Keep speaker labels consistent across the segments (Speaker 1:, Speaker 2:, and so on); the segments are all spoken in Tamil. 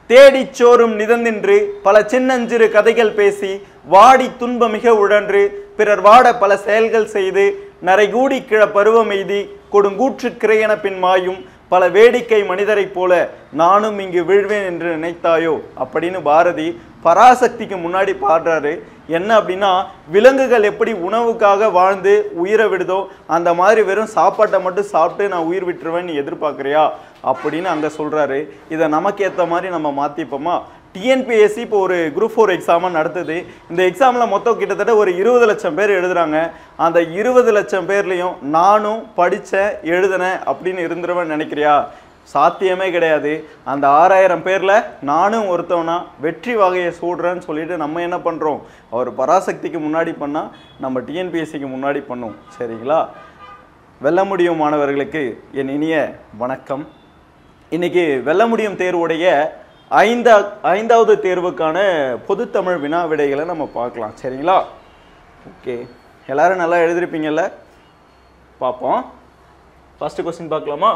Speaker 1: தேடிச் சோறும் நிதந்தின்று பல சின்னஞ்சிறு கதைகள் பேசி வாடி துன்பமிக உழன்று பிறர் வாட பல செயல்கள் செய்து நரைகூடி கிழ பருவமெய்தி கொடுங்கூற்று கிரையென பின் மாயும் பல வேடிக்கை மனிதரைப் போல நானும் இங்கு வீழ்வேன் என்று நினைத்தாயோ அப்படின்னு பாரதி பராசக்திக்கு முன்னாடி பாடுறாரு என்ன அப்படின்னா விலங்குகள் எப்படி உணவுக்காக வாழ்ந்து உயிரை விடுதோ அந்த மாதிரி வெறும் சாப்பாட்டை மட்டும் சாப்பிட்டு நான் உயிர் விட்டுருவேன் நீ எதிர்பார்க்குறியா அப்படின்னு அங்கே சொல்றாரு இதை நமக்கு ஏற்ற மாதிரி நம்ம மாற்றிப்போமா டிஎன்பிஎஸ்சி இப்போ ஒரு குரூப் ஃபோர் எக்ஸாமாக நடத்துது இந்த எக்ஸாமில் மொத்தம் கிட்டத்தட்ட ஒரு இருபது லட்சம் பேர் எழுதுறாங்க அந்த இருபது லட்சம் பேர்லையும் நானும் படித்தேன் எழுதினேன் அப்படின்னு இருந்துருவேன் நினைக்கிறியா சாத்தியமே கிடையாது அந்த ஆறாயிரம் பேரில் நானும் ஒருத்தவனா வெற்றி வகையை சூடுறேன்னு சொல்லிட்டு நம்ம என்ன பண்ணுறோம் அவர் பராசக்திக்கு முன்னாடி பண்ணால் நம்ம டிஎன்பிஎஸ்சிக்கு முன்னாடி பண்ணோம் சரிங்களா வெல்ல முடியும் மாணவர்களுக்கு என் இனிய வணக்கம் இன்னைக்கு வெல்ல முடியும் தேர்வுடைய ஐந்தா ஐந்தாவது தேர்வுக்கான பொதுத்தமிழ் வினா விடைகளை நம்ம பார்க்கலாம் சரிங்களா ஓகே எல்லாரும் நல்லா எழுதிருப்பீங்கல்ல பார்ப்போம் ஃபர்ஸ்ட் கொஸ்டின் பார்க்கலாமா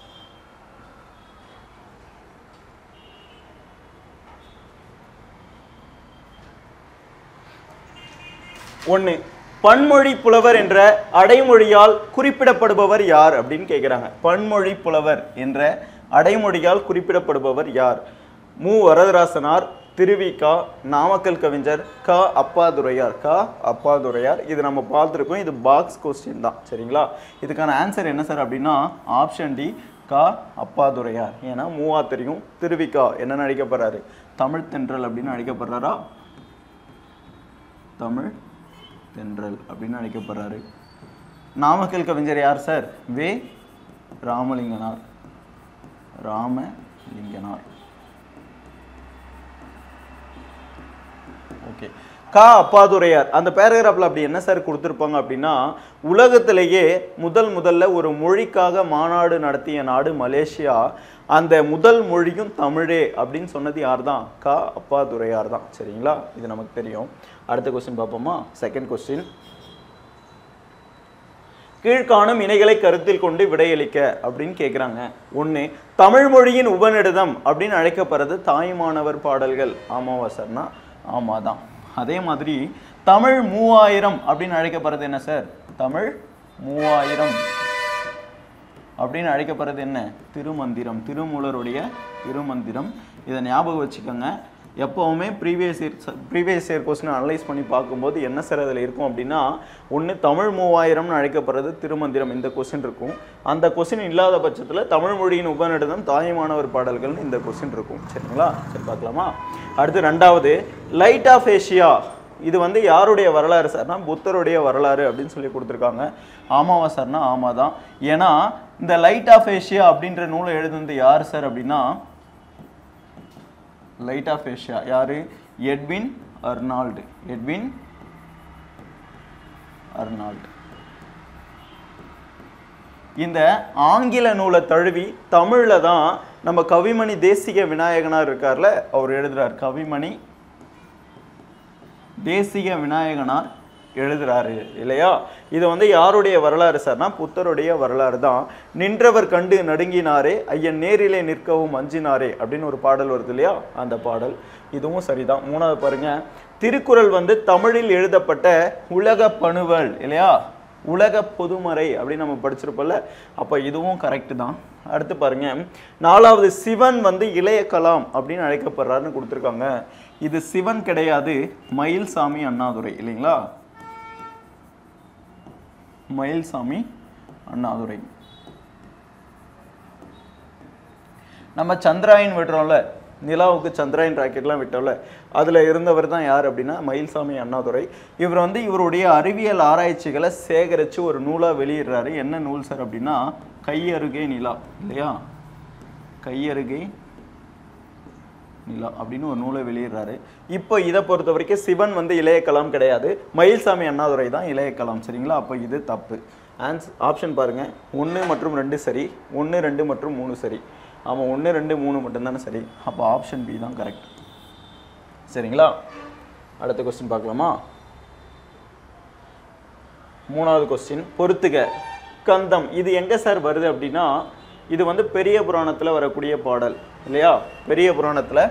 Speaker 1: ஒன்று பன்மொழி புலவர் என்ற அடைமொழியால் குறிப்பிடப்படுபவர் யார் அப்படின்னு கேட்குறாங்க பன்மொழி புலவர் என்ற அடைமொழியால் குறிப்பிடப்படுபவர் யார் மு வரதராசனார் திருவிகா நாமக்கல் கவிஞர் க அப்பாதுரையார் க அப்பாதுரையார் இது நம்ம பார்த்துருக்கோம் இது பாக்ஸ் கொஸ்டின் தான் சரிங்களா இதுக்கான ஆன்சர் என்ன சார் அப்படின்னா ஆப்ஷன் டி க அப்பாதுரையார் ஏன்னா மூவா தெரியும் திருவிகா என்ன நடிக்கப்படுறாரு தமிழ் தென்றல் அப்படின்னு அழைக்கப்படுறாரா தமிழ் தென்றல் அப்படின்னு அழைக்கப்படுறாரு நாமக்கல் கவிஞர் யார் சார் வே ராமலிங்கனார் ராமலிங்கனார் ஓகே கா அப்பாதுரையார் அந்த பேராகிராஃபில் அப்படி என்ன சார் கொடுத்துருப்பாங்க அப்படின்னா உலகத்திலேயே முதல் முதல்ல ஒரு மொழிக்காக மாநாடு நடத்திய நாடு மலேசியா அந்த முதல் மொழியும் தமிழே அப்படின்னு சொன்னது யார் தான் கா அப்பாதுரையார் தான் சரிங்களா இது நமக்கு தெரியும் அடுத்த கொஸ்டின் பார்ப்போமா செகண்ட் கொஸ்டின் கீழ்காணும் இணைகளை கருத்தில் கொண்டு விடையளிக்க அப்படின்னு கேட்குறாங்க ஒன்று தமிழ் மொழியின் உபநிடதம் அப்படின்னு அழைக்கப்படுறது தாய்மானவர் பாடல்கள் ஆமாவா சார்னா ஆமாம் தான் அதே மாதிரி தமிழ் மூவாயிரம் அப்படின்னு அழைக்கப்படுறது என்ன சார் தமிழ் மூவாயிரம் அப்படின்னு அழைக்கப்படுறது என்ன திருமந்திரம் திருமூலருடைய திருமந்திரம் இதை ஞாபகம் வச்சுக்கோங்க எப்போவுமே previous year previous year question analyse பண்ணி பார்க்கும்போது என்ன சார் அதில் இருக்கும் அப்படின்னா ஒன்று தமிழ் மூவாயிரம்னு அழைக்கப்படுறது திருமந்திரம் இந்த கொஸ்டின் இருக்கும் அந்த கொஸ்டின் இல்லாத பட்சத்தில் தமிழ் மொழியின் உபநிடதம் தாய்மானவர் பாடல்கள்னு இந்த கொஸ்டின் இருக்கும் சரிங்களா சரி பார்க்கலாமா அடுத்து ரெண்டாவது லைட் ஆஃப் ஏஷியா இது வந்து யாருடைய வரலாறு சார்னா புத்தருடைய வரலாறு அப்படின்னு சொல்லி கொடுத்துருக்காங்க ஆமாவா சார்னா ஆமாம் தான் ஏன்னா இந்த லைட் ஆஃப் ஏஷியா அப்படின்ற நூலை எழுதுனது யார் சார் அப்படின்னா லைட் ஆஃப் ஏஷியா யாரு எட்வின் அர்னால்டு எட்வின் அர்னால்டு இந்த ஆங்கில நூலை தழுவி தமிழ்ல தான் நம்ம கவிமணி தேசிக விநாயகனார் இருக்கார்ல அவர் எழுதுறார் கவிமணி தேசிக விநாயகனார் எழுதுறாரு இல்லையா இது வந்து யாருடைய வரலாறு சார்னா புத்தருடைய வரலாறு தான் நின்றவர் கண்டு நடுங்கினாரே ஐயன் நேரிலே நிற்கவும் அஞ்சினாரே அப்படின்னு ஒரு பாடல் வருது இல்லையா அந்த பாடல் இதுவும் சரிதான் மூணாவது பாருங்க திருக்குறள் வந்து தமிழில் எழுதப்பட்ட உலக பணுவல் இல்லையா உலக பொதுமறை அப்படின்னு நம்ம படிச்சிருப்போம்ல அப்போ இதுவும் கரெக்ட் தான் அடுத்து பாருங்க நாலாவது சிவன் வந்து இளைய கலாம் அப்படின்னு அழைக்கப்படுறாருன்னு கொடுத்துருக்காங்க இது சிவன் கிடையாது மயில்சாமி அண்ணாதுரை இல்லைங்களா மயில்சாமி அண்ணாதுரை நம்ம சந்திராயன் விடுறோம்ல நிலாவுக்கு சந்திராயன் ராக்கெட்லாம் விட்டோம்ல அதில் இருந்தவர் தான் யார் அப்படின்னா மயில்சாமி அண்ணாதுரை இவர் வந்து இவருடைய அறிவியல் ஆராய்ச்சிகளை சேகரித்து ஒரு நூலாக வெளியிடுறாரு என்ன நூல் சார் அப்படின்னா கையருகே நிலா இல்லையா கையருகே நிலா அப்படின்னு ஒரு நூலை வெளியிடுறாரு இப்போ இதை பொறுத்த வரைக்கும் சிவன் வந்து இளையகலாம் கிடையாது மயில்சாமி அண்ணாதுரை தான் இளையகலாம் சரிங்களா அப்போ இது தப்பு ஆன்ஸ் ஆப்ஷன் பாருங்க ஒன்று மற்றும் ரெண்டு சரி ஒன்று ரெண்டு மற்றும் மூணு சரி ஆமாம் ஒன்று ரெண்டு மூணு மட்டும்தானே சரி அப்போ ஆப்ஷன் பி தான் கரெக்ட் சரிங்களா அடுத்த கொஸ்டின் பார்க்கலாமா மூணாவது கொஸ்டின் பொறுத்துக கந்தம் இது எங்க சார் வருது அப்படின்னா இது வந்து பெரிய புராணத்துல வரக்கூடிய பாடல் இல்லையா பெரிய புராணத்துல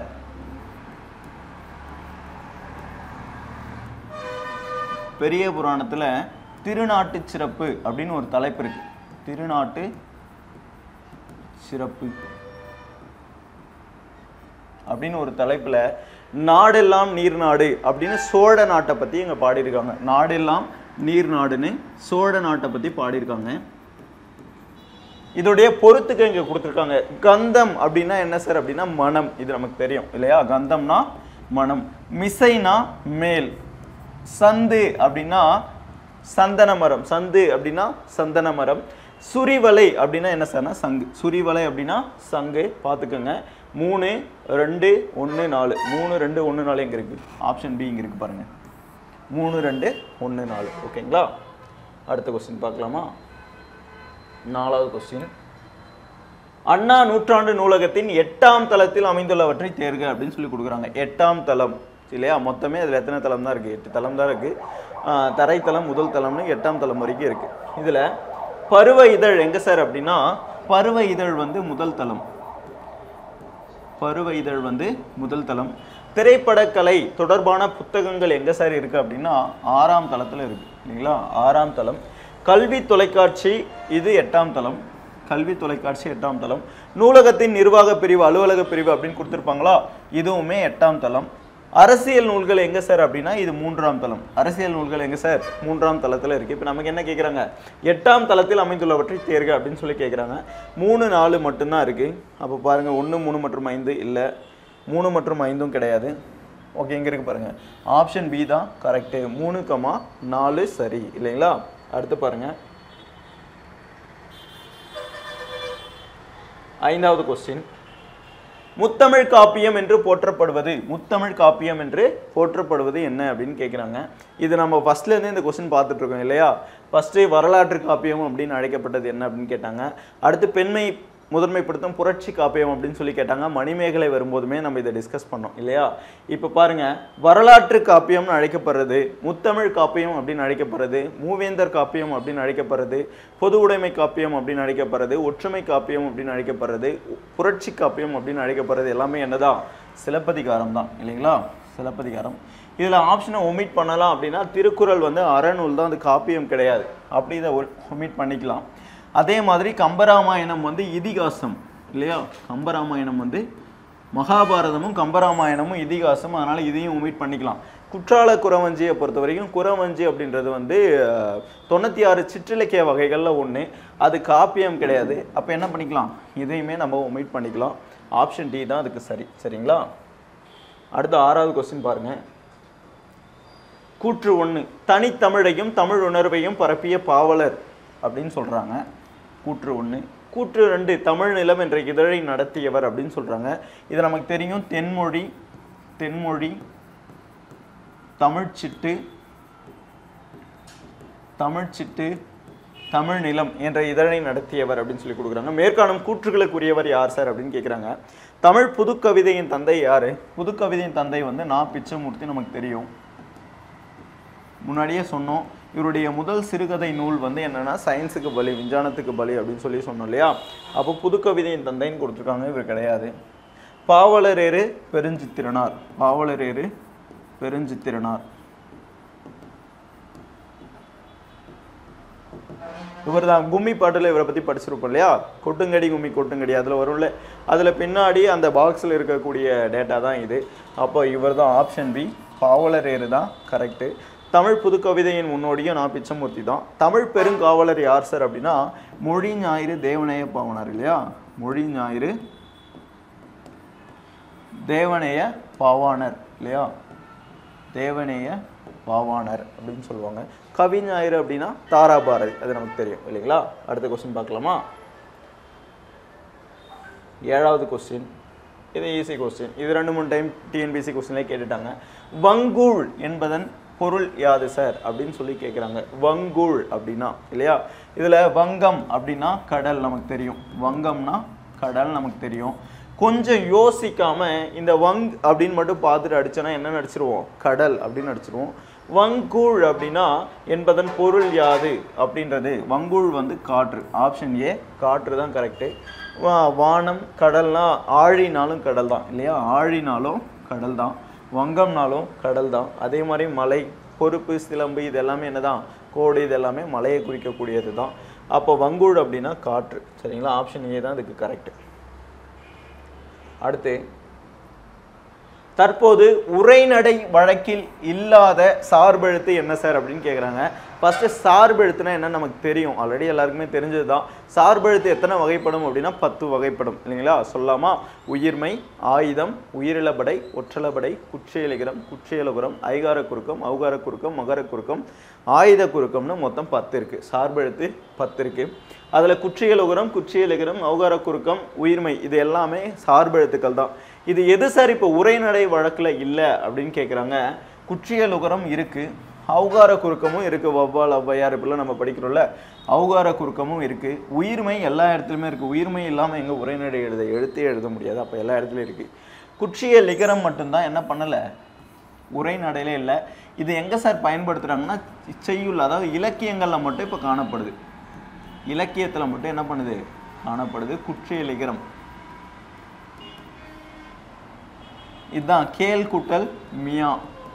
Speaker 1: பெரிய புராணத்துல திருநாட்டு சிறப்பு அப்படின்னு ஒரு தலைப்பு இருக்கு திருநாட்டு சிறப்பு அப்படின்னு ஒரு தலைப்புல நாடெல்லாம் நீர் நாடு அப்படின்னு சோழ நாட்டை பத்தி இங்க பாடியிருக்காங்க நாடெல்லாம் நீர் நாடுன்னு சோழ நாட்டை பத்தி பாடியிருக்காங்க இதோடைய பொருத்துக்கு இங்க கொடுத்துருக்காங்க கந்தம் அப்படின்னா என்ன சார் அப்படின்னா மனம் இது நமக்கு தெரியும் இல்லையா கந்தம்னா மனம் மிசைனா மேல் சந்து அப்படின்னா சந்தன மரம் சந்து அப்படின்னா சந்தன மரம் சுரிவலை அப்படின்னா என்ன சார்னா சங்கு சுரிவலை அப்படின்னா சங்கு பார்த்துக்கோங்க மூணு ரெண்டு ஒன்று நாலு மூணு ரெண்டு ஒன்று நாலு எங்கே இருக்குது ஆப்ஷன் பி இங்கே இருக்குது பாருங்கள் மூணு ரெண்டு ஒன்று நாலு ஓகேங்களா அடுத்த கொஸ்டின் பார்க்கலாமா நாலாவது கொஸ்டின் அண்ணா நூற்றாண்டு நூலகத்தின் எட்டாம் தளத்தில் அமைந்துள்ளவற்றை தேர்க அப்படின்னு சொல்லி கொடுக்குறாங்க எட்டாம் தளம் இல்லையா மொத்தமே அதில் எத்தனை தளம் தான் இருக்குது எட்டு தளம் தான் இருக்குது தரைத்தளம் முதல் தளம்னு எட்டாம் தளம் வரைக்கும் இருக்குது இதில் பருவ இதழ் எங்கே சார் அப்படின்னா பருவ இதழ் வந்து முதல் தளம் பருவ இதழ் வந்து முதல் தளம் திரைப்படக்கலை தொடர்பான புத்தகங்கள் எங்க சார் இருக்கு அப்படின்னா ஆறாம் தளத்துல இருக்கு இல்லைங்களா ஆறாம் தளம் கல்வி தொலைக்காட்சி இது எட்டாம் தளம் கல்வி தொலைக்காட்சி எட்டாம் தளம் நூலகத்தின் நிர்வாக பிரிவு அலுவலக பிரிவு அப்படின்னு கொடுத்துருப்பாங்களா இதுவுமே எட்டாம் தளம் அரசியல் நூல்கள் எங்க சார் அப்படின்னா இது மூன்றாம் தளம் அரசியல் நூல்கள் எங்க சார் மூன்றாம் தளத்துல இருக்கு இப்போ நமக்கு என்ன கேட்குறாங்க எட்டாம் தளத்தில் அமைந்துள்ளவற்றை தேர்க அப்படின்னு சொல்லி கேட்குறாங்க மூணு நாலு மட்டும்தான் இருக்கு அப்போ பாருங்க ஒன்று மூணு மற்றும் ஐந்து இல்லை மூணு மற்றும் ஐந்தும் கிடையாது ஓகே இங்க இருக்கு பாருங்க ஆப்ஷன் பி தான் கரெக்டு மூணு கமா நாலு சரி இல்லைங்களா அடுத்து பாருங்க ஐந்தாவது கொஸ்டின் முத்தமிழ் காப்பியம் என்று போற்றப்படுவது முத்தமிழ் காப்பியம் என்று போற்றப்படுவது என்ன அப்படின்னு கேட்குறாங்க இது நம்ம ஃபர்ஸ்ட்ல இருந்து இந்த கொஸ்டின் பார்த்துட்டு இருக்கோம் இல்லையா ஃபர்ஸ்ட் வரலாற்று காப்பியம் அப்படின்னு அழைக்கப்பட்டது என்ன அப்படின்னு கேட்டாங்க அடுத்து பெண்மை முதன்மைப்படுத்தும் புரட்சி காப்பியம் அப்படின்னு சொல்லி கேட்டாங்க மணிமேகலை வரும்போதுமே நம்ம இதை டிஸ்கஸ் பண்ணோம் இல்லையா இப்போ பாருங்க வரலாற்று காப்பியம்னு அழைக்கப்படுறது முத்தமிழ் காப்பியம் அப்படின்னு அழைக்கப்படுறது மூவேந்தர் காப்பியம் அப்படின்னு அழைக்கப்படுறது பொது உடைமை காப்பியம் அப்படின்னு அழைக்கப்படுறது ஒற்றுமை காப்பியம் அப்படின்னு அழைக்கப்படுறது புரட்சி காப்பியம் அப்படின்னு அழைக்கப்படுறது எல்லாமே என்னதான் சிலப்பதிகாரம் தான் இல்லைங்களா சிலப்பதிகாரம் இதில் ஆப்ஷனை ஒமிட் பண்ணலாம் அப்படின்னா திருக்குறள் வந்து அறநூல் தான் அது காப்பியம் கிடையாது அப்படி இதை ஒமிட் பண்ணிக்கலாம் அதே மாதிரி கம்பராமாயணம் வந்து இதிகாசம் இல்லையா கம்பராமாயணம் வந்து மகாபாரதமும் கம்பராமாயணமும் இதிகாசம் அதனால இதையும் ஒமிட் பண்ணிக்கலாம் குற்றால குறவஞ்சியை பொறுத்த வரைக்கும் குறவஞ்சி அப்படின்றது வந்து அஹ், தொண்ணூத்தி ஆறு சிற்றிலக்கிய வகைகளில் ஒன்று அது காப்பியம் கிடையாது அப்போ என்ன பண்ணிக்கலாம் இதையுமே நம்ம ஒமிட் பண்ணிக்கலாம் ஆப்ஷன் டி தான் அதுக்கு சரி சரிங்களா அடுத்த ஆறாவது கொஸ்டின் பாருங்க கூற்று ஒன்று தனித்தமிழையும் தமிழ் உணர்வையும் பரப்பிய பாவலர் அப்படின்னு சொல்றாங்க கூற்று ஒன்று கூற்று ரெண்டு தமிழ் நிலம் என்ற இதழை நடத்தியவர் அப்படின்னு சொல்றாங்க இது நமக்கு தெரியும் தென்மொழி தென்மொழி தமிழ்ச்சிட்டு தமிழ்ச்சிட்டு தமிழ் நிலம் என்ற இதழை நடத்தியவர் அப்படின்னு சொல்லி கொடுக்குறாங்க மேற்காணும் கூற்றுகளுக்குரியவர் யார் சார் அப்படின்னு கேட்குறாங்க தமிழ் புதுக்கவிதையின் தந்தை யாரு புதுக்கவிதையின் தந்தை வந்து நா பிச்சமூர்த்தி நமக்கு தெரியும் முன்னாடியே சொன்னோம் இவருடைய முதல் சிறுகதை நூல் வந்து என்னன்னா சயின்ஸுக்கு பலி விஞ்ஞானத்துக்கு பலி அப்படின்னு சொல்லி சொன்னோம் இல்லையா அப்போ புதுக்கவிதையின் தந்தைன்னு கொடுத்துருக்காங்க இவர் கிடையாது பாவலரேறு பெருஞ்சித்திரனார் பாவலரேறு பெருஞ்சித்திரனார் இவர் தான் கும்மி பாட்டில் இவரை பற்றி படிச்சிருப்போம் இல்லையா கொட்டுங்கடி கும்மி கொட்டுங்கடி அதில் வரும்ல அதில் பின்னாடி அந்த பாக்ஸில் இருக்கக்கூடிய டேட்டா தான் இது அப்போ இவர் தான் ஆப்ஷன் பி பாவலரேறு தான் கரெக்டு தமிழ் புதுக்கவிதையின் முன்னோடியும் நான் பிச்சமூர்த்தி தான் தமிழ் பெருங்காவலர் யார் சார் அப்படின்னா மொழி ஞாயிறு தேவநேய பாவனார் இல்லையா மொழி ஞாயிறு தேவநேய பாவாணர் இல்லையா தேவநேய பாவாணர் அப்படின்னு சொல்லுவாங்க கவிஞாயிறு அப்படின்னா தாராபாரதி அது நமக்கு தெரியும் இல்லைங்களா அடுத்த கொஸ்டின் பார்க்கலாமா ஏழாவது கொஸ்டின் இது ஈஸி கொஸ்டின் இது ரெண்டு மூணு டைம் டிஎன்பிசி கொஸ்டின்லேயே கேட்டுட்டாங்க வங்கூழ் என்பதன் பொருள் யாது சார் அப்படின்னு சொல்லி கேட்குறாங்க வங்கூழ் அப்படின்னா இல்லையா இதில் வங்கம் அப்படின்னா கடல் நமக்கு தெரியும் வங்கம்னா கடல் நமக்கு தெரியும் கொஞ்சம் யோசிக்காம இந்த வங் அப்படின்னு மட்டும் பார்த்துட்டு அடிச்சோன்னா என்ன நடிச்சிருவோம் கடல் அப்படின்னு நடிச்சிருவோம் வங்கூழ் அப்படின்னா என்பதன் பொருள் யாது அப்படின்றது வங்கூழ் வந்து காற்று ஆப்ஷன் ஏ காற்று தான் கரெக்டு வானம் கடல்னா ஆழினாலும் கடல் தான் இல்லையா ஆழினாலும் கடல் தான் வங்கம்னாலும் கடல் தான் அதே மாதிரி மலை பொறுப்பு சிலம்பு இது எல்லாமே என்னதான் கோடு இது எல்லாமே மலையை குறிக்கக்கூடியது தான் அப்போ வங்கூழ் அப்படின்னா காற்று சரிங்களா ஆப்ஷன் ஏ தான் இதுக்கு கரெக்ட் அடுத்து தற்போது உரைநடை வழக்கில் இல்லாத சார்பெழுத்து என்ன சார் அப்படின்னு கேட்குறாங்க ஃபர்ஸ்ட் சார்பெழுத்துனா என்ன நமக்கு தெரியும் ஆல்ரெடி எல்லாருக்குமே தெரிஞ்சது தான் சார்பெழுத்து எத்தனை வகைப்படும் அப்படின்னா பத்து வகைப்படும் இல்லைங்களா சொல்லாமா உயிர்மை ஆயுதம் உயிரிழபடை ஒற்றலபடை குற்றியலிகரம் குற்றியலுகரம் ஐகார குறுக்கம் ஔகார குறுக்கம் மகர குறுக்கம் ஆயுத குறுக்கம்னு மொத்தம் பத்து இருக்கு சார்பெழுத்து பத்து இருக்கு அதில் குற்றியலுகரம் குற்றியலிகரம் ஔகார குறுக்கம் உயிர்மை இது எல்லாமே சார்பெழுத்துக்கள் தான் இது எது சார் இப்போ உரைநடை வழக்கில் இல்லை அப்படின்னு கேட்குறாங்க குற்றியலுகரம் இருக்கு ஔகார குறுக்கமும் இருக்கு வவ்வால் ஔவையார் இப்படிலாம் நம்ம படிக்கிறோம்ல ஔகார குறுக்கமும் இருக்கு உயிர்மை எல்லா இடத்துலையுமே இருக்கு உயிர்மை இல்லாமல் எங்க உரைநடை எழுத எழுத்தே எழுத முடியாது அப்போ எல்லா இடத்துலையும் இருக்கு குற்றிய லிகரம் மட்டும்தான் என்ன பண்ணலை உரைநடையிலே இல்லை இது எங்கே சார் பயன்படுத்துகிறாங்கன்னா செய்யுள் அதாவது இலக்கியங்களில் மட்டும் இப்போ காணப்படுது இலக்கியத்தில் மட்டும் என்ன பண்ணுது காணப்படுது குற்றிய லிகரம் இதுதான் கேல் கூட்டல் மியா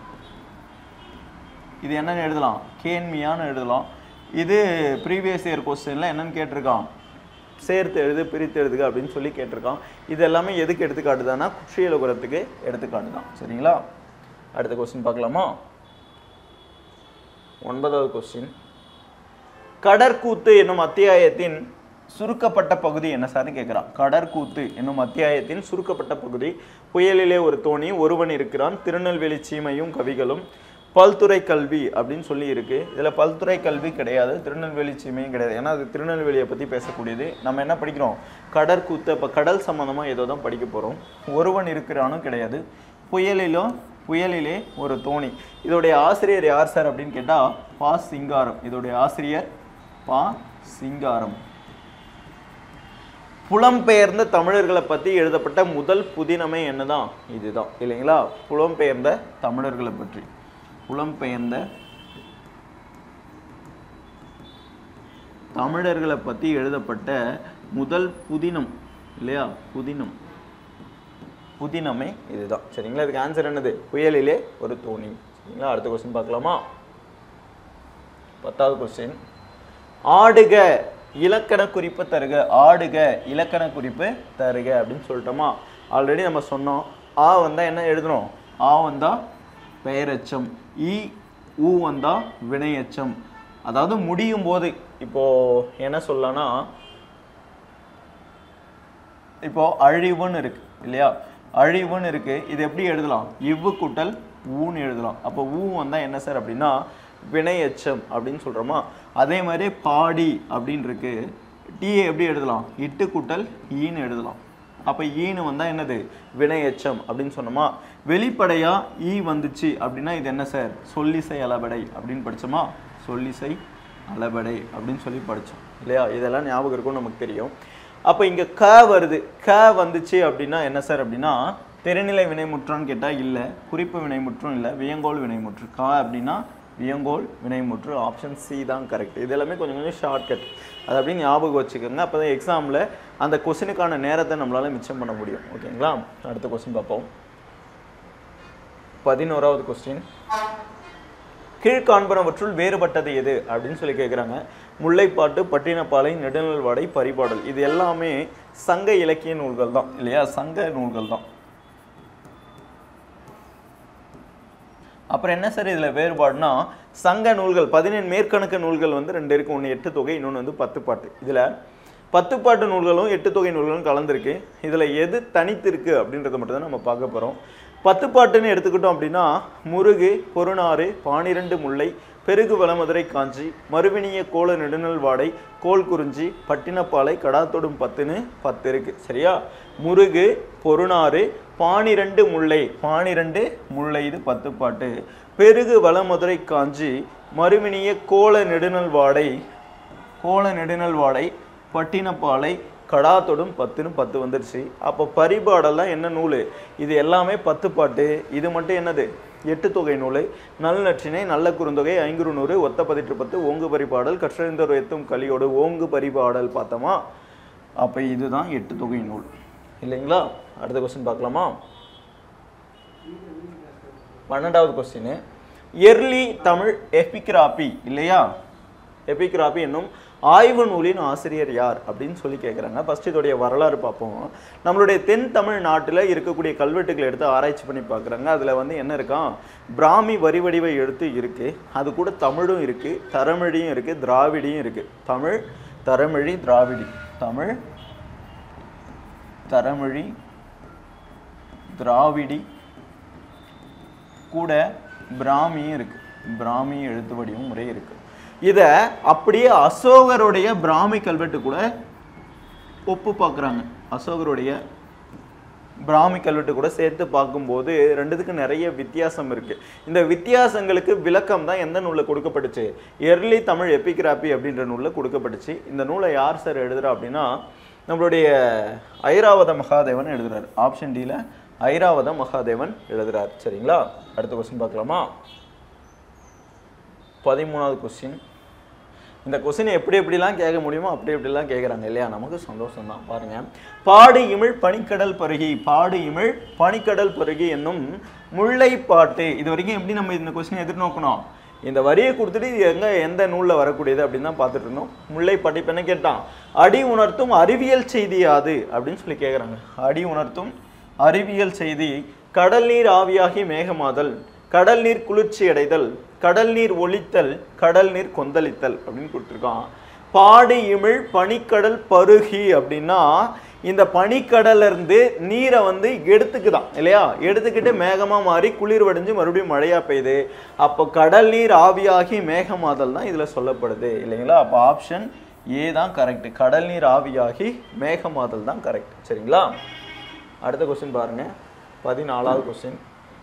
Speaker 1: இது என்னன்னு எழுதலாம் கேன் மியான்னு எழுதலாம் இது ப்ரீவியஸ் இயர் கொஸ்டினில் என்னன்னு கேட்டிருக்கான் சேர்த்து எழுது பிரித்து எழுதுக அப்படின்னு சொல்லி கேட்டிருக்கான் இது எல்லாமே எதுக்கு எடுத்துக்காட்டுதான்னா குற்றியலுகுரத்துக்கு எடுத்துக்காட்டு தான் சரிங்களா அடுத்த கொஸ்டின் பார்க்கலாமா ஒன்பதாவது கொஸ்டின் கடற்கூத்து என்னும் அத்தியாயத்தின் சுருக்கப்பட்ட பகுதி என்ன சார்னு கேட்குறான் கடற்கூத்து என்னும் அத்தியாயத்தின் சுருக்கப்பட்ட பகுதி புயலிலே ஒரு தோணி ஒருவன் இருக்கிறான் திருநெல்வேலி சீமையும் கவிகளும் பல்துறை கல்வி அப்படின்னு சொல்லி இருக்கு இதுல பல்துறை கல்வி கிடையாது திருநெல்வேலி சீமையும் கிடையாது ஏன்னா அது திருநெல்வேலியை பத்தி பேசக்கூடியது நம்ம என்ன படிக்கிறோம் கடற்கூத்து அப்ப கடல் சம்பந்தமா ஏதோ தான் படிக்க போறோம் ஒருவன் இருக்கிறானும் கிடையாது புயலிலும் புயலிலே ஒரு தோணி இதோடைய ஆசிரியர் யார் சார் அப்படின்னு கேட்டா பா சிங்காரம் இதோடைய ஆசிரியர் பா சிங்காரம் புலம்பெயர்ந்த தமிழர்களை பற்றி எழுதப்பட்ட முதல் புதினமே என்னதான் இதுதான் இல்லைங்களா புலம்பெயர்ந்த தமிழர்களை பற்றி புலம்பெயர்ந்த தமிழர்களை பற்றி எழுதப்பட்ட முதல் புதினம் இல்லையா புதினம் புதினமே இதுதான் சரிங்களா இதுக்கு ஆன்சர் என்னது புயலிலே ஒரு தோணி சரிங்களா அடுத்த கொஸ்டின் பார்க்கலாமா பத்தாவது கொஸ்டின் ஆடுக இலக்கண குறிப்பு தருக ஆடுக இலக்கண குறிப்பு தருக அப்படின்னு சொல்லிட்டோமா ஆல்ரெடி நம்ம சொன்னோம் ஆ வந்தா என்ன எழுதணும் ஆ வந்தா பெயரெச்சம் இ ஊ வந்தா வினையெச்சம் அதாவது முடியும் போது இப்போ என்ன சொல்லலாம்னா இப்போ அழிவுன்னு இருக்கு இல்லையா அழிவுன்னு இருக்கு இது எப்படி எழுதலாம் இவ்வு கூட்டல் ஊன்னு எழுதலாம் அப்போ ஊ வந்தா என்ன சார் அப்படின்னா வினையெச்சம் அப்படின்னு சொல்றோமா அதே மாதிரி பாடி அப்படின்னு இருக்கு டீயை எப்படி எழுதலாம் இட்டு கூட்டல் ஈன்னு எழுதலாம் அப்போ ஈன்னு வந்தா என்னது வினையெச்சம் அப்படின்னு சொன்னோமா வெளிப்படையா ஈ வந்துச்சு அப்படின்னா இது என்ன சார் சொல்லிசை அளபடை அப்படின்னு படிச்சோமா சொல்லிசை அளபடை அப்படின்னு சொல்லி படிச்சோம் இல்லையா இதெல்லாம் ஞாபகம் இருக்கும் நமக்கு தெரியும் அப்போ இங்க க வருது க வந்துச்சு அப்படின்னா என்ன சார் அப்படின்னா தெருநிலை வினைமுற்றான்னு கேட்டா இல்ல குறிப்பு வினைமுற்றும் இல்ல வியங்கோல் வினைமுற்று க அப்படின்னா வியங்கோல் வினைமுற்று ஆப்ஷன் சி தான் கரெக்ட் இது எல்லாமே கொஞ்சம் கொஞ்சம் ஷார்ட்கட் அது அப்படியே ஞாபகம் வச்சுக்கோங்க அப்போ தான் எக்ஸாமில் அந்த கொஸ்டினுக்கான நேரத்தை நம்மளால மிச்சம் பண்ண முடியும் ஓகேங்களா அடுத்த கொஸ்டின் பார்ப்போம் பதினோராவது கொஸ்டின் கீழ்காண்பனவற்றுள் வேறுபட்டது எது அப்படின்னு சொல்லி கேட்குறாங்க முல்லைப்பாட்டு பட்டினப்பாலை நெடுநல்வாடை பரிபாடல் இது எல்லாமே சங்க இலக்கிய நூல்கள் தான் இல்லையா சங்க நூல்கள் தான் அப்புறம் என்ன சார் இதில் வேறுபாடுனா சங்க நூல்கள் பதினேழு மேற்கணக்கு நூல்கள் வந்து ரெண்டு இருக்கு ஒன்று எட்டு தொகை இன்னொன்று வந்து பத்து பாட்டு இதில் பத்து பாட்டு நூல்களும் எட்டு தொகை நூல்களும் கலந்துருக்கு இதில் எது தனித்து இருக்கு அப்படின்றத மட்டும் தான் நம்ம பார்க்க போகிறோம் பத்து பாட்டுன்னு எடுத்துக்கிட்டோம் அப்படின்னா முருகு பொருநாறு பானிரண்டு முல்லை பெருகு வளமதுரை காஞ்சி மறுவினிய கோல நெடுநல் வாடை கோல் குறிஞ்சி பட்டினப்பாலை கடாத்தொடும் பத்துன்னு பத்து இருக்கு சரியா முருகு பொருநாறு பானிரண்டு முல்லை பானிரண்டு முல்லை இது பத்து பாட்டு பெருகு வளமதுரை காஞ்சி மறுவினிய கோல நெடுநல் வாடை கோல நெடுநல் வாடை பட்டினப்பாலை கடாத்தொடும் பத்துன்னு பத்து வந்துருச்சு அப்போ பரிபாடெல்லாம் என்ன நூல் இது எல்லாமே பத்து பாட்டு இது மட்டும் என்னது எட்டு தொகை நூலை நல் நற்றினை நல்ல குறுந்தொகை ஐங்குறு நூறு ஒத்த பதிற்று பத்து ஓங்கு பரிபாடல் கற்றறிந்தோர் எத்தும் கலியோடு ஓங்கு பரிபாடல் பார்த்தோமா அப்போ இதுதான் எட்டு தொகை நூல் இல்லைங்களா அடுத்த கொஸ்டின் பார்க்கலாமா பன்னெண்டாவது கொஸ்டின் எர்லி தமிழ் எபிகிராபி இல்லையா எபிகிராபி என்னும் ஆய்வு நூலின் ஆசிரியர் யார் அப்படின்னு சொல்லி கேட்குறாங்க ஃபர்ஸ்ட் இதோடைய வரலாறு பார்ப்போம் நம்மளுடைய தென் தமிழ்நாட்டில் இருக்கக்கூடிய கல்வெட்டுகளை எடுத்து ஆராய்ச்சி பண்ணி பார்க்குறாங்க அதில் வந்து என்ன இருக்கான் பிராமி வரி வடிவ எழுத்து இருக்கு அது கூட தமிழும் இருக்கு தரமொழியும் இருக்கு திராவிடியும் இருக்கு தமிழ் தரமொழி திராவிடி தமிழ் தரமொழி திராவிடி கூட பிராமியும் இருக்கு பிராமி எழுத்து வடிவம் முறை இருக்கு இதை அப்படியே அசோகருடைய பிராமி கல்வெட்டு கூட ஒப்பு பார்க்குறாங்க அசோகருடைய பிராமி கல்வெட்டு கூட சேர்த்து பார்க்கும்போது ரெண்டுத்துக்கு நிறைய வித்தியாசம் இருக்கு இந்த வித்தியாசங்களுக்கு விளக்கம் தான் எந்த நூலில் கொடுக்கப்பட்டுச்சு எர்லி தமிழ் எபிகிராபி அப்படின்ற நூலில் கொடுக்கப்பட்டுச்சு இந்த நூலை யார் சார் எழுதுறா அப்படின்னா நம்மளுடைய ஐராவத மகாதேவன் எழுதுறாரு ஆப்ஷன் டியில் ஐராவத மகாதேவன் எழுதுறார் சரிங்களா அடுத்த கொஸ்டின் பார்க்கலாமா பதிமூணாவது கொஸ்டின் இந்த கொஸ்டின் எப்படி எப்படிலாம் கேட்க முடியுமோ அப்படி எப்படிலாம் கேட்குறாங்க இல்லையா நமக்கு சந்தோஷம் தான் பாருங்க பாடு இமிழ் பனிக்கடல் பருகி பாடு இமிழ் பனிக்கடல் பருகி என்னும் முல்லைப்பாட்டு இது வரைக்கும் எப்படி நம்ம இந்த கொஸ்டின் எதிர்நோக்கணும் இந்த வரியை கொடுத்துட்டு இது எங்க எந்த நூலில் வரக்கூடியது அப்படின்னு தான் பார்த்துட்டு இருந்தோம் முல்லைப்பாட்டு இப்போ என்ன கேட்டான் அடி உணர்த்தும் அறிவியல் செய்தி யாது அப்படின்னு சொல்லி கேட்குறாங்க அடி உணர்த்தும் அறிவியல் செய்தி கடல் நீர் ஆவியாகி மேகமாதல் கடல் நீர் குளிர்ச்சி அடைதல் கடல் நீர் ஒளித்தல் கடல் நீர் கொந்தளித்தல் அப்படின்னு கொடுத்துருக்கான் பாடு இமிழ் பனிக்கடல் பருகி அப்படின்னா இந்த பனிக்கடல்ல இருந்து நீரை வந்து எடுத்துக்குதான் இல்லையா எடுத்துக்கிட்டு மேகமா மாறி குளிர் வடிஞ்சு மறுபடியும் மழையா பெய்யுது அப்போ கடல் நீர் ஆவியாகி மேகமாதல் தான் இதுல சொல்லப்படுது இல்லைங்களா அப்போ ஆப்ஷன் ஏ தான் கரெக்ட் கடல் நீர் ஆவியாகி மேகமாதல் தான் கரெக்ட் சரிங்களா அடுத்த கொஸ்டின் பாருங்க பதினாலாவது கொஸ்டின்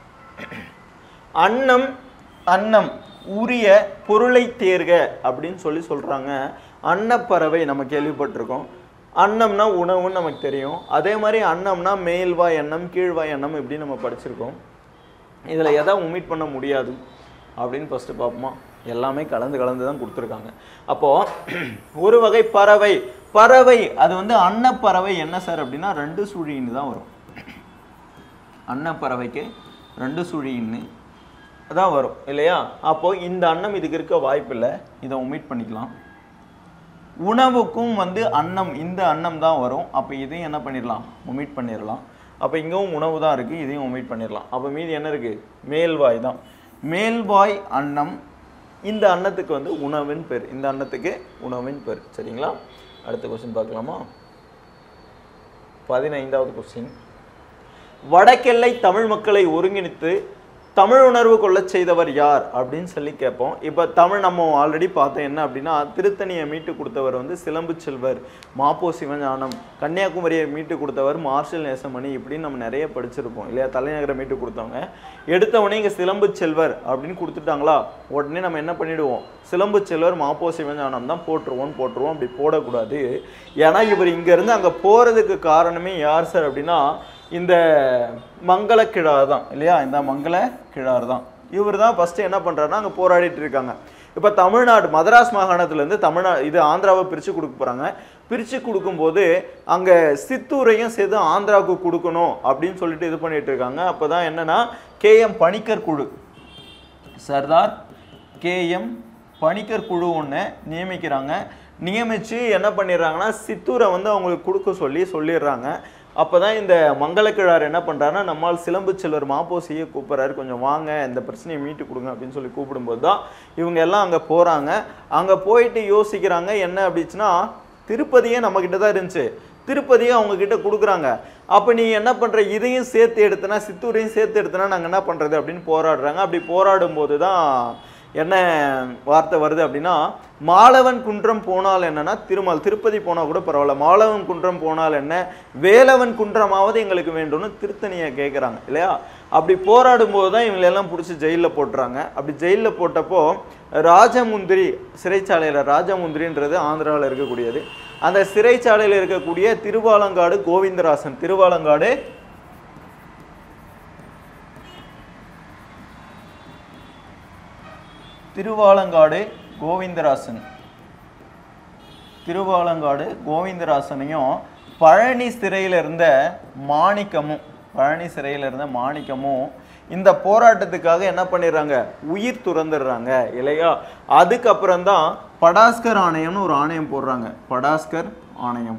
Speaker 1: அன்னம் அன்னம் உரிய பொருளை தேர்க அப்படின்னு சொல்லி சொல்றாங்க அன்னப்பறவை நம்ம கேள்விப்பட்டிருக்கோம் அன்னம்னா உணவுன்னு நமக்கு தெரியும் அதே மாதிரி அன்னம்னா மேல்வாய் எண்ணம் கீழ்வாய் எண்ணம் இப்படி நம்ம படிச்சிருக்கோம் இதில் எதை உமீட் பண்ண முடியாது அப்படின்னு ஃபஸ்ட்டு பார்ப்போமா எல்லாமே கலந்து கலந்து தான் கொடுத்துருக்காங்க அப்போது ஒரு வகை பறவை பறவை அது வந்து அன்னப்பறவை என்ன சார் அப்படின்னா ரெண்டு சுழின்னு தான் வரும் அன்னப்பறவைக்கு ரெண்டு சுழின்னு தான் வரும் இல்லையா அப்போ இந்த அன்னம் இதுக்கு இருக்க வாய்ப்பில்லை இதை ஒமிட் பண்ணிக்கலாம் உணவுக்கும் வந்து அன்னம் இந்த அன்னம் தான் வரும் அப்போ இதையும் என்ன பண்ணிடலாம் ஒமிட் பண்ணிடலாம் அப்போ இங்கவும் உணவு தான் இருக்குது இதையும் ஒமிட் பண்ணிடலாம் அப்போ மீதி என்ன இருக்குது மேல்வாய் தான் மேல்வாய் அன்னம் இந்த அன்னத்துக்கு வந்து உணவின் பேர் இந்த அன்னத்துக்கு உணவின் பேர் சரிங்களா அடுத்த கொஸ்டின் பார்க்கலாமா பதினைந்தாவது கொஸ்டின் வடக்கெல்லை தமிழ் மக்களை ஒருங்கிணைத்து தமிழ் உணர்வு கொள்ளச் செய்தவர் யார் அப்படின்னு சொல்லி கேட்போம் இப்போ தமிழ் நம்ம ஆல்ரெடி பார்த்தோம் என்ன அப்படின்னா திருத்தணியை மீட்டு கொடுத்தவர் வந்து சிலம்பு செல்வர் மாப்போ சிவஞானம் கன்னியாகுமரியை மீட்டு கொடுத்தவர் மார்ஷல் நேசமணி இப்படின்னு நம்ம நிறைய படிச்சிருப்போம் இல்லையா தலைநகரை மீட்டு கொடுத்தவங்க எடுத்தவொடனே இங்கே சிலம்பு செல்வர் அப்படின்னு கொடுத்துட்டாங்களா உடனே நம்ம என்ன பண்ணிடுவோம் சிலம்பு செல்வர் மாப்போ சிவஞானம் தான் போட்டுருவோம் போட்டுருவோம் அப்படி போடக்கூடாது ஏன்னா இவர் இங்கேருந்து அங்கே போகிறதுக்கு காரணமே யார் சார் அப்படின்னா இந்த மங்கள கிழார் தான் இல்லையா இந்த மங்கள கிழார் தான் இவர் தான் ஃபஸ்ட்டு என்ன பண்ணுறாருன்னா அங்கே போராடிட்டு இருக்காங்க இப்போ தமிழ்நாடு மதராஸ் மாகாணத்துலேருந்து தமிழ்நா இது ஆந்திராவை பிரித்து கொடுக்க போகிறாங்க பிரித்து கொடுக்கும்போது அங்கே சித்தூரையும் சேர்த்து ஆந்திராவுக்கு கொடுக்கணும் அப்படின்னு சொல்லிட்டு இது பண்ணிட்டு இருக்காங்க அப்போ தான் என்னன்னா கேஎம் பணிக்கர் குழு சர்தார் கேஎம் பணிக்கர் குழு ஒன்று நியமிக்கிறாங்க நியமித்து என்ன பண்ணிடுறாங்கன்னா சித்தூரை வந்து அவங்களுக்கு கொடுக்க சொல்லி சொல்லிடுறாங்க அப்போ தான் இந்த மங்களக்கிழார் என்ன பண்ணுறாருன்னா நம்மால் சிலம்பு செல்வர் மாப்போசியை கூப்பிட்றாரு கொஞ்சம் வாங்க இந்த பிரச்சனையை மீட்டு கொடுங்க அப்படின்னு சொல்லி கூப்பிடும்போது தான் இவங்க எல்லாம் அங்கே போகிறாங்க அங்கே போயிட்டு யோசிக்கிறாங்க என்ன அப்படிச்சுன்னா திருப்பதியே நம்மக்கிட்ட தான் இருந்துச்சு திருப்பதியும் அவங்க கிட்ட கொடுக்குறாங்க அப்போ நீ என்ன பண்ற இதையும் சேர்த்து எடுத்தனா சித்தூரையும் சேர்த்து எடுத்தனா நாங்கள் என்ன பண்றது அப்படின்னு போராடுறாங்க அப்படி போராடும் போது தான் என்ன வார்த்தை வருது அப்படின்னா மாலவன் குன்றம் போனால் என்னன்னா திருமால் திருப்பதி போனால் கூட பரவாயில்ல மாலவன் குன்றம் போனால் என்ன வேலவன் குன்றமாவது எங்களுக்கு வேண்டும்னு திருத்தணியை கேட்குறாங்க இல்லையா அப்படி போராடும் போது தான் இவங்களெல்லாம் பிடிச்சி ஜெயிலில் போட்டுறாங்க அப்படி ஜெயிலில் போட்டப்போ ராஜமுந்திரி சிறைச்சாலையில் ராஜமுந்திரின்றது ஆந்திராவில் இருக்கக்கூடியது அந்த சிறைச்சாலையில் இருக்கக்கூடிய திருவாலங்காடு கோவிந்தராசன் திருவாலங்காடு திருவாலங்காடு கோவிந்தராசன் திருவாலங்காடு கோவிந்தராசனையும் பழனி சிறையில் இருந்த மாணிக்கமும் பழனி சிறையில் இருந்த மாணிக்கமும் இந்த போராட்டத்துக்காக என்ன பண்ணிடுறாங்க உயிர் துறந்துடுறாங்க இல்லையா அதுக்கப்புறம் தான் படாஸ்கர் ஆணையம்னு ஒரு ஆணையம் போடுறாங்க படாஸ்கர் ஆணையம்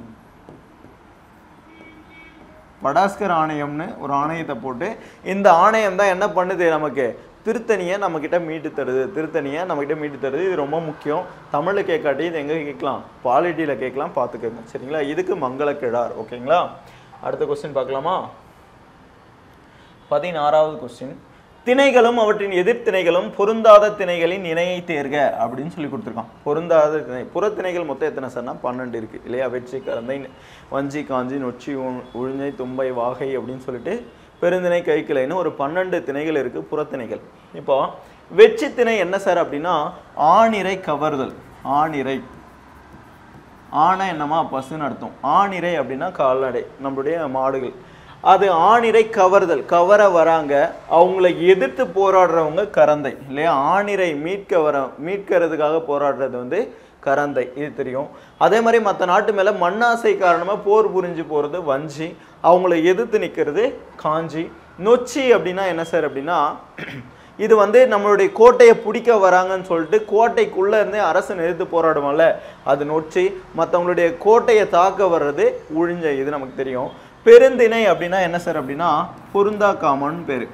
Speaker 1: படாஸ்கர் ஆணையம்னு ஒரு ஆணையத்தை போட்டு இந்த ஆணையம் தான் என்ன பண்ணுது நமக்கு திருத்தணியை நம்மக்கிட்ட மீட்டு தருது திருத்தணியை நம்மக்கிட்ட மீட்டு தருது இது ரொம்ப முக்கியம் தமிழில் கேட்காட்டி இது எங்கே கேட்கலாம் பாலிட்டியில் கேட்கலாம் பார்த்துக்கோங்க சரிங்களா இதுக்கு மங்களக்கிழார் ஓகேங்களா அடுத்த கொஸ்டின் பார்க்கலாமா பதினாறாவது கொஸ்டின் திணைகளும் அவற்றின் எதிர்த்திணைகளும் பொருந்தாத திணைகளின் இணையை தேர்க அப்படின்னு சொல்லி கொடுத்துருக்கான் பொருந்தாத திணை புறத்திணைகள் மொத்தம் எத்தனை சார்னா பன்னெண்டு இருக்கு இல்லையா வெற்றி கரந்தை வஞ்சி காஞ்சி நொச்சி உ- உழிஞை தும்பை வாகை அப்படின்னு சொல்லிட்டு பெருந்திணை கைக்கிளைன்னு ஒரு பன்னெண்டு திணைகள் இருக்கு புறத்திணைகள் இப்போ வெற்றி திணை என்ன சார் அப்படின்னா ஆணிரை கவர்தல் ஆணிரை ஆனை என்னமா பசுன்னு அர்த்தம் ஆணிரை அப்படின்னா கால்நடை நம்மளுடைய மாடுகள் அது ஆணிரை கவர்தல் கவர வராங்க அவங்கள எதிர்த்து போராடுறவங்க கரந்தை இல்லையா ஆணிரை மீட்க வர மீட்கிறதுக்காக போராடுறது வந்து கரந்தை இது தெரியும் அதே மாதிரி மற்ற நாட்டு மேல மண்ணாசை காரணமா போர் புரிஞ்சு போறது வஞ்சி அவங்கள எதிர்த்து நிக்கிறது காஞ்சி நொச்சி அப்படின்னா என்ன சார் அப்படின்னா இது வந்து நம்மளுடைய கோட்டையை பிடிக்க வராங்கன்னு சொல்லிட்டு கோட்டைக்குள்ள இருந்தே அரசு எதிர்த்து போராடுவான்ல அது நொச்சி மற்றவங்களுடைய கோட்டையை தாக்க வர்றது உழிஞ்ச இது நமக்கு தெரியும் பெருந்திணை அப்படின்னா என்ன சார் அப்படின்னா பொருந்தா காமம்னு பேரு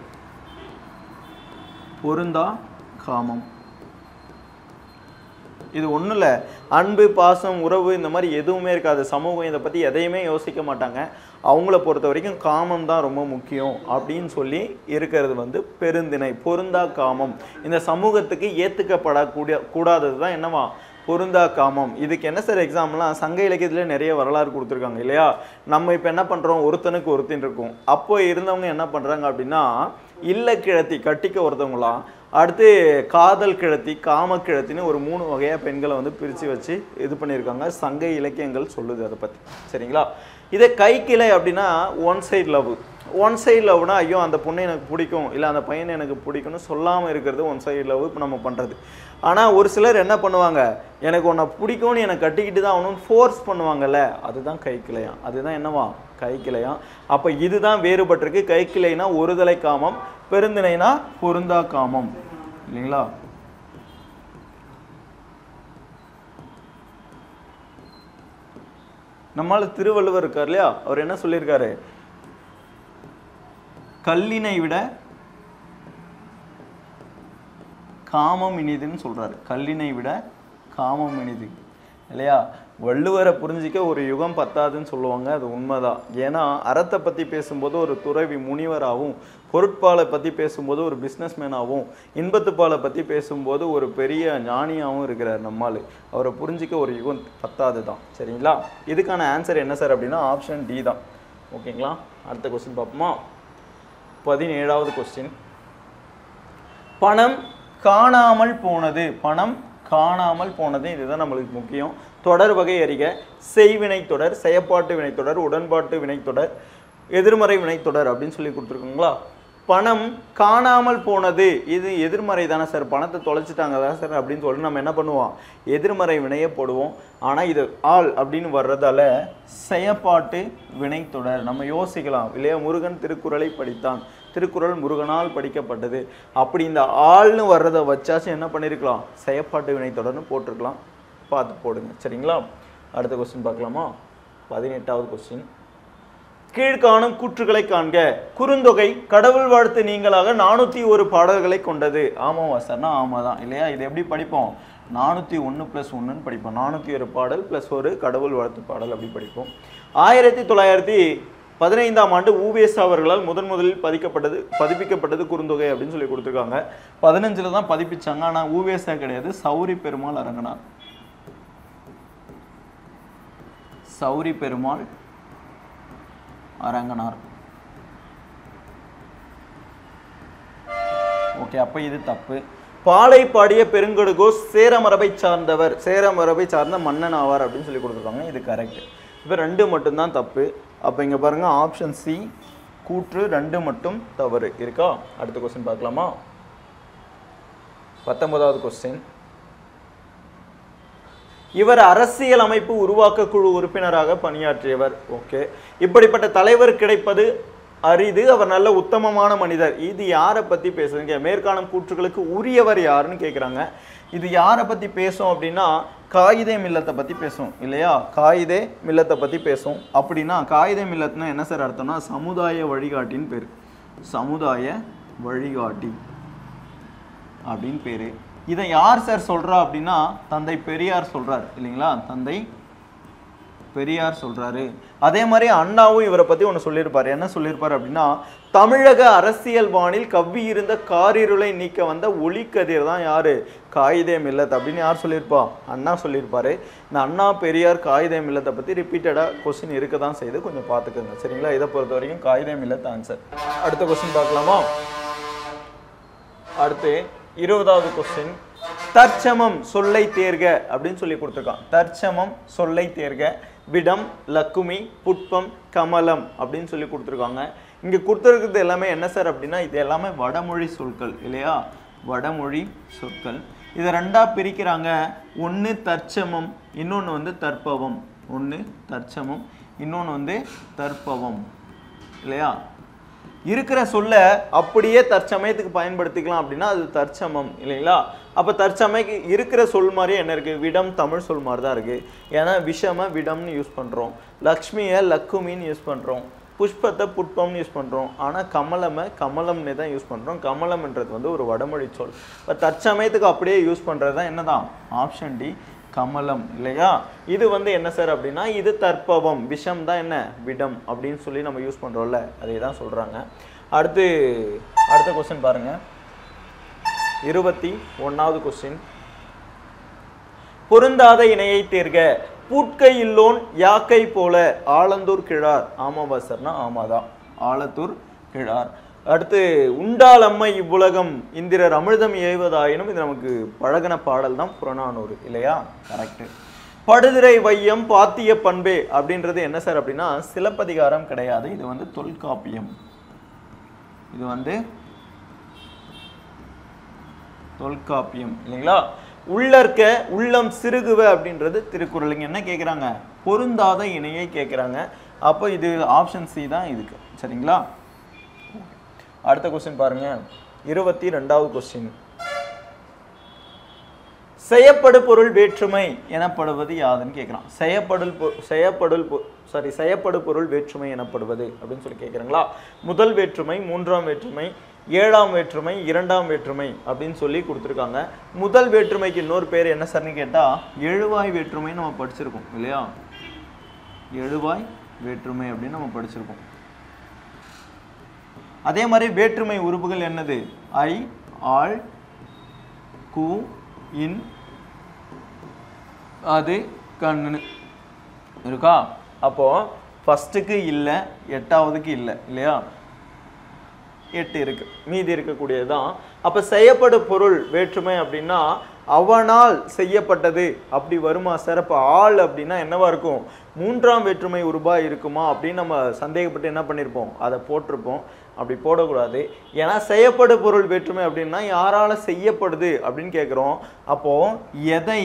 Speaker 1: பொருந்தா காமம் இது ஒன்றும் இல்லை அன்பு பாசம் உறவு இந்த மாதிரி எதுவுமே இருக்காது சமூகம் இதை பற்றி எதையுமே யோசிக்க மாட்டாங்க அவங்கள பொறுத்த வரைக்கும் காமம் தான் ரொம்ப முக்கியம் அப்படின்னு சொல்லி இருக்கிறது வந்து பெருந்திணை பொருந்தா காமம் இந்த சமூகத்துக்கு ஏற்றுக்கப்படக்கூடிய கூடாதது தான் என்னவா பொருந்தா காமம் இதுக்கு என்ன சார் எக்ஸாம்லாம் சங்க இலக்கியத்தில் நிறைய வரலாறு கொடுத்துருக்காங்க இல்லையா நம்ம இப்போ என்ன பண்ணுறோம் ஒருத்தனுக்கு ஒருத்தன் இருக்கும் அப்போ இருந்தவங்க என்ன பண்ணுறாங்க அப்படின்னா இல்ல கிழத்தி கட்டிக்க ஒருத்தவங்களாம் அடுத்து காதல் கிழத்தி காம கிழத்தின்னு ஒரு மூணு வகையாக பெண்களை வந்து பிரித்து வச்சு இது பண்ணியிருக்காங்க சங்க இலக்கியங்கள் சொல்லுது அதை பற்றி சரிங்களா இதே கைக்கிளை அப்படின்னா one side love one side லவ்னா ஐயோ அந்த பொண்ணு எனக்கு பிடிக்கும் இல்லை அந்த பையனை எனக்கு பிடிக்கும்னு சொல்லாமல் இருக்கிறது ஒன் சைடு லவ் இப்போ நம்ம பண்ணுறது ஆனால் ஒரு சிலர் என்ன பண்ணுவாங்க எனக்கு உன்னை பிடிக்கும்னு என்னை கட்டிக்கிட்டு தான் ஆகணும்னு ஃபோர்ஸ் பண்ணுவாங்கல்ல அதுதான் கைக்கிளையாம் அதுதான் என்னவா கைக்கிளையாம் அப்போ இதுதான் வேறுபட்டிருக்கு கைக்கிளைனா ஒருதலை காமம் பெருந்திணைனா பொருந்தா காமம் இல்லைங்களா நம்மால திருவள்ளுவர் இருக்கார் இல்லையா அவர் என்ன சொல்லியிருக்காரு கல்லினை விட காமம் இனிதுன்னு சொல்றாரு கல்லினை விட காமம் இனிது இல்லையா வள்ளுவரை புரிஞ்சிக்க ஒரு யுகம் பத்தாதுன்னு சொல்லுவாங்க அது உண்மைதான் ஏன்னா அறத்தை பற்றி பேசும்போது ஒரு துறவி முனிவராகவும் பொருட்பாலை பற்றி பேசும்போது ஒரு பிஸ்னஸ்மேனாகவும் இன்பத்துப்பாலை பற்றி பேசும்போது ஒரு பெரிய ஞானியாகவும் இருக்கிறார் நம்மால் அவரை புரிஞ்சிக்க ஒரு யுகம் பத்தாது தான் சரிங்களா இதுக்கான ஆன்சர் என்ன சார் அப்படின்னா ஆப்ஷன் டி தான் ஓகேங்களா அடுத்த கொஸ்டின் பார்ப்போமா பதினேழாவது கொஸ்டின் பணம் காணாமல் போனது பணம் காணாமல் போனது இதுதான் நம்மளுக்கு முக்கியம் தொடர் வகை அறிக செய்வினை தொடர் செயப்பாட்டு வினைத்தொடர் உடன்பாட்டு வினைத்தொடர் எதிர்மறை வினைத்தொடர் அப்படின்னு சொல்லி கொடுத்துருக்குங்களா பணம் காணாமல் போனது இது எதிர்மறை தானே சார் பணத்தை தொலைச்சிட்டாங்க தான் சார் அப்படின்னு சொல்லி நம்ம என்ன பண்ணுவோம் எதிர்மறை வினையை போடுவோம் ஆனால் இது ஆள் அப்படின்னு வர்றதால செயப்பாட்டு வினைத்தொடர் நம்ம யோசிக்கலாம் இல்லையா முருகன் திருக்குறளை படித்தான் திருக்குறள் முருகனால் படிக்கப்பட்டது அப்படி இந்த ஆள்னு வர்றதை வச்சாச்சும் என்ன பண்ணியிருக்கலாம் செயப்பாட்டு வினைத்தொடர்னு போட்டிருக்கலாம் பார்த்து போடுங்க சரிங்களா அடுத்த கொஸ்டின் பார்க்கலாமா பதினெட்டாவது கொஸ்டின் கீழ்காணும் கூற்றுகளை காண்க குறுந்தொகை கடவுள் வாழ்த்து நீங்களாக நானூற்றி ஒரு பாடல்களை கொண்டது ஆமாவா சார்னா ஆமாம் தான் இல்லையா இது எப்படி படிப்போம் நானூற்றி ஒன்று ப்ளஸ் ஒன்றுன்னு படிப்போம் நானூற்றி ஒரு பாடல் ப்ளஸ் ஒரு கடவுள் வாழ்த்து பாடல் அப்படி படிப்போம் ஆயிரத்தி தொள்ளாயிரத்தி பதினைந்தாம் ஆண்டு ஊவேசா அவர்களால் முதன் முதலில் பதிக்கப்பட்டது பதிப்பிக்கப்பட்டது குறுந்தொகை அப்படின்னு சொல்லி கொடுத்துருக்காங்க பதினஞ்சில் தான் பதிப்பிச்சாங்க ஆனால் ஊவேசா கிடையாது சௌரி பெருமாள் அரங்கனார் சௌரி பெருமாள் அரங்கனார் ஓகே அப்ப இது தப்பு பாலை பாடிய பெருங்கடுகோ சேர மரபை சார்ந்தவர் சேர மரபை சார்ந்த மன்னன் ஆவார் அப்படின்னு சொல்லி கொடுத்துருக்காங்க இது கரெக்ட் இப்போ ரெண்டு மட்டும்தான் தப்பு அப்போ இங்க பாருங்க ஆப்ஷன் சி கூற்று ரெண்டு மட்டும் தவறு இருக்கா அடுத்த கொஸ்டின் பார்க்கலாமா பத்தொன்பதாவது கொஸ்டின் இவர் அரசியல் அமைப்பு உருவாக்க குழு உறுப்பினராக பணியாற்றியவர் ஓகே இப்படிப்பட்ட தலைவர் கிடைப்பது அரிது அவர் நல்ல உத்தமமான மனிதர் இது யாரை பத்தி பேசுறீங்க மேற்காணும் கூற்றுகளுக்கு உரியவர் யாருன்னு கேக்குறாங்க இது யாரை பத்தி பேசும் அப்படின்னா காயிதே மில்லத்தை பத்தி பேசும் இல்லையா காயிதே மில்லத்தை பத்தி பேசும் அப்படின்னா காயிதே மில்லத்னா என்ன சார் அர்த்தம்னா சமுதாய வழிகாட்டின்னு பேர் சமுதாய வழிகாட்டி அப்படின்னு பேரு இதை யார் சார் சொல்றா அப்படின்னா தந்தை பெரியார் சொல்றார் இல்லைங்களா தந்தை பெரியார் சொல்றாரு அதே மாதிரி அண்ணாவும் இவரை பத்தி ஒன்று சொல்லியிருப்பார் என்ன சொல்லியிருப்பார் அப்படின்னா தமிழக அரசியல் வானில் கவ்வி இருந்த காரிருளை நீக்க வந்த ஒளிக்கதிர் தான் யாரு காயிதே மில்லத் அப்படின்னு யார் சொல்லியிருப்பா அண்ணா சொல்லியிருப்பாரு இந்த அண்ணா பெரியார் காயிதே மில்லத்தை பத்தி ரிப்பீட்டடா கொஸ்டின் இருக்க தான் செய்து கொஞ்சம் பார்த்துக்கோங்க சரிங்களா இதை பொறுத்த வரைக்கும் காயிதே மில்லத் ஆன்சர் அடுத்த கொஸ்டின் பார்க்கலாமா அடுத்து இருபதாவது கொஸ்டின் தற்சமம் சொல்லை தேர்க அப்படின்னு சொல்லி கொடுத்துருக்கான் தற்சமம் சொல்லை தேர்க விடம் லக்குமி புட்பம் கமலம் அப்படின்னு சொல்லி கொடுத்துருக்காங்க இங்க கொடுத்துருக்கிறது எல்லாமே என்ன சார் அப்படின்னா இது எல்லாமே வடமொழி சொற்கள் இல்லையா வடமொழி சொற்கள் இதை ரெண்டா பிரிக்கிறாங்க ஒன்று தற்சமம் இன்னொன்று வந்து தற்பவம் ஒன்று தற்சமம் இன்னொன்று வந்து தற்பவம் இல்லையா இருக்கிற சொல்ல அப்படியே தற்சமயத்துக்கு பயன்படுத்திக்கலாம் அப்படின்னா அது தற்சமம் இல்லைங்களா அப்போ தற்சமயக்கு இருக்கிற சொல் மாதிரி என்ன இருக்கு விடம் தமிழ் சொல் மாதிரி தான் இருக்கு ஏன்னா விஷம விடம்னு யூஸ் பண்றோம் லக்ஷ்மியை லக்குமின்னு யூஸ் பண்றோம் புஷ்பத்தை புட்பம்னு யூஸ் பண்றோம் ஆனா கமலமை கமலம்னு தான் யூஸ் பண்றோம் கமலம்ன்றது வந்து ஒரு வடமொழி சொல் இப்போ தற்சமயத்துக்கு அப்படியே யூஸ் பண்றது தான் என்னதான் ஆப்ஷன் டி கமலம் இல்லையா இது வந்து என்ன சார் அப்படின்னா இது தற்பவம் விஷம் தான் என்ன விடம் அப்படின்னு சொல்லி நம்ம யூஸ் பண்றோம்ல அதே தான் சொல்றாங்க அடுத்து அடுத்த கொஸ்டின் பாருங்க இருபத்தி ஒன்னாவது கொஸ்டின் பொருந்தாத இணையை தேர்க பூட்கை இல்லோன் யாக்கை போல ஆலந்தூர் கிழார் ஆமாவா சார்னா ஆமாதான் ஆலத்தூர் கிழார் அடுத்து உண்டாலம்மை இவ்வுலகம் இந்திரர் அமிர்தம் ஏய்வதாயினும் இது நமக்கு பழகின பாடல் தான் புறநானூறு இல்லையா கரெக்ட் படுதிரை வையம் பாத்திய பண்பே அப்படின்றது என்ன சார் அப்படின்னா சிலப்பதிகாரம் கிடையாது இது வந்து தொல்காப்பியம் இது வந்து தொல்காப்பியம் இல்லைங்களா உள்ளற்க உள்ளம் சிறுகுவ அப்படின்றது திருக்குறள் இங்க என்ன கேக்குறாங்க பொருந்தாத இணையை கேக்குறாங்க அப்போ இது ஆப்ஷன் சி தான் இதுக்கு சரிங்களா அடுத்த கொஸ்டின் பாருங்க இருபத்தி ரெண்டாவது கொஸ்டின் செய்யப்படு பொருள் வேற்றுமை எனப்படுவது யாதுன்னு கேட்குறான் செய்யப்படுல் பொ- செய்யப்படுல் சாரி செய்யப்படு பொருள் வேற்றுமை எனப்படுவது அப்படின்னு சொல்லி கேட்குறாங்களா முதல் வேற்றுமை மூன்றாம் வேற்றுமை ஏழாம் வேற்றுமை இரண்டாம் வேற்றுமை அப்படின்னு சொல்லி கொடுத்துருக்காங்க முதல் வேற்றுமைக்கு இன்னொரு பேர் என்ன சார்னு கேட்டால் எழுவாய் வேற்றுமை நம்ம படிச்சிருக்கோம் இல்லையா எழுவாய் வேற்றுமை அப்படின்னு நம்ம படிச்சிருக்கோம் அதே மாதிரி வேற்றுமை உறுப்புகள் என்னது ஐ ஆள் கு இன் அது கண்ணு இருக்கா அப்போ ஃபர்ஸ்ட்டுக்கு இல்லை எட்டாவதுக்கு இல்லை இல்லையா எட்டு இருக்கு மீதி இருக்கக்கூடியதுதான் அப்ப செய்யப்படும் பொருள் வேற்றுமை அப்படின்னா அவனால் செய்யப்பட்டது அப்படி வருமா சார் அப்ப ஆள் அப்படின்னா என்னவா இருக்கும் மூன்றாம் வேற்றுமை உருபா இருக்குமா அப்படின்னு நம்ம சந்தேகப்பட்டு என்ன பண்ணியிருப்போம் அதை போட்டிருப்போம் அப்படி போடக்கூடாது ஏன்னா செய்யப்படும் பொருள் வேற்றுமை அப்படின்னா யாரால செய்யப்படுது அப்படின்னு கேட்குறோம் அப்போ எதை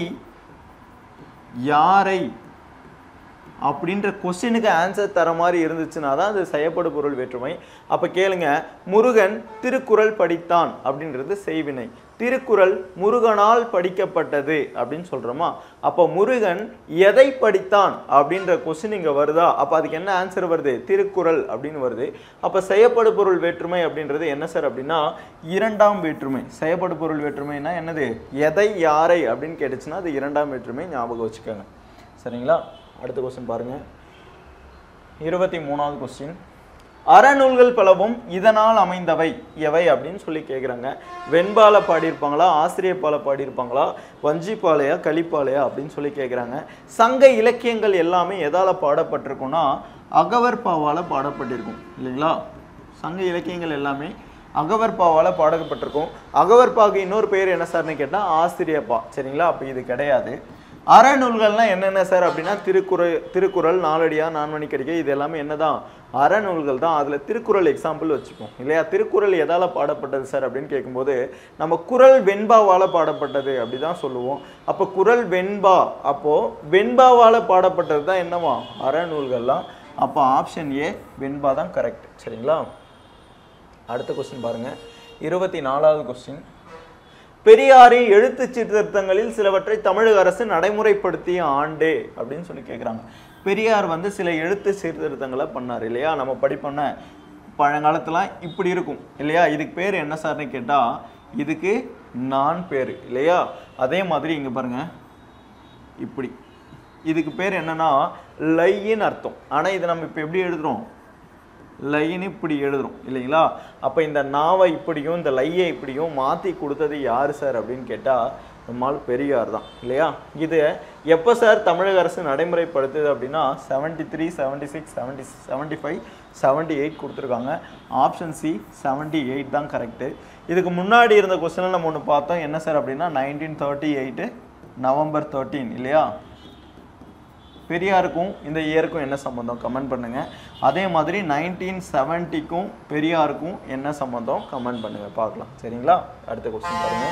Speaker 1: யாரை அப்படின்ற கொஸ்டினுக்கு ஆன்சர் தர மாதிரி இருந்துச்சுன்னா தான் அது செய்யப்படு பொருள் வேற்றுமை அப்போ கேளுங்க முருகன் திருக்குறள் படித்தான் அப்படின்றது செய்வினை திருக்குறள் முருகனால் படிக்கப்பட்டது அப்படின்னு சொல்றோமா அப்போ முருகன் எதை படித்தான் அப்படின்ற கொஸ்டின் இங்க வருதா அப்போ அதுக்கு என்ன ஆன்சர் வருது திருக்குறள் அப்படின்னு வருது அப்போ செய்யப்படு பொருள் வேற்றுமை அப்படின்றது என்ன சார் அப்படின்னா இரண்டாம் வேற்றுமை செய்யப்படு பொருள் வேற்றுமைனா என்னது எதை யாரை அப்படின்னு கேட்டுச்சுன்னா அது இரண்டாம் வேற்றுமை ஞாபகம் வச்சுக்கோங்க சரிங்களா அடுத்த கொஸ்டின் பாருங்க இருபத்தி மூணாவது கொஸ்டின் அறநூல்கள் பலவும் இதனால் அமைந்தவை எவை அப்படின்னு சொல்லி கேட்குறாங்க வெண்பால பாடியிருப்பாங்களா ஆசிரியப்பால பாடியிருப்பாங்களா வஞ்சிப்பாளையா கலிப்பாளையா அப்படின்னு சொல்லி கேட்குறாங்க சங்க இலக்கியங்கள் எல்லாமே எதால பாடப்பட்டிருக்கும்னா அகவற்பாவால பாடப்பட்டிருக்கும் இல்லைங்களா சங்க இலக்கியங்கள் எல்லாமே அகவற்பாவால பாடப்பட்டிருக்கும் அகவற்பாவுக்கு இன்னொரு பேர் என்ன சார்னு கேட்டால் ஆசிரியப்பா சரிங்களா அப்போ இது கிடையாது அறநூல்கள்லாம் என்னென்ன சார் அப்படின்னா திருக்குறள் திருக்குறள் நாலடியா நான்மணிக்கடிகை இது எல்லாமே என்னதான் அறநூல்கள் தான் அதில் திருக்குறள் எக்ஸாம்பிள் வச்சுப்போம் இல்லையா திருக்குறள் எதால பாடப்பட்டது சார் அப்படின்னு கேட்கும்போது நம்ம குறள் வெண்பாவால் பாடப்பட்டது அப்படி தான் சொல்லுவோம் அப்போ குறள் வெண்பா அப்போது வெண்பாவால் பாடப்பட்டது தான் என்னவா அறநூல்கள்லாம் அப்போ ஆப்ஷன் ஏ வெண்பா தான் கரெக்ட் சரிங்களா அடுத்த கொஸ்டின் பாருங்க இருபத்தி நாலாவது கொஸ்டின் பெரியாரின் எழுத்து சீர்திருத்தங்களில் சிலவற்றை தமிழக அரசு நடைமுறைப்படுத்திய ஆண்டு அப்படின்னு சொல்லி கேட்குறாங்க பெரியார் வந்து சில எழுத்து சீர்திருத்தங்களை பண்ணார் இல்லையா நம்ம படிப்போன்ன பழங்காலத்துலாம் இப்படி இருக்கும் இல்லையா இதுக்கு பேர் என்ன சார்னு கேட்டால் இதுக்கு நான் பேர் இல்லையா அதே மாதிரி இங்கே பாருங்க இப்படி இதுக்கு பேர் என்னன்னா லைன்னு அர்த்தம் ஆனால் இதை நம்ம இப்போ எப்படி எழுதுறோம் லைன்னு இப்படி எழுதுறோம் இல்லைங்களா அப்போ இந்த நாவை இப்படியும் இந்த லையை இப்படியும் மாற்றி கொடுத்தது யார் சார் அப்படின்னு கேட்டால் நம்மால் பெரியார் தான் இல்லையா இது எப்போ சார் தமிழக அரசு நடைமுறைப்படுத்துது அப்படின்னா seventy three seventy six seventy seventy five seventy eight கொடுத்துருக்காங்க ஆப்ஷன் சி செவன்ட்டி எயிட் தான் கரெக்டு இதுக்கு முன்னாடி இருந்த கொஸ்டினில் நம்ம ஒன்று பார்த்தோம் என்ன சார் அப்படின்னா nineteen thirty eight November thirteen இல்லையா பெரியாருக்கும் இந்த இயருக்கும் என்ன சம்பந்தம் கமெண்ட் பண்ணுங்க அதே மாதிரி நைன்டீன் செவன்ட்டிக்கும் பெரியாருக்கும் என்ன சம்பந்தம் கமெண்ட் பண்ணுங்க பார்க்கலாம் சரிங்களா அடுத்த கொஸ்டின் பாருங்க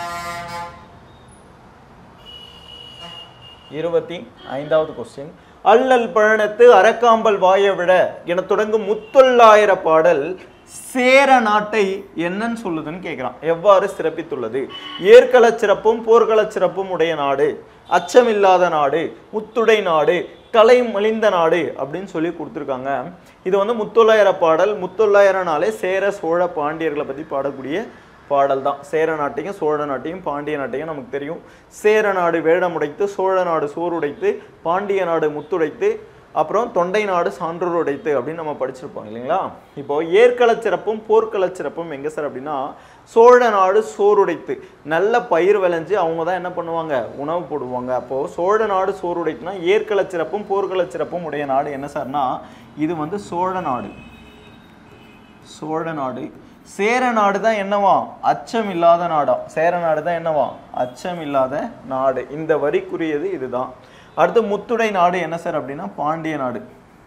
Speaker 1: இருபத்தி ஐந்தாவது கொஸ்டின் அல்லல் பழனத்து அரக்காம்பல் வாய விட என தொடங்கும் முத்தொள்ளாயிர பாடல் சேர நாட்டை என்னன்னு சொல்லுதுன்னு கேட்குறான் எவ்வாறு சிறப்பித்துள்ளது ஏற்கள சிறப்பும் போர்க்கள சிறப்பும் உடைய நாடு அச்சமில்லாத நாடு முத்துடை நாடு கலை மலிந்த நாடு அப்படின்னு சொல்லி கொடுத்துருக்காங்க இது வந்து முத்தொள்ளாயிர பாடல் முத்தொள்ளாயிரனாலே சேர சோழ பாண்டியர்களை பற்றி பாடக்கூடிய பாடல் தான் சேர நாட்டையும் சோழ நாட்டையும் பாண்டிய நாட்டையும் நமக்கு தெரியும் சேர நாடு வேடமுடைத்து சோழ நாடு சோறுடைத்து பாண்டிய நாடு முத்துடைத்து அப்புறம் தொண்டை நாடு சான்றோர் உடைத்து அப்படின்னு நம்ம படிச்சிருப்போம் இல்லைங்களா இப்போ ஏற்கள சிறப்பும் போர்க்கள சிறப்பும் எங்க சார் அப்படின்னா சோழ நாடு சோறுடைத்து நல்ல பயிர் விளைஞ்சு அவங்க தான் என்ன பண்ணுவாங்க உணவு போடுவாங்க அப்போ சோழ நாடு சோறுடைத்துனா ஏற்கள சிறப்பும் போர்க்கள சிறப்பும் உடைய நாடு என்ன சார்னா இது வந்து சோழ நாடு சோழ நாடு சேர நாடு தான் என்னவா அச்சம் இல்லாத நாடாம் சேர நாடு தான் என்னவா அச்சம் இல்லாத நாடு இந்த வரிக்குரியது இதுதான் அடுத்து முத்துடை நாடு என்ன சார் அப்படின்னா பாண்டிய நாடு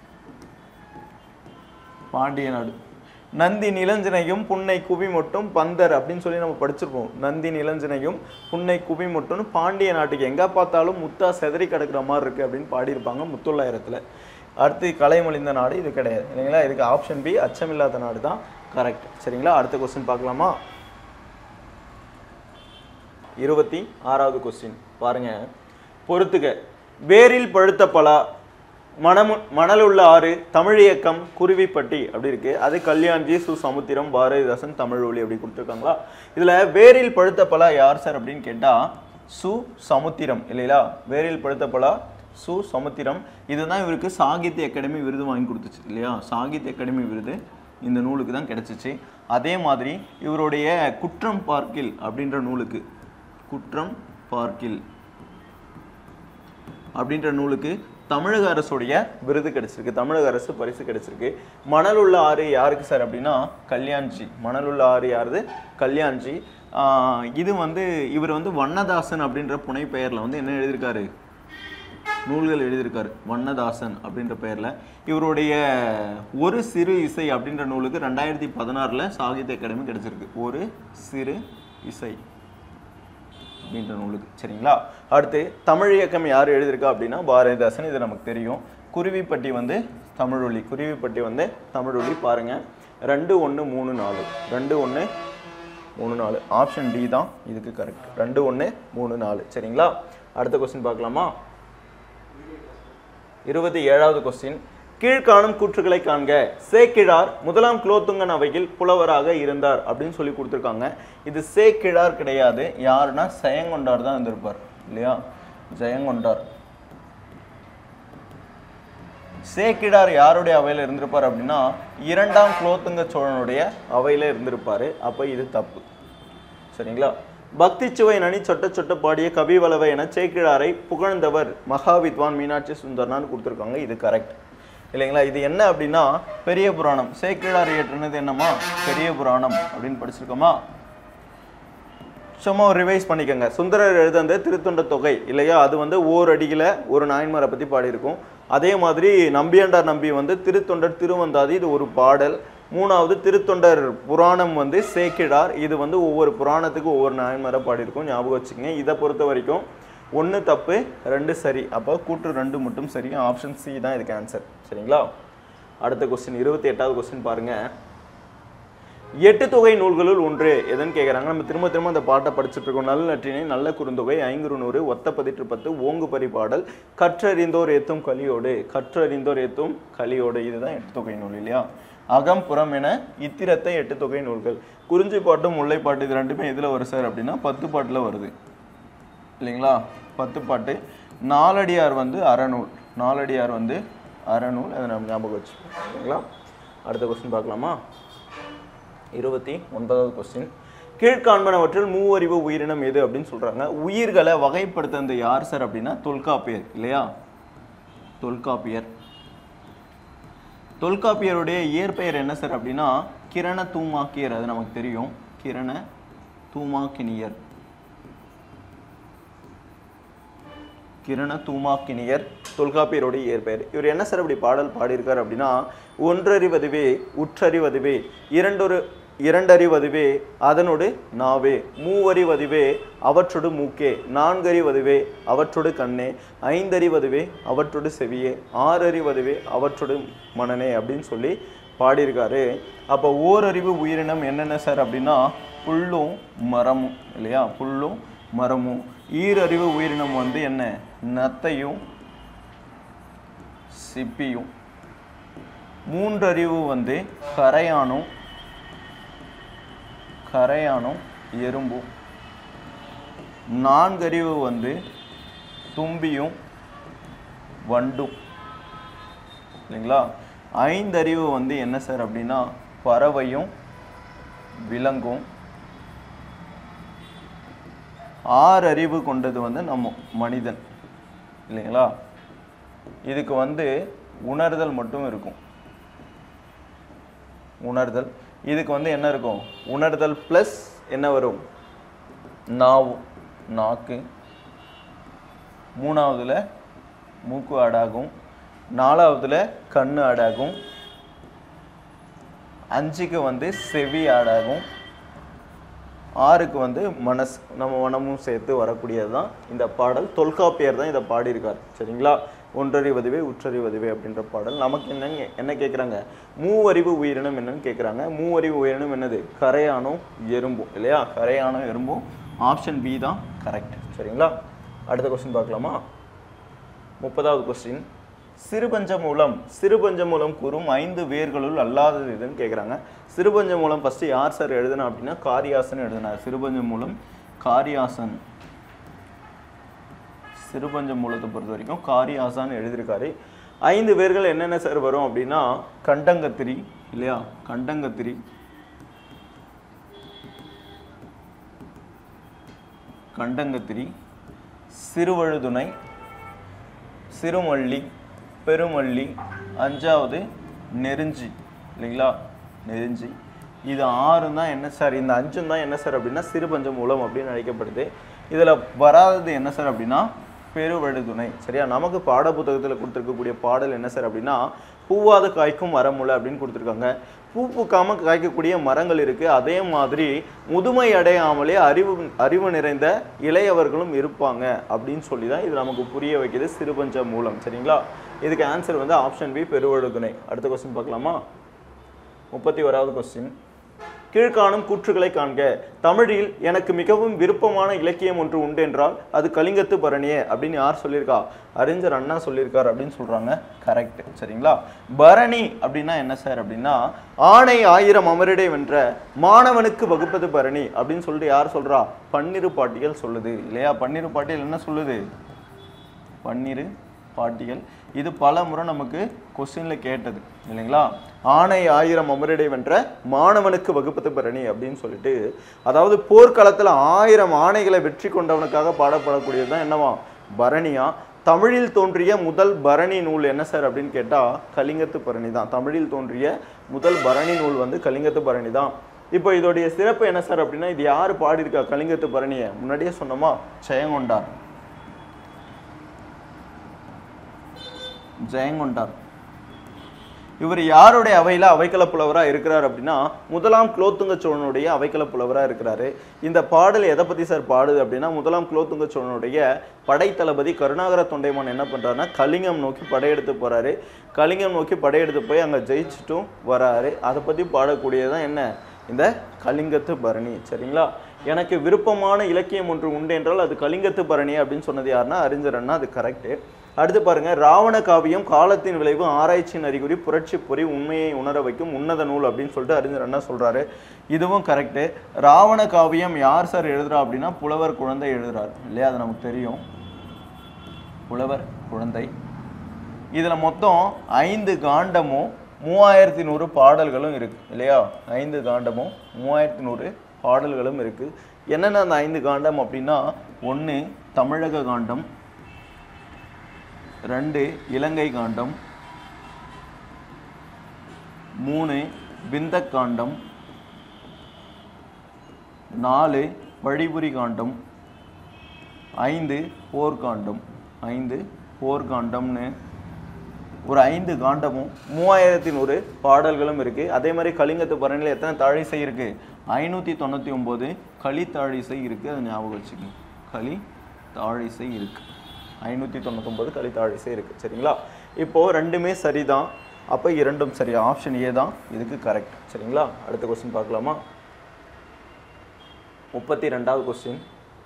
Speaker 1: பாண்டிய நாடு நந்தி நிலஞ்சினையும் புன்னை குவி மொட்டும் பந்தர் அப்படின்னு சொல்லி நம்ம படிச்சிருப்போம் நந்தி நிலஞ்சினையும் புன்னை குவி மொட்டும்னு பாண்டிய நாட்டுக்கு எங்க பார்த்தாலும் முத்தா செதறி கிடக்குற மாதிரி இருக்கு அப்படின்னு பாடியிருப்பாங்க முத்தொள்ளாயிரத்துல அடுத்து கலைமொழிந்த நாடு இது கிடையாது இல்லைங்களா இதுக்கு ஆப்ஷன் பி அச்சமில்லாத நாடு தான் கரெக்ட் சரிங்களா அடுத்த கொஸ்டின் பார்க்கலாமா இருபத்தி ஆறாவது கொஸ்டின் பாருங்க பொறுத்துக வேரில் பழுத்த பலா மணமு மணலுள்ள ஆறு தமிழ் இயக்கம் குருவிப்பட்டி அப்படி இருக்கு அது கல்யாண்ஜி சு சமுத்திரம் பாரதிதாசன் தமிழ் ஒளி அப்படி கொடுத்துருக்காங்களா இதுல வேரில் பழுத்த பலா யார் சார் அப்படின்னு கேட்டா சு சமுத்திரம் இல்லைங்களா வேரில் பழுத்த பலா சு சமுத்திரம் இதுதான் இவருக்கு சாகித்ய அகாடமி விருது வாங்கி கொடுத்துச்சு இல்லையா சாகித்ய அகாடமி விருது இந்த நூலுக்கு தான் கிடைச்சிச்சு அதே மாதிரி இவருடைய குற்றம் பார்க்கில் அப்படின்ற நூலுக்கு குற்றம் பார்க்கில் அப்படின்ற நூலுக்கு தமிழக அரசுடைய விருது கிடைச்சிருக்கு தமிழக அரசு பரிசு கிடைச்சிருக்கு மணலுள்ள ஆறு யாருக்கு சார் அப்படின்னா கல்யாண்ஜி மணலுள்ள ஆறு யாருது கல்யாண்ஜி ஆஹ் இது வந்து இவர் வந்து வண்ணதாசன் அப்படின்ற புனை பெயர்ல வந்து என்ன எழுதியிருக்காரு நூல்கள் எழுதியிருக்காரு வண்ணதாசன் அப்படின்ற பெயர்ல இவருடைய ஒரு சிறு இசை அப்படின்ற நூலுக்கு ரெண்டாயிரத்தி பதினாறுல சாகித்ய அகாடமி கிடைச்சிருக்கு ஒரு சிறு இசை அப்படின்ற நூலுக்கு சரிங்களா அடுத்து தமிழ் இயக்கம் யார் எழுதியிருக்கா அப்படின்னா பாரதிதாசன் இது நமக்கு தெரியும் குருவிப்பட்டி வந்து தமிழொலி குருவிப்பட்டி வந்து தமிழொலி பாருங்க ரெண்டு ஒன்று மூணு நாலு ரெண்டு ஒன்று மூணு நாலு ஆப்ஷன் டி தான் இதுக்கு கரெக்ட் ரெண்டு ஒன்று மூணு நாலு சரிங்களா அடுத்த கொஸ்டின் பார்க்கலாமா இருபத்தி ஏழாவது கொஸ்டின் கீழ்காணும் கூற்றுகளை காண்க சேக்கிழார் முதலாம் குலோத்துங்கன் அவையில் புலவராக இருந்தார் அப்படின்னு சொல்லி கொடுத்துருக்காங்க இது சேக்கிழார் கிடையாது யாருன்னா ஜெயங்கொண்டார் தான் இருந்திருப்பார் இல்லையா ஜெயங்கொண்டார் சேக்கிழார் யாருடைய அவையில் இருந்திருப்பார் அப்படின்னா இரண்டாம் குலோத்துங்க சோழனுடைய அவையில இருந்திருப்பாரு அப்ப இது தப்பு சரிங்களா பக்தி சுவை நனி சொட்ட சொட்ட பாடிய கவிவளவை என சேக்கிழாரை புகழ்ந்தவர் மகாவித்வான் மீனாட்சி சுந்தர்னான்னு கொடுத்துருக்காங்க இது கரெக்ட் இல்லைங்களா இது என்ன அப்படின்னா பெரிய புராணம் சேக்கிழார் இயற்றினது என்னமா பெரிய புராணம் அப்படின்னு படிச்சிருக்கோமா சும்மா ஒரு ரிவைஸ் பண்ணிக்கோங்க சுந்தரர் எழுத திருத்தொண்ட தொகை இல்லையா அது வந்து ஓரடியில் ஒரு நாயன்மாரை பற்றி பாடியிருக்கும் அதே மாதிரி நம்பியாண்டார் நம்பி வந்து திருத்தொண்டர் திருவந்தாதி இது ஒரு பாடல் மூணாவது திருத்தொண்டர் புராணம் வந்து சேக்கிடார் இது வந்து ஒவ்வொரு புராணத்துக்கு ஒவ்வொரு நாயன்மாரை பாடியிருக்கும் ஞாபகம் வச்சுக்கோங்க இதை பொறுத்த வரைக்கும் ஒன்று தப்பு ரெண்டு சரி அப்போ கூற்று ரெண்டு மட்டும் சரி ஆப்ஷன் சி தான் இதுக்கு ஆன்சர் சரிங்களா அடுத்த கொஸ்டின் இருபத்தி எட்டாவது கொஸ்டின் பாருங்க எட்டு தொகை நூல்களுள் ஒன்று எதுன்னு கேட்குறாங்க நம்ம திரும்ப திரும்ப அந்த பாட்டை படிச்சுட்டு இருக்கோம் நல்ல நற்றினை நல்ல குறுந்தொகை ஐங்குறு நூறு ஒத்த பதிற்று பத்து ஓங்கு பரிபாடல் கற்றறிந்தோர் ஏத்தும் கலியோடு கற்றறிந்தோர் ஏத்தும் கலியோடு இதுதான் எட்டு தொகை நூல் இல்லையா அகம் புறம் என இத்திரத்தை எட்டு தொகை நூல்கள் குறிஞ்சி பாட்டும் முல்லை பாட்டு இது ரெண்டுமே எதில் வரும் சார் அப்படின்னா பத்து பாட்டில் வருது இல்லைங்களா பத்து பாட்டு நாலடியார் வந்து அறநூல் நாலடியார் வந்து அறநூல் அதை நம்ம ஞாபகம் வச்சு சரிங்களா அடுத்த கொஸ்டின் பார்க்கலாமா இருபத்தி ஒன்பதாவது கொஸ்டின் கீழ்காண்பனவற்றில் மூவறிவு உயிரினம் எது அப்படின்னு சொல்றாங்க உயிர்களை வகைப்படுத்துறது யார் சார் அப்படின்னா தொல்காப்பியர் இல்லையா தொல்காப்பியர் தொல்காப்பியருடைய இயற்பெயர் என்ன சார் அப்படின்னா கிரண தூமாக்கியர் அது நமக்கு தெரியும் கிரண தூமாக்கினியர் கிரண தூமாக்கினியர் தொல்காப்பியருடைய இயற்பெயர் இவர் என்ன சார் இப்படி பாடல் பாடியிருக்கார் அப்படின்னா ஒன்றறிவதுவே உற்றறிவதுவே இரண்டொரு இரண்டறிவதுவே அதனோடு நாவே மூவறிவதுவே அவற்றொடு மூக்கே நான்கறிவதுவே அவற்றொடு கண்ணே ஐந்தறிவதுவே அவற்றொடு செவியே ஆறறிவதுவே அவற்றொடு மனனே அப்படின்னு சொல்லி பாடியிருக்காரு அப்போ ஓரறிவு உயிரினம் என்னென்ன சார் அப்படின்னா புல்லும் மரமும் இல்லையா புல்லும் மரமும் ஈரறிவு உயிரினம் வந்து என்ன நத்தையும் சிப்பியும் மூன்றறிவு வந்து கரையானும் கரையானும் எறும்பும் நான்கறிவு வந்து தும்பியும் வண்டும் இல்லைங்களா ஐந்தறிவு வந்து என்ன சார் அப்படின்னா பறவையும் விலங்கும் ஆறு அறிவு கொண்டது வந்து நம்ம மனிதன் இல்லைங்களா இதுக்கு வந்து உணர்தல் மட்டும் இருக்கும் உணர்தல் இதுக்கு வந்து என்ன இருக்கும் உணர்தல் ப்ளஸ் என்ன வரும் நாவு நாக்கு மூணாவதுல மூக்கு ஆடாகும் நாலாவதுல கண்ணு ஆடாகும் அஞ்சுக்கு வந்து செவி ஆடாகும் ஆறுக்கு வந்து மனசு நம்ம மனமும் சேர்த்து வரக்கூடியது தான் இந்த பாடல் தொல்காப்பியர் தான் இதை பாடியிருக்கார் சரிங்களா ஒன்றறிவதுவே உற்றறிவதுவே அப்படின்ற பாடல் நமக்கு என்னங்க என்ன கேட்குறாங்க மூவறிவு உயிரினம் என்னன்னு கேட்குறாங்க மூவறிவு உயிரினம் என்னது கரையானும் எறும்பும் இல்லையா கரையானும் எறும்பும் ஆப்ஷன் பி தான் கரெக்ட் சரிங்களா அடுத்த கொஸ்டின் பார்க்கலாமா முப்பதாவது கொஸ்டின் சிறுபஞ்ச மூலம் சிறுபஞ்ச மூலம் கூறும் ஐந்து வேர்களுள் அல்லாதது எதுன்னு கேட்குறாங்க சிறுபஞ்ச மூலம் ஃபஸ்ட்டு யார் சார் எழுதுனா அப்படின்னா காரியாசன் எழுதினார் சிறுபஞ்ச மூலம் காரியாசன் சிறுபஞ்ச மூலத்தை பொறுத்த வரைக்கும் காரியாசான் எழுதியிருக்காரு ஐந்து பேர்கள் என்னென்ன சார் வரும் அப்படின்னா கண்டங்கத்திரி இல்லையா கண்டங்கத்திரி கண்டங்கத்திரி சிறுவழுதுணை சிறுமல்லி பெருமல்லி அஞ்சாவது நெருஞ்சி இல்லைங்களா நெருஞ்சி இது ஆறும் தான் என்ன சார் இந்த அஞ்சும் தான் என்ன சார் அப்படின்னா சிறுபஞ்ச மூலம் அப்படின்னு அழைக்கப்படுது இதில் வராதது என்ன சார் அப்படின்னா பெருவழுதுணை சரியா நமக்கு பாட புத்தகத்தில் கொடுத்துருக்கக்கூடிய பாடல் என்ன சார் அப்படின்னா பூவாத காய்க்கும் மரமுலை அப்படின்னு கொடுத்துருக்காங்க பூ பூக்காம காய்க்கக்கூடிய மரங்கள் இருக்கு அதே மாதிரி முதுமை அடையாமலே அறிவு அறிவு நிறைந்த இளையவர்களும் இருப்பாங்க அப்படின்னு சொல்லி தான் இது நமக்கு புரிய வைக்கிறது சிறுபஞ்ச மூலம் சரிங்களா இதுக்கு ஆன்சர் வந்து ஆப்ஷன் பி பெருவழுதுணை அடுத்த கொஸ்டின் பார்க்கலாமா முப்பத்தி ஓராவது கொஸ்டின் கீழ்காணும் கூற்றுகளை காண்க தமிழில் எனக்கு மிகவும் விருப்பமான இலக்கியம் ஒன்று உண்டு என்றால் அது கலிங்கத்து பரணியே அப்படின்னு யார் சொல்லியிருக்கா அறிஞர் அண்ணா சொல்லியிருக்கார் அப்படின்னு சொல்றாங்க கரெக்ட் சரிங்களா பரணி அப்படின்னா என்ன சார் அப்படின்னா ஆணை ஆயிரம் அமரிடை வென்ற மாணவனுக்கு வகுப்பது பரணி அப்படின்னு சொல்லிட்டு யார் சொல்றா பன்னிரு பாட்டியல் சொல்லுது இல்லையா பன்னிரு பாட்டியல் என்ன சொல்லுது பன்னிரு பாட்டியல் இது பல முறை நமக்கு கொஸ்டின்ல கேட்டது இல்லைங்களா ஆணை ஆயிரம் அமரிடை வென்ற மாணவனுக்கு வகுப்பது பரணி அப்படின்னு சொல்லிட்டு அதாவது போர்க்களத்துல ஆயிரம் ஆணைகளை வெற்றி கொண்டவனுக்காக பாடப்படக்கூடியது தான் என்னவா பரணியா தமிழில் தோன்றிய முதல் பரணி நூல் என்ன சார் அப்படின்னு கேட்டா கலிங்கத்து பரணி தான் தமிழில் தோன்றிய முதல் பரணி நூல் வந்து கலிங்கத்து பரணி தான் இப்போ இதோடைய சிறப்பு என்ன சார் அப்படின்னா இது யார் பாடியிருக்கா கலிங்கத்து பரணியை முன்னாடியே சொன்னோமா ஜெயங்கொண்டார் ஜெயங்கொண்டார் இவர் யாருடைய அவையில அவைக்கள புலவரா இருக்கிறார் அப்படின்னா முதலாம் குலோத்துங்க சோழனுடைய அவைக்கள புலவரா இருக்கிறாரு இந்த பாடல் எதை பத்தி சார் பாடுது அப்படின்னா முதலாம் குலோத்துங்க சோழனுடைய படைத்தளபதி கருணாகர தொண்டைமான் என்ன பண்றாருன்னா கலிங்கம் நோக்கி படையெடுத்து போறாரு கலிங்கம் நோக்கி படையெடுத்து போய் அங்க ஜெயிச்சுட்டும் வராரு அதை பத்தி பாடக்கூடியதுதான் என்ன இந்த கலிங்கத்து பரணி சரிங்களா எனக்கு விருப்பமான இலக்கியம் ஒன்று உண்டு என்றால் அது கலிங்கத்து பரணி அப்படின்னு சொன்னது யாருன்னா அறிஞர் அண்ணா அது கரெக்டு அடுத்து பாருங்க ராவண காவியம் காலத்தின் விளைவு ஆராய்ச்சியின் அறிகுறி புரட்சி பொறி உண்மையை உணர வைக்கும் உன்னத நூல் அப்படின்னு சொல்லிட்டு அறிஞர் அண்ணா சொல்றாரு இதுவும் கரெக்டு ராவண காவியம் யார் சார் எழுதுறா அப்படின்னா புலவர் குழந்தை எழுதுறாரு இல்லையா அது நமக்கு தெரியும் புலவர் குழந்தை இதுல மொத்தம் ஐந்து காண்டமும் மூவாயிரத்தி நூறு பாடல்களும் இருக்கு இல்லையா ஐந்து காண்டமும் மூவாயிரத்தி நூறு பாடல்களும் இருக்கு என்னென்ன அந்த ஐந்து காண்டம் அப்படின்னா ஒன்று தமிழக காண்டம் ரெண்டு இலங்கை காண்டம் மூணு விந்தக் காண்டம் நாலு வழிபுரி காண்டம் ஐந்து போர்க்காண்டம் ஐந்து போர்க்காண்டம்னு ஒரு ஐந்து காண்டமும் மூவாயிரத்தி நூறு பாடல்களும் இருக்கு அதே மாதிரி கலிங்கத்து பரணியில் எத்தனை தாழிசை இருக்கு ஐநூற்றி தொண்ணூற்றி ஒம்பது களி தாழிசை இருக்கு அதை ஞாபகம் வச்சுக்கோங்க களி தாழிசை இருக்கு ஐநூற்றி தொண்ணூத்தொம்பது களி தாழிசை இருக்கு சரிங்களா இப்போ ரெண்டுமே சரிதான் அப்போ இரண்டும் சரி ஆப்ஷன் ஏ தான் இதுக்கு கரெக்ட் சரிங்களா அடுத்த கொஸ்டின் பார்க்கலாமா முப்பத்தி ரெண்டாவது கொஸ்டின்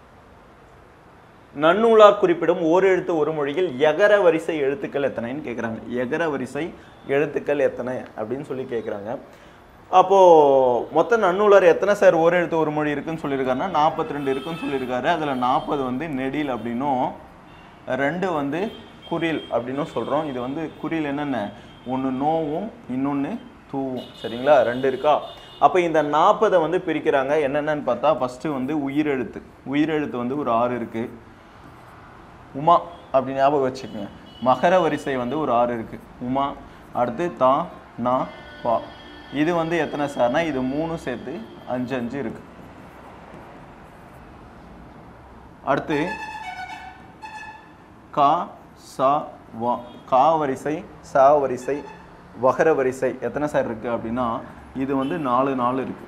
Speaker 1: நன்னூலார் குறிப்பிடும் ஓரெழுத்து ஒரு மொழியில் எகர வரிசை எழுத்துக்கள் எத்தனைன்னு கேட்குறாங்க எகர வரிசை எழுத்துக்கள் எத்தனை அப்படின்னு சொல்லி கேட்குறாங்க அப்போ மொத்த நன்னூலார் எத்தனை சார் ஓரெழுத்து ஒரு மொழி இருக்குன்னு சொல்லியிருக்காருன்னா நாற்பத்தி ரெண்டு இருக்குன்னு சொல்லியிருக்காரு அதில் நாற்பது வந்து நெடில் அப்படின்னும் ரெண்டு வந்து குறில் அப்படின்னும் சொல்கிறோம் இது வந்து குறில் என்னென்ன ஒன்று நோவும் இன்னொன்று தூவும் சரிங்களா ரெண்டு இருக்கா அப்போ இந்த நாற்பதை வந்து பிரிக்கிறாங்க என்னென்னன்னு பார்த்தா ஃபஸ்ட்டு வந்து உயிரெழுத்து உயிரெழுத்து வந்து ஒரு ஆறு இருக்குது உமா அப்படி ஞாபகம் வச்சுக்கோங்க மகர வரிசை வந்து ஒரு ஆறு இருக்கு உமா அடுத்து தா நா பா இது வந்து எத்தனை சார்னா இது மூணு சேர்த்து அஞ்சு அஞ்சு இருக்கு அடுத்து கா சா வா கா வரிசை சா வரிசை வகர வரிசை எத்தனை சார் இருக்கு அப்படின்னா இது வந்து நாலு நாலு இருக்கு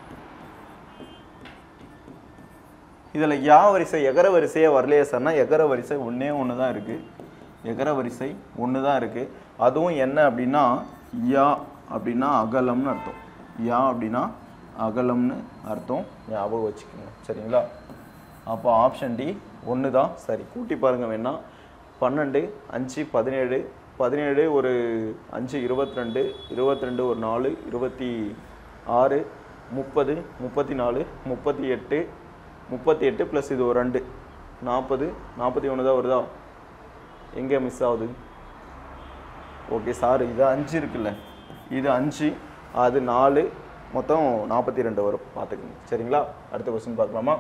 Speaker 1: இதில் யா வரிசை எகர வரிசையே வரலையே சார்னா எகர வரிசை ஒன்றே ஒன்று தான் இருக்குது எகர வரிசை ஒன்று தான் இருக்குது அதுவும் என்ன அப்படின்னா யா அப்படின்னா அகலம்னு அர்த்தம் யா அப்படின்னா அகலம்னு அர்த்தம் ஞாபகம் வச்சுக்கோங்க சரிங்களா அப்போ ஆப்ஷன் டி ஒன்று தான் சரி கூட்டி பாருங்க வேணா பன்னெண்டு அஞ்சு பதினேழு பதினேழு ஒரு அஞ்சு இருபத்தி ரெண்டு இருபத்தி ரெண்டு ஒரு நாலு இருபத்தி ஆறு முப்பது முப்பத்தி நாலு முப்பத்தி எட்டு முப்பத்தி எட்டு ப்ளஸ் இது ஒரு ரெண்டு நாற்பது நாற்பத்தி ஒன்று தான் வருதா எங்கே மிஸ் ஆகுது ஓகே சார் இது அஞ்சு இருக்குல்ல இது அஞ்சு அது நாலு மொத்தம் நாற்பத்தி ரெண்டு வரும் பார்த்துக்கோங்க சரிங்களா அடுத்த கொஸ்டின் பார்க்கலாமா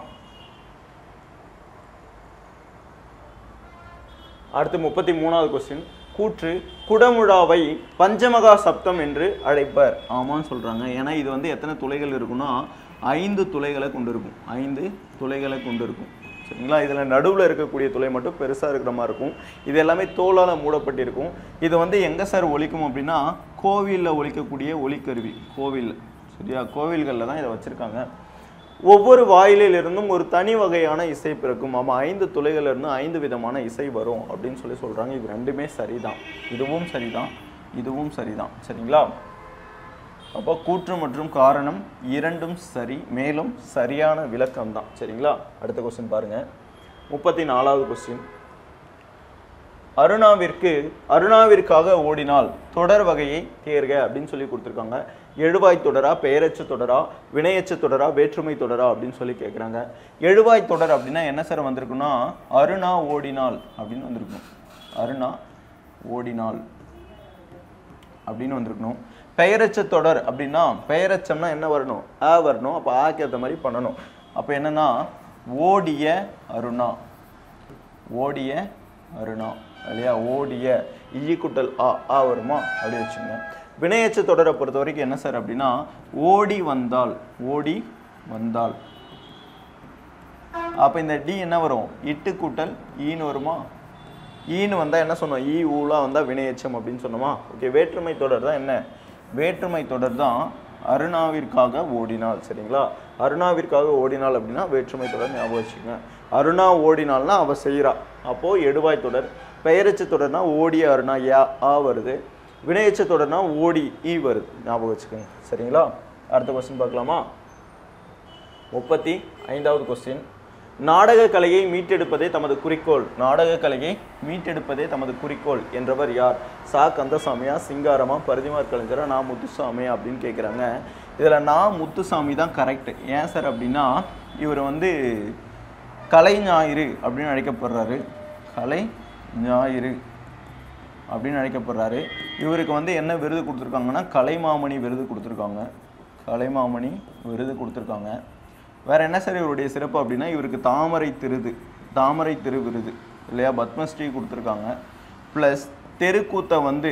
Speaker 1: அடுத்து முப்பத்தி மூணாவது கொஸ்டின் கூற்று குடமுழாவை பஞ்சமகா சப்தம் என்று அழைப்பர் ஆமான்னு சொல்றாங்க ஏன்னா இது வந்து எத்தனை துளைகள் இருக்குன்னா ஐந்து துளைகளை கொண்டு இருக்கும் ஐந்து துளைகளை கொண்டு இருக்கும் சரிங்களா இதில் நடுவில் இருக்கக்கூடிய துளை மட்டும் பெருசாக இருக்கிற மாதிரி இருக்கும் இது எல்லாமே தோலால் மூடப்பட்டிருக்கும் இது வந்து எங்கே சார் ஒலிக்கும் அப்படின்னா கோவிலில் ஒலிக்கக்கூடிய ஒலிக்கருவி கோவிலில் சரியா கோவில்களில் தான் இதை வச்சுருக்காங்க ஒவ்வொரு வாயிலில் இருந்தும் ஒரு தனி வகையான இசை பிறக்கும் ஆமாம் ஐந்து துளைகள்ல இருந்து ஐந்து விதமான இசை வரும் அப்படின்னு சொல்லி சொல்கிறாங்க இது ரெண்டுமே சரிதான் இதுவும் சரிதான் இதுவும் சரிதான் சரிங்களா அப்போ கூற்று மற்றும் காரணம் இரண்டும் சரி மேலும் சரியான விளக்கம் தான் சரிங்களா அடுத்த கொஸ்டின் பாருங்க முப்பத்தி நாலாவது கொஸ்டின் அருணாவிற்கு அருணாவிற்காக ஓடினால் தொடர் வகையை தேர்க அப்படின்னு சொல்லி கொடுத்துருக்காங்க எழுவாய் தொடரா பெயரச்சு தொடரா வினையச்சு தொடரா வேற்றுமை தொடரா அப்படின்னு சொல்லி கேட்குறாங்க எழுவாய் தொடர் அப்படின்னா என்ன சார் வந்திருக்குன்னா அருணா ஓடினால் அப்படின்னு வந்திருக்கும் அருணா ஓடினால் அப்படின்னு வந்திருக்கணும் பெயரச்ச தொடர் அப்படின்னா பெயரச்சம்னா என்ன வரணும் ஆ வரணும் அப்போ ஆக்கு ஏற்ற மாதிரி பண்ணணும் அப்போ என்னன்னா ஓடிய அருணா ஓடிய அருணா இல்லையா ஓடிய ஈக்குட்டல் ஆ ஆ வருமா அப்படி வச்சுங்க வினையச்சு தொடரை பொறுத்த வரைக்கும் என்ன சார் அப்படின்னா ஓடி வந்தால் ஓடி வந்தால் அப்ப இந்த டி என்ன வரும் இட்டு கூட்டல் ஈன்னு வருமா ஈன்னு வந்தா என்ன சொன்னோம் ஈ ஊலாம் வந்தா வினையச்சம் அப்படின்னு சொன்னோமா ஓகே வேற்றுமை தொடர் தான் என்ன வேற்றுமை தொடர் தான் அருணாவிற்காக ஓடினாள் சரிங்களா அருணாவிற்காக ஓடினாள் அப்படின்னா வேற்றுமை தொடர் ஞாபகம் வச்சுக்கோங்க அருணா ஓடினாள்னா அவ செய்றா அப்போ எடுவாய் தொடர் பெயரச்சு தொடர்னா ஓடி அருணா யா ஆ வருது வினையச்சு தொடர்னா ஓடி ஈ வருது ஞாபகம் வச்சுக்கோங்க சரிங்களா அடுத்த கொஸ்டின் பார்க்கலாமா முப்பத்தி ஐந்தாவது கொஸ்டின் நாடக கலையை மீட்டெடுப்பதே தமது குறிக்கோள் நாடக கலையை மீட்டெடுப்பதே தமது குறிக்கோள் என்றவர் யார் சா கந்தசாமியா சிங்காரமா பரிதிமார் கலைஞரா நா முத்துசாமியா அப்படின்னு கேட்குறாங்க இதில் நான் முத்துசாமி தான் கரெக்ட் ஏன் சார் அப்படின்னா இவர் வந்து கலை ஞாயிறு அப்படின்னு அழைக்கப்படுறாரு கலை ஞாயிறு அப்படின்னு அழைக்கப்படுறாரு இவருக்கு வந்து என்ன விருது கொடுத்துருக்காங்கன்னா கலைமாமணி விருது கொடுத்துருக்காங்க கலைமாமணி விருது கொடுத்துருக்காங்க வேற என்ன சார் இவருடைய சிறப்பு அப்படின்னா இவருக்கு தாமரை திருது தாமரை திரு விருது இல்லையா பத்மஸ்ரீ கொடுத்துருக்காங்க ப்ளஸ் தெருக்கூத்தை வந்து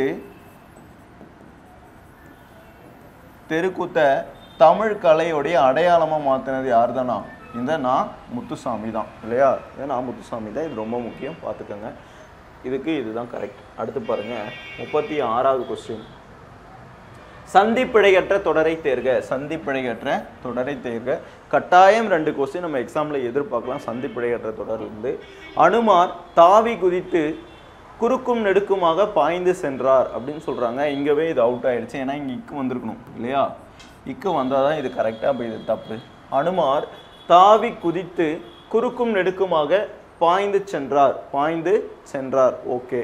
Speaker 1: தெருக்கூத்தை தமிழ் கலையோடைய அடையாளமாக மாற்றினது யார் தானா இந்த நான் முத்துசாமி தான் இல்லையா இந்த நான் முத்துசாமி தான் இது ரொம்ப முக்கியம் பார்த்துக்கோங்க இதுக்கு இதுதான் கரெக்ட் அடுத்து பாருங்க முப்பத்தி ஆறாவது கொஸ்டின் சந்திப்பிழையற்ற தொடரை தேர்க சந்திப்பிழையற்ற தொடரை தேர்க கட்டாயம் ரெண்டு கொஸ்டின் நம்ம எக்ஸாம்ல எதிர்பார்க்கலாம் சந்திப்பிழையற்ற தொடர்லேருந்து அனுமார் தாவி குதித்து குறுக்கும் நெடுக்குமாக பாய்ந்து சென்றார் அப்படின்னு சொல்றாங்க இங்கவே இது அவுட் ஆயிடுச்சு ஏன்னா இங்க இக்கு வந்திருக்கணும் இல்லையா இக்கு வந்தாதான் இது கரெக்டா அப்ப இது தப்பு அனுமார் தாவி குதித்து குறுக்கும் நெடுக்குமாக பாய்ந்து சென்றார் பாய்ந்து சென்றார் ஓகே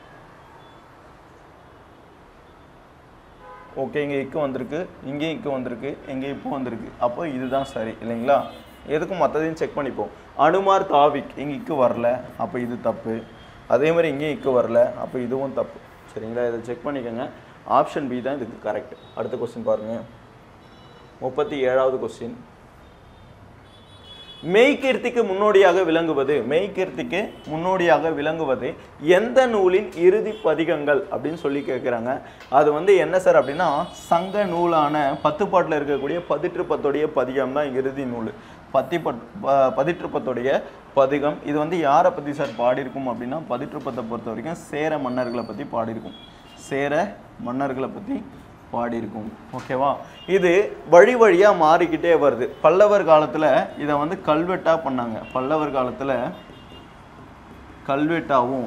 Speaker 1: ஓகே இங்கே இக்கு வந்திருக்கு இங்கேயும் இக்கு வந்திருக்கு இங்கே இப்போ வந்திருக்கு அப்போ இதுதான் சரி இல்லைங்களா எதுக்கும் மற்றதையும் செக் பண்ணிப்போம் அனுமார் தாவிக் இங்கே இக்கு வரல அப்போ இது தப்பு அதே மாதிரி இங்கேயும் இக்கு வரல அப்போ இதுவும் தப்பு சரிங்களா இதை செக் பண்ணிக்கோங்க ஆப்ஷன் பி தான் இதுக்கு கரெக்ட் அடுத்த கொஸ்டின் பாருங்க முப்பத்தி ஏழாவது கொஸ்டின் மெய்கீர்த்திக்கு முன்னோடியாக விளங்குவது மெய்கீர்த்திக்கு முன்னோடியாக விளங்குவது எந்த நூலின் இறுதி பதிகங்கள் அப்படின்னு சொல்லி கேட்குறாங்க அது வந்து என்ன சார் அப்படின்னா சங்க நூலான பத்துப்பாட்டில் இருக்கக்கூடிய பதிற்றுப்பத்துடைய பதிகம் தான் இறுதி நூல் பத்திப்பட் ப- பதிற்றுப்பத்துடைய பதிகம் இது வந்து யாரை பற்றி சார் பாடியிருக்கும் அப்படின்னா பதிற்றுப்பத்தை பொறுத்த வரைக்கும் சேர மன்னர்களை பற்றி பாடியிருக்கும் சேர மன்னர்களை பற்றி பாடியிருக்கும் ஓகேவா இது வழி வழியாக மாறிக்கிட்டே வருது பல்லவர் காலத்தில் இதை வந்து கல்வெட்டாக பண்ணாங்க பல்லவர் காலத்தில் கல்வெட்டாவும்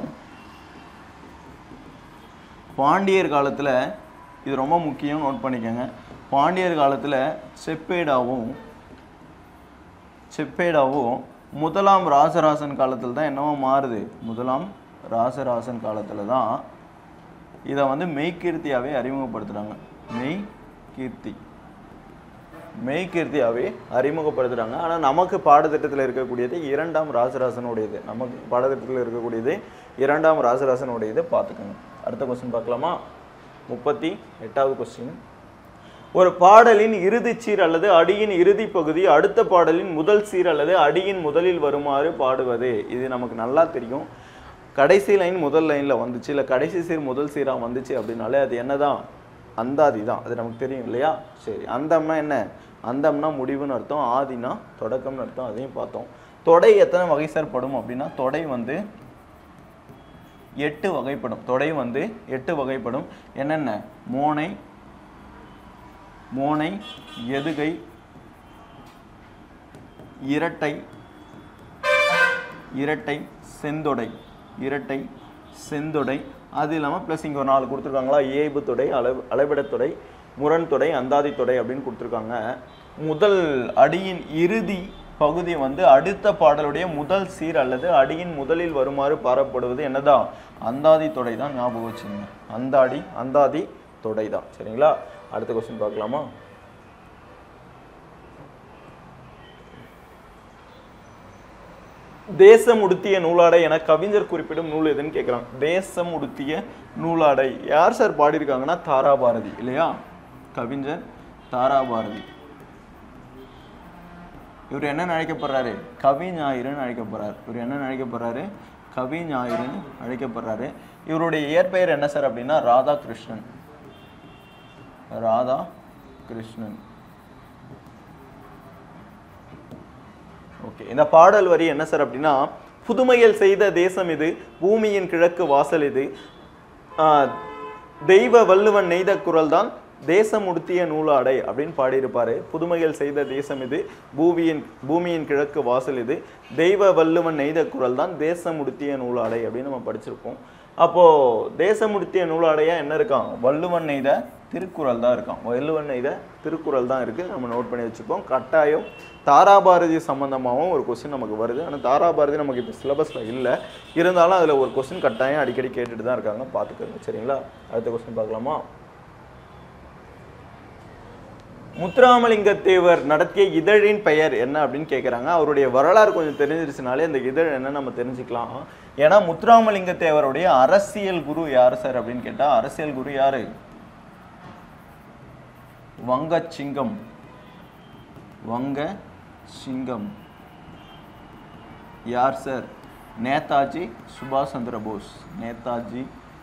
Speaker 1: பாண்டியர் காலத்தில் இது ரொம்ப முக்கியம் நோட் பண்ணிக்கோங்க பாண்டியர் காலத்தில் செப்பேடாவும் செப்பேடாவும் முதலாம் ராசராசன் காலத்தில் தான் என்னவோ மாறுது முதலாம் ராசராசன் காலத்தில் தான் இதை வந்து மெய்கீர்த்தியாவே அறிமுகப்படுத்துறாங்க மெய் கீர்த்தி மெய்கீர்த்தியாவே அறிமுகப்படுத்துறாங்க ஆனா நமக்கு பாடத்திட்டத்தில் இருக்கக்கூடியது இரண்டாம் ராசராசனுடையது நமக்கு பாடத்திட்டத்தில் இருக்கக்கூடியது இரண்டாம் ராசராசனுடையது பார்த்துக்கோங்க அடுத்த கொஸ்டின் பார்க்கலாமா முப்பத்தி எட்டாவது கொஸ்டின் ஒரு பாடலின் இறுதி சீர் அல்லது அடியின் இறுதி பகுதி அடுத்த பாடலின் முதல் சீர் அல்லது அடியின் முதலில் வருமாறு பாடுவது இது நமக்கு நல்லா தெரியும் கடைசி லைன் முதல் லைன்ல வந்துச்சு இல்ல கடைசி சீர் முதல் சீரா வந்துச்சு அப்படின்னாலே அது என்னதான் அந்தாதி தான் அது நமக்கு தெரியும் இல்லையா சரி அந்தம்னா என்ன அந்தம்னா முடிவுன்னு அர்த்தம் ஆதினா தொடக்கம்னு அர்த்தம் அதையும் பார்த்தோம் தொடை எத்தனை வகை சார் படும் அப்படின்னா தொடை வந்து எட்டு வகைப்படும் தொடை வந்து எட்டு வகைப்படும் என்னென்ன மோனை மோனை எதுகை இரட்டை இரட்டை செந்தொடை இரட்டை செந்தொடை அது இல்லாமல் ப்ளஸ் இங்கே ஒரு நாலு கொடுத்துருக்காங்களா ஏபு தொடை அளவு அளவிடத்தொடை முரண் தொடை அந்தாதி தொடை அப்படின்னு கொடுத்துருக்காங்க முதல் அடியின் இறுதி பகுதி வந்து அடுத்த பாடலுடைய முதல் சீர் அல்லது அடியின் முதலில் வருமாறு பாடப்படுவது என்னதான் அந்தாதி தொடை தான் ஞாபகம் வச்சுங்க அந்தாடி அந்தாதி தொடை தான் சரிங்களா அடுத்த கொஸ்டின் பார்க்கலாமா தேசம் உடுத்திய நூலாடை என கவிஞர் குறிப்பிடும் நூல் எதுன்னு கேட்குறாங்க தேசம் உடுத்திய நூலாடை யார் சார் பாடியிருக்காங்கன்னா தாராபாரதி இல்லையா கவிஞர் தாராபாரதி இவர் என்ன அழைக்கப்படுறாரு கவி ஞாயிறுன்னு அழைக்கப்படுறாரு இவர் என்ன அழைக்கப்படுறாரு கவி ஞாயிறுன்னு அழைக்கப்படுறாரு இவருடைய இயற்பெயர் என்ன சார் அப்படின்னா ராதாகிருஷ்ணன் ராதா கிருஷ்ணன் ஓகே இந்த பாடல் வரி என்ன சார் அப்படின்னா புதுமையில் செய்த தேசம் இது பூமியின் கிழக்கு வாசல் இது ஆஹ், தெய்வ வள்ளுவன் நெய்த குரல் தான் தேசம் உடுத்திய நூலாடை அப்படின்னு பாடியிருப்பாரு புதுமையில் செய்த தேசம் இது பூமியின் பூமியின் கிழக்கு வாசல் இது தெய்வ வள்ளுவன் நெய்த குரல் தான் தேசம் உடுத்திய நூலாடை அப்படின்னு நம்ம படிச்சிருப்போம் அப்போ தேசம் உடுத்திய நூலாடையா என்ன இருக்கான் வள்ளுவன் நெய்த திருக்குறள் தான் இருக்கான் வள்ளுவன் நெய்த திருக்குறள் தான் இருக்கு நம்ம நோட் பண்ணி வச்சுப்போம் கட்டாயம் தாராபாரதி சம்பந்தமாகவும் ஒரு கொஸ்டின் நமக்கு வருது ஆனால் தாராபாரதி நமக்கு இப்போ சிலபஸில் இல்லை இருந்தாலும் அதில் ஒரு கொஸ்டின் கட்டாயம் அடிக்கடி கேட்டுட்டு தான் இருக்காங்க பார்த்துக்கோங்க சரிங்களா அடுத்த கொஸ்டின் பார்க்கலாமா முத்துராமலிங்க தேவர் நடத்திய இதழின் பெயர் என்ன அப்படின்னு கேட்குறாங்க அவருடைய வரலாறு கொஞ்சம் தெரிஞ்சிருச்சுனாலே இந்த இதழ் என்ன நம்ம தெரிஞ்சுக்கலாம் ஏன்னா முத்துராமலிங்க தேவருடைய அரசியல் குரு யார் சார் அப்படின்னு கேட்டா அரசியல் குரு யாரு வங்க சிங்கம் வங்க சிங்கம் யார் சார் நேதாஜி சுபாஷ் சந்திர போஸ் நேதாஜி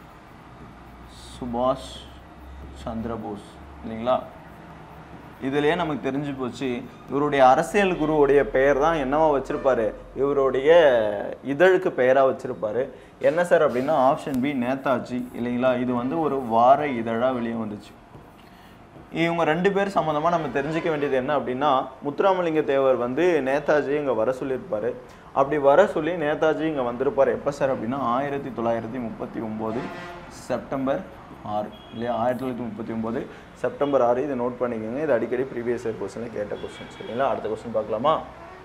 Speaker 1: சுபாஷ் சந்திர போஸ் இல்லைங்களா இதுலயே நமக்கு தெரிஞ்சு போச்சு இவருடைய அரசியல் குருவுடைய பெயர் தான் என்னவா வச்சிருப்பாரு இவருடைய இதழுக்கு பெயரா வச்சிருப்பாரு என்ன சார் அப்படின்னா ஆப்ஷன் பி நேதாஜி இல்லைங்களா இது வந்து ஒரு வார இதழா வெளியே வந்துச்சு இவங்க ரெண்டு பேர் சம்மந்தமா நம்ம தெரிஞ்சுக்க வேண்டியது என்ன அப்படின்னா முத்துராமலிங்க தேவர் வந்து நேதாஜி இங்க வர சொல்லியிருப்பாரு அப்படி வர சொல்லி நேதாஜி இங்க வந்திருப்பாரு எப்போ சார் அப்படின்னா ஆயிரத்தி தொள்ளாயிரத்தி முப்பத்தி ஒன்பது செப்டம்பர் ஆறு இல்லையா ஆயிரத்தி தொள்ளாயிரத்தி முப்பத்தி ஒன்பது செப்டம்பர் ஆறு இதை நோட் பண்ணிக்கோங்க இது அடிக்கடி ப்ரீவியஸ் இயர் கொஸ்டினில் கேட்ட கொஸ்டின் சரிங்களா அடுத்த கொஸ்டின் பார்க்கலாமா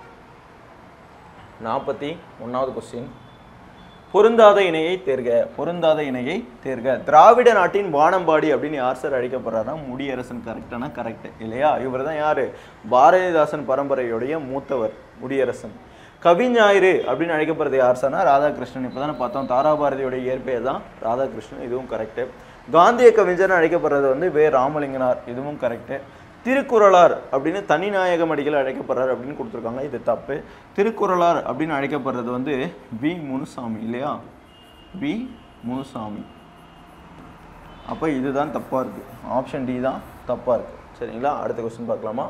Speaker 1: நாற்பத்தி ஒன்றாவது கொஸ்டின் பொருந்தாத இணையை தேர்க பொருந்தாத இணையை தேர்க திராவிட நாட்டின் வானம்பாடி அப்படின்னு யார் சார் அழைக்கப்படுறாருன்னா முடியரசன் கரெக்டான கரெக்ட் இல்லையா இவர் தான் யாரு பாரதிதாசன் பரம்பரையுடைய மூத்தவர் முடியரசன் கவிஞாயிறு அப்படின்னு அழைக்கப்படுறது யார் சார்னா ராதாகிருஷ்ணன் இப்போ தானே பார்த்தோம் தாராபாரதியோட இயற்பெயர் தான் ராதாகிருஷ்ணன் இதுவும் கரெக்டு காந்திய கவிஞர்னு அழைக்கப்படுறது வந்து வே ராமலிங்கனார் இதுவும் கரெக்டு திருக்குறளார் அப்படின்னு தனிநாயகம் அடிகள் அழைக்கப்படுறார் அப்படின்னு கொடுத்துருக்காங்க இது தப்பு திருக்குறளார் அப்படின்னு அழைக்கப்படுறது வந்து வி முனுசாமி இல்லையா வி முனுசாமி அப்போ இதுதான் தப்பாக இருக்கு ஆப்ஷன் டி தான் தப்பாக இருக்கு சரிங்களா அடுத்த கொஸ்டின் பார்க்கலாமா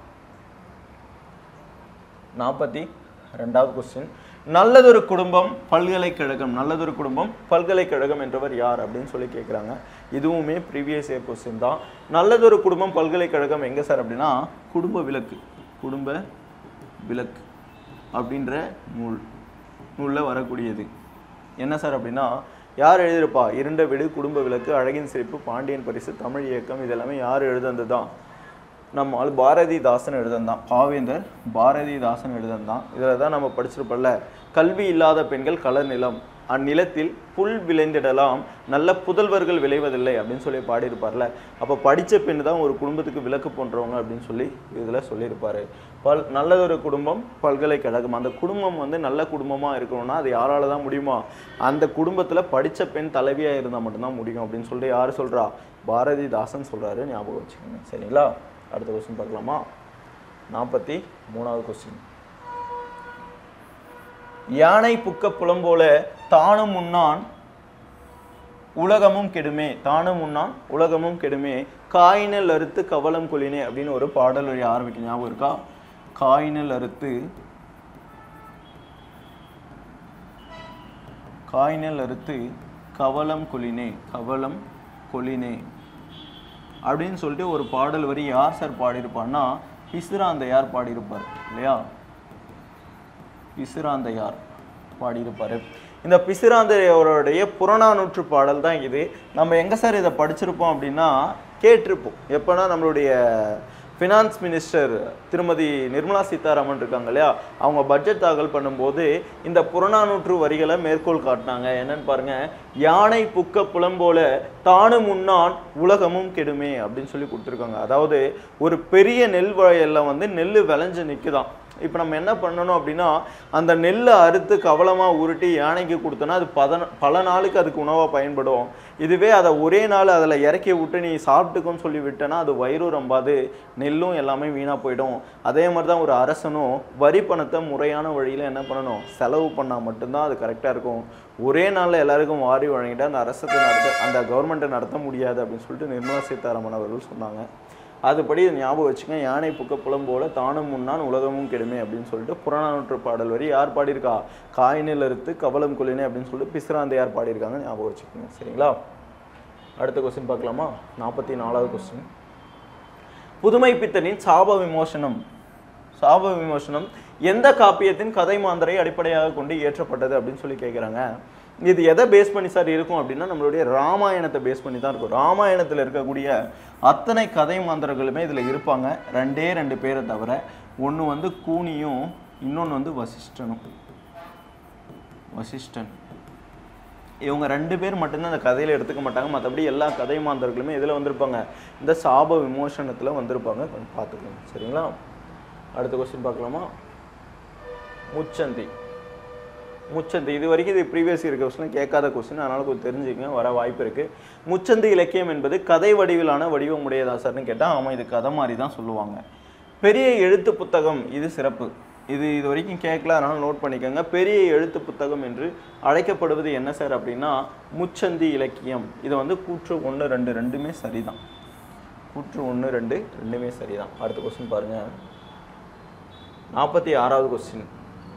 Speaker 1: நாற்பத்தி ரெண்டாவது கொஸ்டின் நல்லதொரு குடும்பம் பல்கலைக்கழகம் நல்லதொரு குடும்பம் பல்கலைக்கழகம் என்றவர் யார் அப்படின்னு சொல்லி கேட்குறாங்க இதுவுமே ப்ரீவியஸ் இயர் கொஸ்டின் தான் நல்லதொரு குடும்பம் பல்கலைக்கழகம் எங்கே சார் அப்படின்னா குடும்ப விளக்கு குடும்ப விளக்கு அப்படின்ற நூல் நூலில் வரக்கூடியது என்ன சார் அப்படின்னா யார் எழுதியிருப்பா இருண்ட வீடு குடும்ப விளக்கு அழகின் சிரிப்பு பாண்டியன் பரிசு தமிழ் இயக்கம் இதெல்லாமே யார் எழுதுனது தான் நம்ம ஆள் பாரதிதாசன் எழுதந்தான் பாவேந்தர் பாரதிதாசன் எழுதந்தான் இதில் தான் நம்ம படிச்சிருப்போம்ல கல்வி இல்லாத பெண்கள் கலர் நிலம் அந்நிலத்தில் புல் விளைந்திடலாம் நல்ல புதல்வர்கள் விளைவதில்லை அப்படின்னு சொல்லி பாடியிருப்பார்ல அப்போ படித்த பெண் தான் ஒரு குடும்பத்துக்கு விளக்கு போன்றவங்க அப்படின்னு சொல்லி இதில் சொல்லியிருப்பாரு பல் நல்லதொரு குடும்பம் பல்கலைக்கழகம் அந்த குடும்பம் வந்து நல்ல குடும்பமாக இருக்கணும்னா அது யாரால தான் முடியுமா அந்த குடும்பத்தில் படித்த பெண் தலைவியாக இருந்தால் மட்டும்தான் முடியும் அப்படின்னு சொல்லிட்டு யார் சொல்கிறா பாரதிதாசன் சொல்கிறாரு ஞாபகம் வச்சுக்கோங்க சரிங்களா அடுத்த கொஸ்டின் பார்க்கலாமா நாற்பத்தி மூணாவது கொஸ்டின் யானை புக்க புலம்போல தானும் முன்னான் உலகமும் கெடுமே தானும் முன்னான் உலகமும் கெடுமே காயினல் அறுத்து கவலம் கொளினே அப்படின்னு ஒரு பாடல் வழி ஆரம்பிக்க ஞாபகம் இருக்கா காயினல் அறுத்து காயினல் அறுத்து கவலம் கொளினே கவலம் கொளினே அப்படின்னு சொல்லிட்டு ஒரு பாடல் வரி யார் சார் பாடியிருப்பார்னா பிசுராந்தையார் பாடியிருப்பார் இல்லையா பிசுராந்தையார் பாடியிருப்பாரு இந்த பிசுராந்தையாருடைய புறநானூற்று பாடல் தான் இது நம்ம எங்க சார் இதை படிச்சிருப்போம் அப்படின்னா கேட்டிருப்போம் எப்போனா நம்மளுடைய ஃபினான்ஸ் மினிஸ்டர் திருமதி நிர்மலா சீதாராமன் இருக்காங்க இல்லையா அவங்க பட்ஜெட் தாக்கல் பண்ணும்போது இந்த புறநானூற்று வரிகளை மேற்கோள் காட்டினாங்க என்னன்னு பாருங்க யானை புக்க புலம்போல தானும் உண்ணான் உலகமும் கெடுமே அப்படின்னு சொல்லி கொடுத்துருக்காங்க அதாவது ஒரு பெரிய நெல் வயல்ல வந்து நெல் விளைஞ்சு நிக்குதாம் இப்போ நம்ம என்ன பண்ணணும் அப்படின்னா அந்த நெல்லை அறுத்து கவலமாக உருட்டி யானைக்கு கொடுத்தோன்னா அது பத பல நாளுக்கு அதுக்கு உணவாக பயன்படும் இதுவே அதை ஒரே நாள் அதில் இறக்கி விட்டு நீ சாப்பிட்டுக்குன்னு சொல்லி விட்டேன்னா அது வயிறு ரொம்பாது நெல்லும் எல்லாமே வீணாக போயிடும் அதே மாதிரி தான் ஒரு அரசனும் வரி பணத்தை முறையான வழியில் என்ன பண்ணணும் செலவு பண்ணால் மட்டும்தான் அது கரெக்டாக இருக்கும் ஒரே நாளில் எல்லாருக்கும் வாரி வழங்கிட்டு அந்த அரசத்தை நடத்த அந்த கவர்மெண்ட்டை நடத்த முடியாது அப்படின்னு சொல்லிட்டு நிர்மலா சீதாராமன் அவர்கள் சொன்னாங்க அதுபடி இதை ஞாபகம் வச்சுங்க யானை புக்க புலம் போல தானும் முன்னான் உலகமும் கெடுமே அப்படின்னு சொல்லிட்டு புறநானூற்று பாடல் வரி யார் பாடியிருக்கா காயினில் அறுத்து கவலம் கொள்ளினே அப்படின்னு சொல்லிட்டு பிசிராந்தையார் பாடியிருக்காங்க ஞாபகம் வச்சுக்கோங்க சரிங்களா அடுத்த கொஸ்டின் பார்க்கலாமா நாற்பத்தி நாலாவது கொஸ்டின் புதுமை பித்தனின் சாப விமோசனம் சாப விமோசனம் எந்த காப்பியத்தின் கதை மாந்தரை அடிப்படையாக கொண்டு இயற்றப்பட்டது அப்படின்னு சொல்லி கேட்குறாங்க இது எதை பேஸ் பண்ணி சார் இருக்கும் அப்படின்னா நம்மளுடைய ராமாயணத்தை பேஸ் பண்ணி தான் இருக்கும் ராமாயணத்தில் இருக்கக்கூடிய அத்தனை கதை மாந்தர்களுமே இதில் இருப்பாங்க ரெண்டே ரெண்டு பேரை தவிர ஒன்று வந்து கூனியும் இன்னொன்று வந்து வசிஷ்டனும் வசிஷ்டன் இவங்க ரெண்டு பேர் மட்டும்தான் அந்த கதையில எடுத்துக்க மாட்டாங்க மற்றபடி எல்லா கதை மாந்தர்களுமே இதில் வந்திருப்பாங்க இந்த சாப விமோசனத்தில் வந்திருப்பாங்க கொஞ்சம் பார்த்துக்கோங்க சரிங்களா அடுத்த கொஸ்டின் பார்க்கலாமா முச்சந்தி முச்சந்தி இது வரைக்கும் இது ப்ரீவியஸ் இருக்க கொஸ்டின் கேட்காத கொஸ்டின் அதனால கொஞ்சம் தெரிஞ்சுக்கங்க வர வாய்ப்பு இருக்கு முச்சந்தி இலக்கியம் என்பது கதை வடிவிலான வடிவம் உடையதா சார்னு கேட்டால் ஆமாம் இது கதை மாதிரி தான் சொல்லுவாங்க பெரிய எழுத்து புத்தகம் இது சிறப்பு இது இது வரைக்கும் கேட்கல அதனால நோட் பண்ணிக்கோங்க பெரிய எழுத்து புத்தகம் என்று அழைக்கப்படுவது என்ன சார் அப்படின்னா முச்சந்தி இலக்கியம் இது வந்து கூற்று ஒன்று ரெண்டு ரெண்டுமே சரிதான் கூற்று ஒன்று ரெண்டு ரெண்டுமே சரிதான் அடுத்த கொஸ்டின் பாருங்க நாற்பத்தி ஆறாவது கொஸ்டின்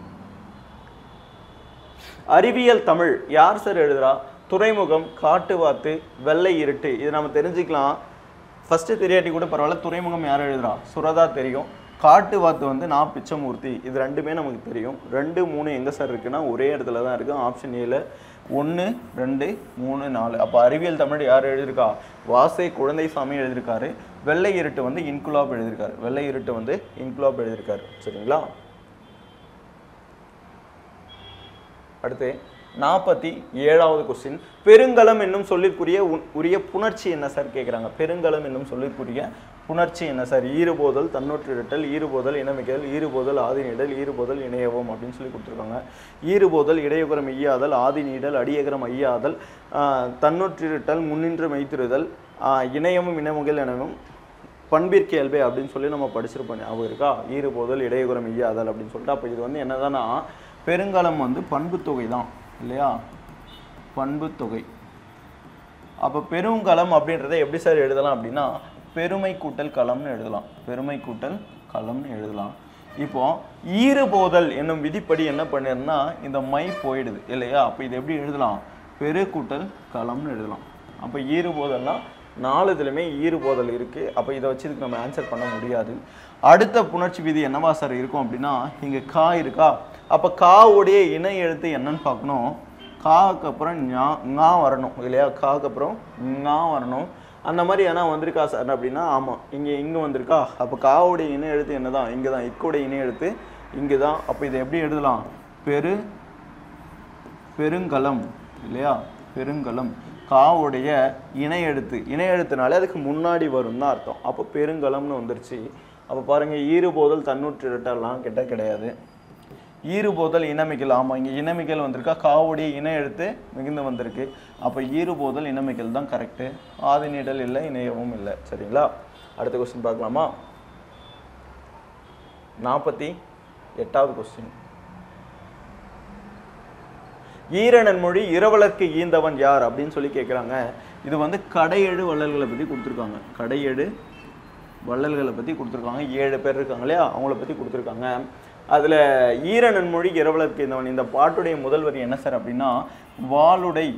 Speaker 1: அறிவியல் தமிழ் யார் சார் எழுதுறா துறைமுகம் காட்டுவாத்து வெள்ளை இருட்டு இது நம்ம தெரிஞ்சுக்கலாம் ஃபர்ஸ்ட் தெரியாட்டி கூட பரவாயில்ல துறைமுகம் யார் எழுதுறா சுரதா தெரியும் காட்டுவாத்து வந்து நான் பிச்சமூர்த்தி இது ரெண்டுமே நமக்கு தெரியும் ரெண்டு மூணு எங்கே சார் இருக்குன்னா ஒரே இடத்துல தான் இருக்கு ஆப்ஷன் ஏல ஒன்று ரெண்டு மூணு நாலு அப்போ அறிவியல் தமிழ் யார் எழுதியிருக்கா வாசை குழந்தைசாமி எழுதியிருக்காரு வெள்ளை இருட்டு வந்து இன்குலாப் எழுதியிருக்காரு வெள்ளை இருட்டு வந்து இன்குலாப் எழுதியிருக்காரு சரிங்களா அடுத்து நாற்பத்தி ஏழாவது கொஸ்டின் பெருங்கலம் என்னும் சொல்லிற்குரிய உன்- உரிய புணர்ச்சி என்ன சார் கேட்குறாங்க பெருங்கலம் என்னும் சொல்லிற்குரிய புணர்ச்சி என்ன சார் ஈறுபோதல் தன்னொற்றிடல் ஈறுபோதல் இனமிகல் ஈறுபோதல் ஆதிநீடல் ஈறுபோதல் இணையவும் அப்படின்னு சொல்லி கொடுத்துருக்காங்க ஈறுபோதல் இடையகுரம் ஐயாதல் ஆதிநீடல் அடியகரம் ஐயாதல் ஆஹ், தன்னொற்றிருட்டல் முன்னின்று மெய்த்திருதல் ஆஹ், இணையமும் இனமுகல் எனவும் பண்பிற்கியல்பே அப்படின்னு சொல்லி நம்ம படிச்சிருப்போம் ஞாபகம் இருக்கா ஈறுபோதல் இடையகுரம் ஐயாதல் அப்படின்னு சொல்லிட்டு அப்போ இது வந்து என்னதான்னா பெருங்கலம் வந்து பண்புத்தொகை தான் இல்லையா பண்புத்தொகை அப்போ பெருங்கலம் அப்படின்றத எப்படி சார் எழுதலாம் அப்படின்னா பெருமை கூட்டல் களம்னு எழுதலாம் பெருமை கூட்டல் களம்னு எழுதலாம் இப்போ ஈறுபோதல் என்னும் விதிப்படி என்ன பண்ணிருந்தா இந்த மை போயிடுது இல்லையா அப்போ இது எப்படி எழுதலாம் பெரு கூட்டல் களம்னு எழுதலாம் அப்போ ஈறுபோதல்னா நாலு இதுலையுமே ஈறுபோதல் இருக்கு அப்போ இதை வச்சு இதுக்கு நம்ம ஆன்சர் பண்ண முடியாது அடுத்த புணர்ச்சி விதி என்னவா சார் இருக்கும் அப்படின்னா இங்க கா இருக்கா அப்போ காவுடைய இணை எழுத்து என்னன்னு பார்க்கணும் காவுக்கு அப்புறம் ஞா ஞா வரணும் இல்லையா காவுக்கு அப்புறம் ஞா வரணும் அந்த மாதிரி ஏன்னா வந்திருக்கா சார் அப்படின்னா ஆமாம் இங்கே இங்கே வந்திருக்கா அப்போ காவுடைய இணை எழுத்து என்னதான் இங்கே தான் இக்கோடைய இணை எழுத்து இங்கே தான் அப்போ இதை எப்படி எழுதலாம் பெரு பெருங்கலம் இல்லையா பெருங்கலம் காவுடைய இணை எழுத்து இணை எழுத்துனாலே அதுக்கு முன்னாடி வரும் தான் அர்த்தம் அப்போ பெருங்கலம்னு வந்துருச்சு அப்போ பாருங்க ஈறுபோதல் தன்னூற்று இரட்டெல்லாம் கிட்ட கிடையாது ஈறுபோதல் இனமிக்கல் ஆமாம் இங்கே இனமிக்கல் வந்திருக்கா காவுடைய இணை எழுத்து மிகுந்து வந்திருக்கு அப்போ ஈறுபோதல் இனமிக்கல் தான் கரெக்டு ஆதிநீடல் இல்லை இணையவும் இல்லை சரிங்களா அடுத்த கொஸ்டின் பார்க்கலாமா நாற்பத்தி எட்டாவது கொஸ்டின் ஈரணன் மொழி இரவலர்க்கு ஈந்தவன் யார் அப்படின்னு சொல்லி கேட்குறாங்க இது வந்து கடையேழு வள்ளல்களை பற்றி கொடுத்துருக்காங்க கடையேழு வள்ளல்களை பற்றி கொடுத்துருக்காங்க ஏழு பேர் இருக்காங்க இல்லையா அவங்கள பற்றி கொடுத்துருக்காங்க அதில் ஈரணன் மொழி இரவலர்க்கு ஈந்தவன் இந்த பாட்டுடைய முதல் வரி என்ன சார் அப்படின்னா வாளுடை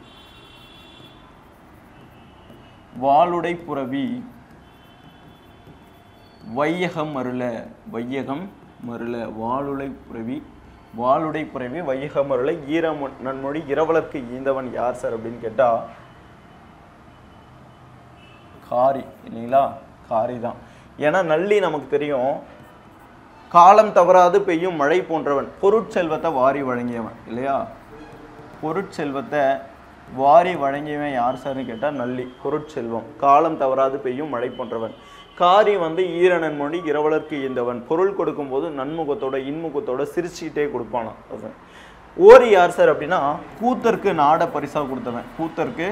Speaker 1: வாளுடை புரவி வையகம் மருள வையகம் மருள வாளுடை புரவி வாளுடை புரவி வையகம் மருள ஈர நன்மொழி இரவலர்க்கு ஈந்தவன் யார் சார் அப்படின்னு கேட்டா காரி இல்லைங்களா காரி தான் ஏன்னா நள்ளி நமக்கு தெரியும் காலம் தவறாது பெய்யும் மழை போன்றவன் பொருட்செல்வத்தை வாரி வழங்கியவன் இல்லையா பொருட்செல்வத்தை வாரி வழங்கியவன் யார் சார்னு கேட்டால் நள்ளி பொருட்செல்வம் காலம் தவறாது பெய்யும் மழை போன்றவன் காரி வந்து ஈரணன் மொழி இரவலர்க்கு ஈந்தவன் பொருள் கொடுக்கும்போது நன்முகத்தோட இன்முகத்தோட சிரிச்சுக்கிட்டே கொடுப்பானாம் அவன். ஓரி யார் சார் அப்படின்னா கூத்தருக்கு நாட பரிசா கொடுத்தவன் கூத்தருக்கு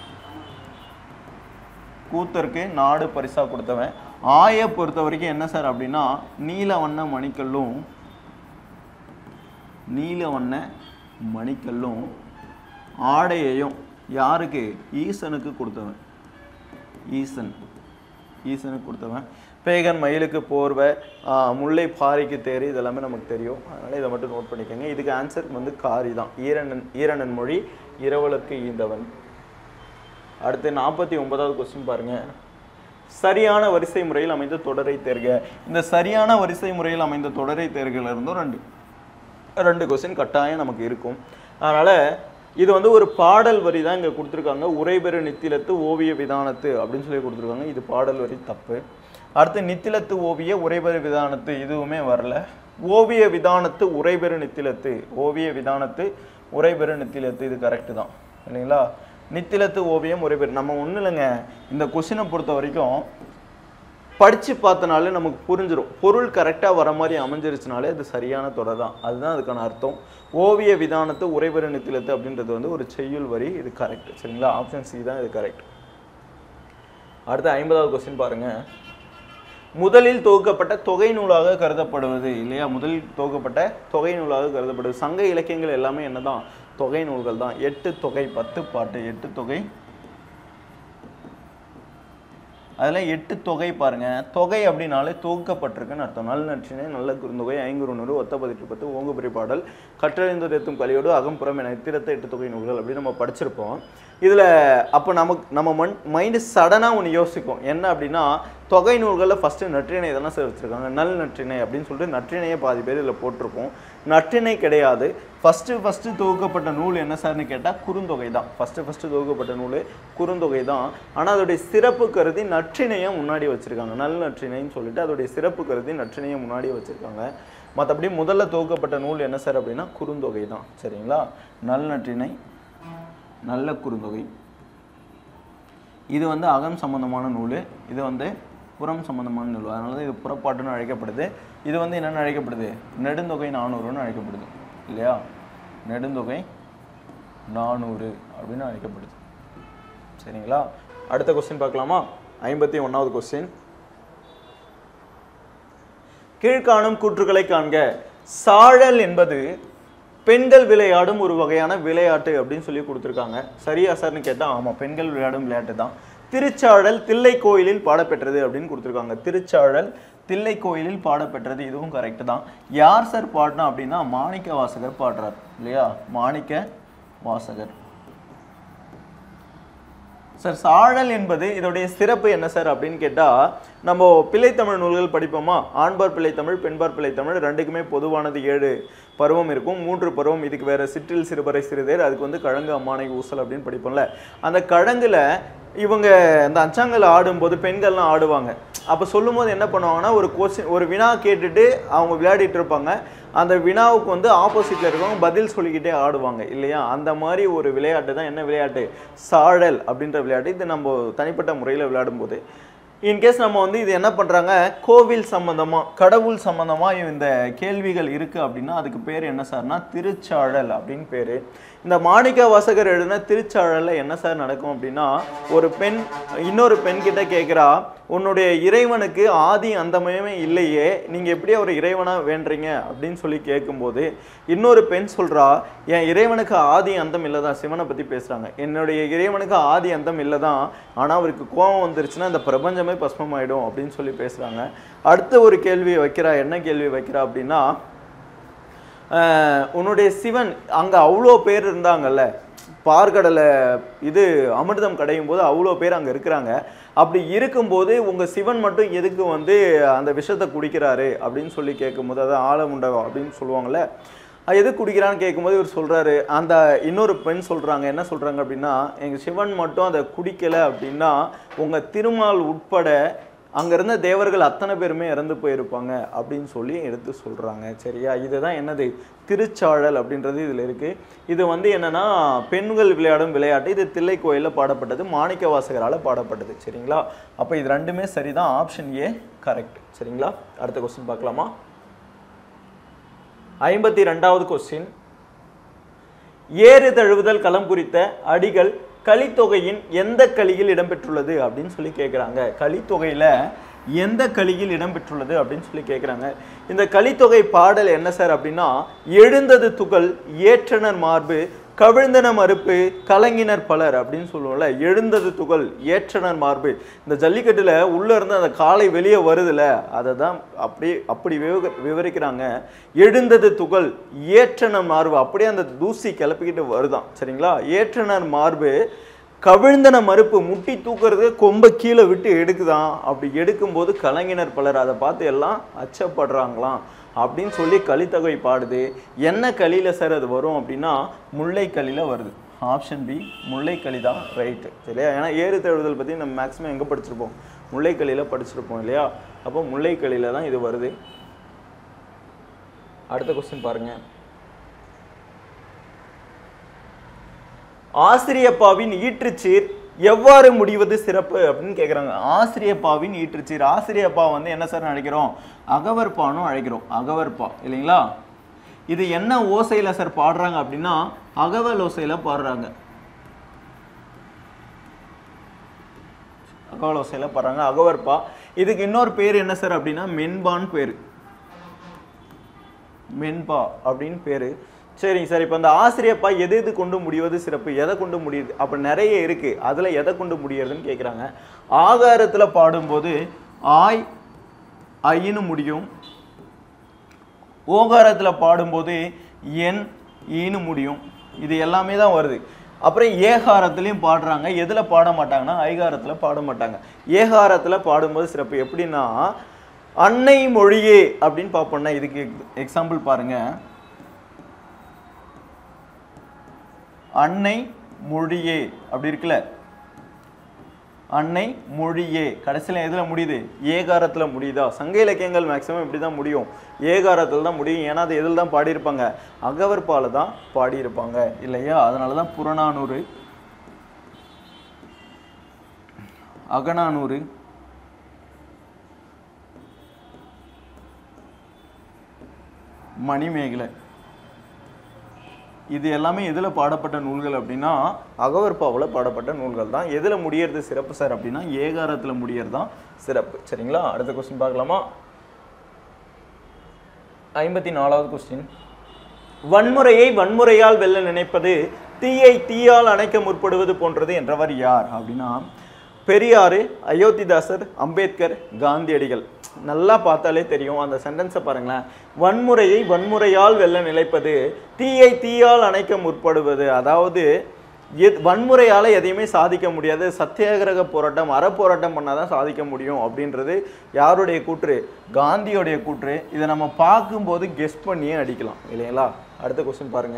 Speaker 1: கூத்தருக்கு நாடு பரிசா கொடுத்தவன் ஆய பொறுத்த வரைக்கும் என்ன சார் அப்படின்னா நீலவண்ண மணிக்கல்லும் நீலவண்ண மணிக்கல்லும் ஆடையையும் யாருக்கு ஈசனுக்கு கொடுத்தவன் ஈசன் ஈசனுக்கு கொடுத்தவன் பேகன் மயிலுக்கு போர்வை ஆ, முல்லை பாரிக்கு தேர் இதெல்லாமே நமக்கு தெரியும் அதனால இதை மட்டும் நோட் பண்ணிக்கோங்க இதுக்கு ஆன்சர் வந்து காரி தான் ஈரணன் ஈரணன் மொழி இரவலுக்கு ஈந்தவன் அடுத்து நாற்பத்தி ஒன்பதாவது கொஸ்டின் பாருங்க சரியான வரிசை முறையில் அமைந்த தொடரை தேர்க இந்த சரியான வரிசை முறையில் அமைந்த தொடரை தேர்கில இருந்தும் ரெண்டு ரெண்டு கொஸ்டின் கட்டாயம் நமக்கு இருக்கும் அதனால இது வந்து ஒரு பாடல் வரி தான் இங்க கொடுத்துருக்காங்க உரைபெரு நித்திலத்து ஓவிய விதானத்து அப்படின்னு சொல்லி கொடுத்துருக்காங்க இது பாடல் வரி தப்பு அடுத்து நித்திலத்து ஓவிய உரைபெரு விதானத்து இதுவுமே வரல ஓவிய விதானத்து உரைபெரு நித்திலத்து ஓவிய விதானத்து உரைபெரு நித்திலத்து இது கரெக்டு தான் இல்லைங்களா நித்திலத்து ஓவியம் உரைபெரு நம்ம ஒன்றும் இல்லைங்க இந்த கொஸ்டினை பொறுத்த வரைக்கும் படிச்சு பார்த்தனாலே நமக்கு புரிஞ்சிடும் பொருள் கரெக்டாக வர மாதிரி அமைஞ்சிருச்சுனாலே அது சரியான தொடர் தான் அதுதான் அதுக்கான அர்த்தம் ஓவிய விதானத்து உரைபெரு நித்திலத்து அப்படின்றது வந்து ஒரு செய்யுள் வரி இது கரெக்ட் சரிங்களா ஆப்ஷன் சி தான் இது கரெக்ட் அடுத்து ஐம்பதாவது கொஸ்டின் பாருங்க முதலில் தொகுக்கப்பட்ட தொகை நூலாக கருதப்படுவது இல்லையா முதலில் தொகுக்கப்பட்ட தொகை நூலாக கருதப்படுவது சங்க இலக்கியங்கள் எல்லாமே என்னதான் தொகை நூல்கள் தான் எட்டு தொகை பத்து பாட்டு எட்டு தொகை அதில் எட்டு தொகை பாருங்க தொகை அப்படின்னாலே தொகுக்கப்பட்டிருக்குன்னு அர்த்தம் நல் நற்றினை நல்ல குறுந்தொகை ஐங்குறுநூறு ஒத்த பதிட்டு பத்து ஓங்குபுரி பாடல் கற்றறிந்து எத்தும் கலியோடு அகம்புறம் என இத்திரத்த எட்டு தொகை நூல்கள் அப்படின்னு நம்ம படிச்சிருப்போம் இதில் அப்போ நமக்கு நம்ம மண் மைண்டு சடனாக ஒன்று யோசிக்கும் என்ன அப்படின்னா தொகை நூல்களில் ஃபஸ்ட்டு நற்றிணை தானே சார் வச்சுருக்காங்க நல் நற்றிணை அப்படின்னு சொல்லிட்டு நற்றிணையை பாதி பேர் இதில் போட்டிருப்போம் நற்றிணை கிடையாது ஃபஸ்ட்டு ஃபஸ்ட்டு தொகுக்கப்பட்ட நூல் என்ன சார்னு கேட்டால் குறுந்தொகை தான் ஃபஸ்ட்டு ஃபஸ்ட்டு தொகுக்கப்பட்ட நூல் குறுந்தொகை தான் ஆனால் அதோடைய சிறப்பு கருதி நற்றிணையை முன்னாடி வச்சுருக்காங்க நல் நற்றிணைன்னு சொல்லிட்டு அதோடைய சிறப்பு கருதி நற்றிணையை முன்னாடி வச்சுருக்காங்க மற்றபடி முதல்ல தொகுக்கப்பட்ட நூல் என்ன சார் அப்படின்னா குறுந்தொகை தான் சரிங்களா நல் நற்றிணை நல்ல குறுந்தொகை இது வந்து அகம் சம்பந்தமான நூல் இது வந்து புறம் சம்பந்தமான நூல் அதனால தான் இது புறப்பாட்டுன்னு அழைக்கப்படுது இது வந்து என்னென்னு அழைக்கப்படுது நெடுந்தொகை நானூறுன்னு அழைக்கப்படுது இல்லையா நெடுந்தொகை நானூறு அப்படின்னு அழைக்கப்படுது சரிங்களா அடுத்த கொஸ்டின் பார்க்கலாமா ஐம்பத்தி ஒன்றாவது கொஸ்டின் கீழ்காணும் கூற்றுகளை காண்க சாழல் என்பது பெண்கள் விளையாடும் ஒரு வகையான விளையாட்டு அப்படின்னு சொல்லி கொடுத்துருக்காங்க சரியா சார்னு கேட்டால் ஆமாம் பெண்கள் விளையாடும் விளையாட்டு தான் திருச்சாழல் தில்லை கோயிலில் பாடப்பெற்றது அப்படின்னு கொடுத்துருக்காங்க திருச்சாழல் தில்லை கோயிலில் பாடப்பெற்றது இதுவும் கரெக்ட் தான் யார் சார் பாடினா அப்படின்னா மாணிக்க வாசகர் பாடுறார் இல்லையா மாணிக்க வாசகர் சார் சாழல் என்பது இதோடைய சிறப்பு என்ன சார் அப்படின்னு கேட்டால் நம்ம பிள்ளைத்தமிழ் நூல்கள் படிப்போமா ஆண்பார் பிள்ளைத்தமிழ் பெண்பார் பிள்ளைத்தமிழ் ரெண்டுக்குமே பொதுவானது ஏழு பருவம் இருக்கும் மூன்று பருவம் இதுக்கு வேற சிற்றில் சிறுபறை சிறுதேர் அதுக்கு வந்து கழங்கு அம்மானை ஊசல் அப்படின்னு படிப்போம்ல அந்த கழங்குல இவங்க அந்த அச்சாங்கல் ஆடும்போது பெண்கள்லாம் ஆடுவாங்க அப்போ சொல்லும்போது என்ன பண்ணுவாங்கன்னா ஒரு கொஸ்டின் ஒரு வினா கேட்டுட்டு அவங்க விளையாடிட்டு இருப்பாங்க அந்த வினாவுக்கு வந்து ஆப்போசிட்ல இருக்கவங்க பதில் சொல்லிக்கிட்டே ஆடுவாங்க இல்லையா அந்த மாதிரி ஒரு விளையாட்டு தான் என்ன விளையாட்டு சாழல் அப்படின்ற விளையாட்டு இது நம்ம தனிப்பட்ட முறையில் விளையாடும்போது இன்கேஸ் நம்ம வந்து இது என்ன பண்றாங்க கோவில் சம்பந்தமா கடவுள் சம்பந்தமா இந்த கேள்விகள் இருக்கு அப்படின்னா அதுக்கு பேர் என்ன சார்னா திருச்சாழல் அப்படின்னு பேரு இந்த மாணிக்க வாசகர் எழுதின திருச்சாழல்ல என்ன சார் நடக்கும் அப்படின்னா ஒரு பெண் இன்னொரு பெண் கிட்ட கேட்குறா உன்னுடைய இறைவனுக்கு ஆதி அந்தமே இல்லையே நீங்க எப்படி அவர் இறைவனா வேண்டுறீங்க அப்படின்னு சொல்லி கேட்கும்போது இன்னொரு பெண் சொல்றா என் இறைவனுக்கு ஆதி அந்தம் இல்லதான் சிவனை பத்தி பேசுறாங்க என்னுடைய இறைவனுக்கு ஆதி அந்தம் இல்லதான் ஆனா அவருக்கு கோபம் வந்துருச்சுன்னா இந்த பிரபஞ்சமே பஸ்மமாயிடும் அப்படின்னு சொல்லி பேசுறாங்க அடுத்த ஒரு கேள்வி வைக்கிறா என்ன கேள்வி வைக்கிறா அப்படின்னா ஆஹ் உன்னுடைய சிவன் அங்க அவ்வளோ பேர் இருந்தாங்கல்ல பார்க்கடலை இது அமிர்தம் கடையும் போது அவ்வளோ பேர் அங்கே இருக்கிறாங்க அப்படி இருக்கும்போது உங்கள் சிவன் மட்டும் எதுக்கு வந்து அந்த விஷத்தை குடிக்கிறாரு அப்படின்னு சொல்லி கேட்கும்போது அதாவது ஆலமுண்டகம் அப்படின்னு சொல்லுவாங்கல்ல அது எது குடிக்கிறான்னு கேட்கும்போது இவர் சொல்றாரு அந்த இன்னொரு பெண் சொல்றாங்க என்ன சொல்றாங்க அப்படின்னா எங்க சிவன் மட்டும் அதை குடிக்கல அப்படின்னா உங்க திருமால் உட்பட அங்க இருந்த தேவர்கள் அத்தனை பேருமே இறந்து போயிருப்பாங்க அப்படின்னு சொல்லி எடுத்து சொல்றாங்க சரியா இதுதான் என்னது திருச்சாழல் அப்படின்றது இதுல இருக்கு இது வந்து என்னன்னா பெண்கள் விளையாடும் விளையாட்டு இது தில்லை கோயில்ல பாடப்பட்டது மாணிக்க வாசகரால பாடப்பட்டது சரிங்களா அப்ப இது ரெண்டுமே சரிதான் ஆப்ஷன் ஏ கரெக்ட் சரிங்களா அடுத்த கொஸ்டின் பார்க்கலாமா ஐம்பத்தி ரெண்டாவது கொஸ்டின் ஏறு தழுவுதல் களம் குறித்த அடிகள் கலித்தொகையின் எந்த கலியில் இடம்பெற்றுள்ளது அப்படின்னு சொல்லி கேட்குறாங்க கலித்தொகையில எந்த கலியில் இடம்பெற்றுள்ளது அப்படின்னு சொல்லி கேட்குறாங்க இந்த கலித்தொகை பாடல் என்ன சார் அப்படின்னா எழுந்தது துகள் ஏற்றனர் மார்பு கவிழ்ந்தன மறுப்பு கலங்கினர் பலர் அப்படின்னு சொல்லுவோம்ல எழுந்தது துகள் ஏற்றனர் மார்பு இந்த ஜல்லிக்கட்டுல உள்ள இருந்து அந்த காலை வெளியே வருதுல அதை தான் அப்படி அப்படி விவக விவரிக்கிறாங்க எழுந்தது துகள் ஏற்றனர் மார்பு அப்படியே அந்த தூசி கிளப்பிக்கிட்டு வருதான் சரிங்களா ஏற்றனர் மார்பு கவிழ்ந்தன மறுப்பு முட்டி தூக்குறது கொம்ப கீழே விட்டு எடுக்குதான் அப்படி எடுக்கும்போது கலைஞர் பலர் அதை பார்த்து எல்லாம் அச்சப்படுறாங்களாம் அப்படின்னு சொல்லி கலித்தொகை பாடுது என்ன களியில சார் அது வரும் அப்படின்னா முல்லை களியில வருது ஆப்ஷன் பி முல்லை களி தான் ரைட்டு சரியா ஏன்னா ஏறு தழுவுதல் பற்றி நம்ம மேக்ஸிமம் எங்கே படிச்சிருப்போம் முல்லை களியில படிச்சிருப்போம் இல்லையா அப்போ முல்லை களியில தான் இது வருது அடுத்த கொஸ்டின் பாருங்க ஆசிரியப்பாவின் ஈற்றுச்சீர் எவ்வாறு முடிவது சிறப்பு அப்படின்னு கேட்குறாங்க ஆசிரியப்பாவின் ஈற்றுச்சீர் ஆசிரியப்பா வந்து என்ன சார் அழைக்கிறோம் அகவற்பானும் அழைக்கிறோம் அகவற்பா இல்லைங்களா இது என்ன ஓசையில சார் பாடுறாங்க அப்படின்னா அகவல் ஓசையில பாடுறாங்க அகவல் ஓசையில பாடுறாங்க அகவற்பா இதுக்கு இன்னொரு பேர் என்ன சார் அப்படின்னா மென்பான் பேர் மென்பா அப்படின்னு பேரு சரிங்க சார் இப்போ அந்த ஆசிரியப்பா எது எது கொண்டு முடிவது சிறப்பு எதை கொண்டு முடியுது அப்போ நிறைய இருக்கு அதுல எதை கொண்டு முடியறதுன்னு கேட்குறாங்க ஆகாரத்துல பாடும்போது ஆய் ஐன்னு முடியும் ஓகாரத்துல பாடும்போது என் ஈன்னு முடியும் இது எல்லாமே தான் வருது அப்புறம் ஏகாரத்துலையும் பாடுறாங்க எதுல பாட மாட்டாங்கன்னா ஐகாரத்துல பாட மாட்டாங்க ஏகாரத்துல பாடும்போது சிறப்பு எப்படின்னா அன்னை மொழியே அப்படின்னு பார்ப்போம்னா இதுக்கு எக்ஸாம்பிள் பாருங்க அன்னை மொழியே அப்படி இருக்குல்ல அன்னை மொழியே கடைசியில் எதுல முடியுது ஏகாரத்துல முடியுதா சங்க இலக்கியங்கள் மேக்ஸிமம் இப்படி தான் முடியும் ஏகாரத்தில் தான் முடியும் ஏன்னா அது எதில் தான் பாடியிருப்பாங்க அகவற்பால தான் பாடியிருப்பாங்க இல்லையா அதனால தான் புறநானூறு அகநானூறு மணிமேகலை இது எல்லாமே எதில் பாடப்பட்ட நூல்கள் அப்படின்னா அகவற்பாவில் பாடப்பட்ட நூல்கள் தான் எதில் முடியறது சிறப்பு சார் அப்படின்னா ஏகாரத்தில் முடியறது தான் சிறப்பு சரிங்களா அடுத்த கொஸ்டின் பார்க்கலாமா ஐம்பத்தி நாலாவது கொஸ்டின் வன்முறையை வன்முறையால் வெல்ல நினைப்பது தீயை தீயால் அணைக்க முற்படுவது போன்றது என்றவர் யார் அப்படின்னா பெரியாரு அயோத்திதாசர் அம்பேத்கர் காந்தியடிகள் நல்லா பார்த்தாலே தெரியும் அந்த சென்டென்ஸை பாருங்களேன் வன்முறையை வன்முறையால் வெல்ல நிலைப்பது தீயை தீயால் அணைக்க முற்படுவது அதாவது எத் வன்முறையால் எதையுமே சாதிக்க முடியாது சத்தியாகிரக போராட்டம் அறப்போராட்டம் பண்ணால் தான் சாதிக்க முடியும் அப்படின்றது யாருடைய கூற்று காந்தியோடைய கூற்று இதை நம்ம பார்க்கும்போது கெஸ் பண்ணியே அடிக்கலாம் இல்லைங்களா அடுத்த கொஸ்டின் பாருங்க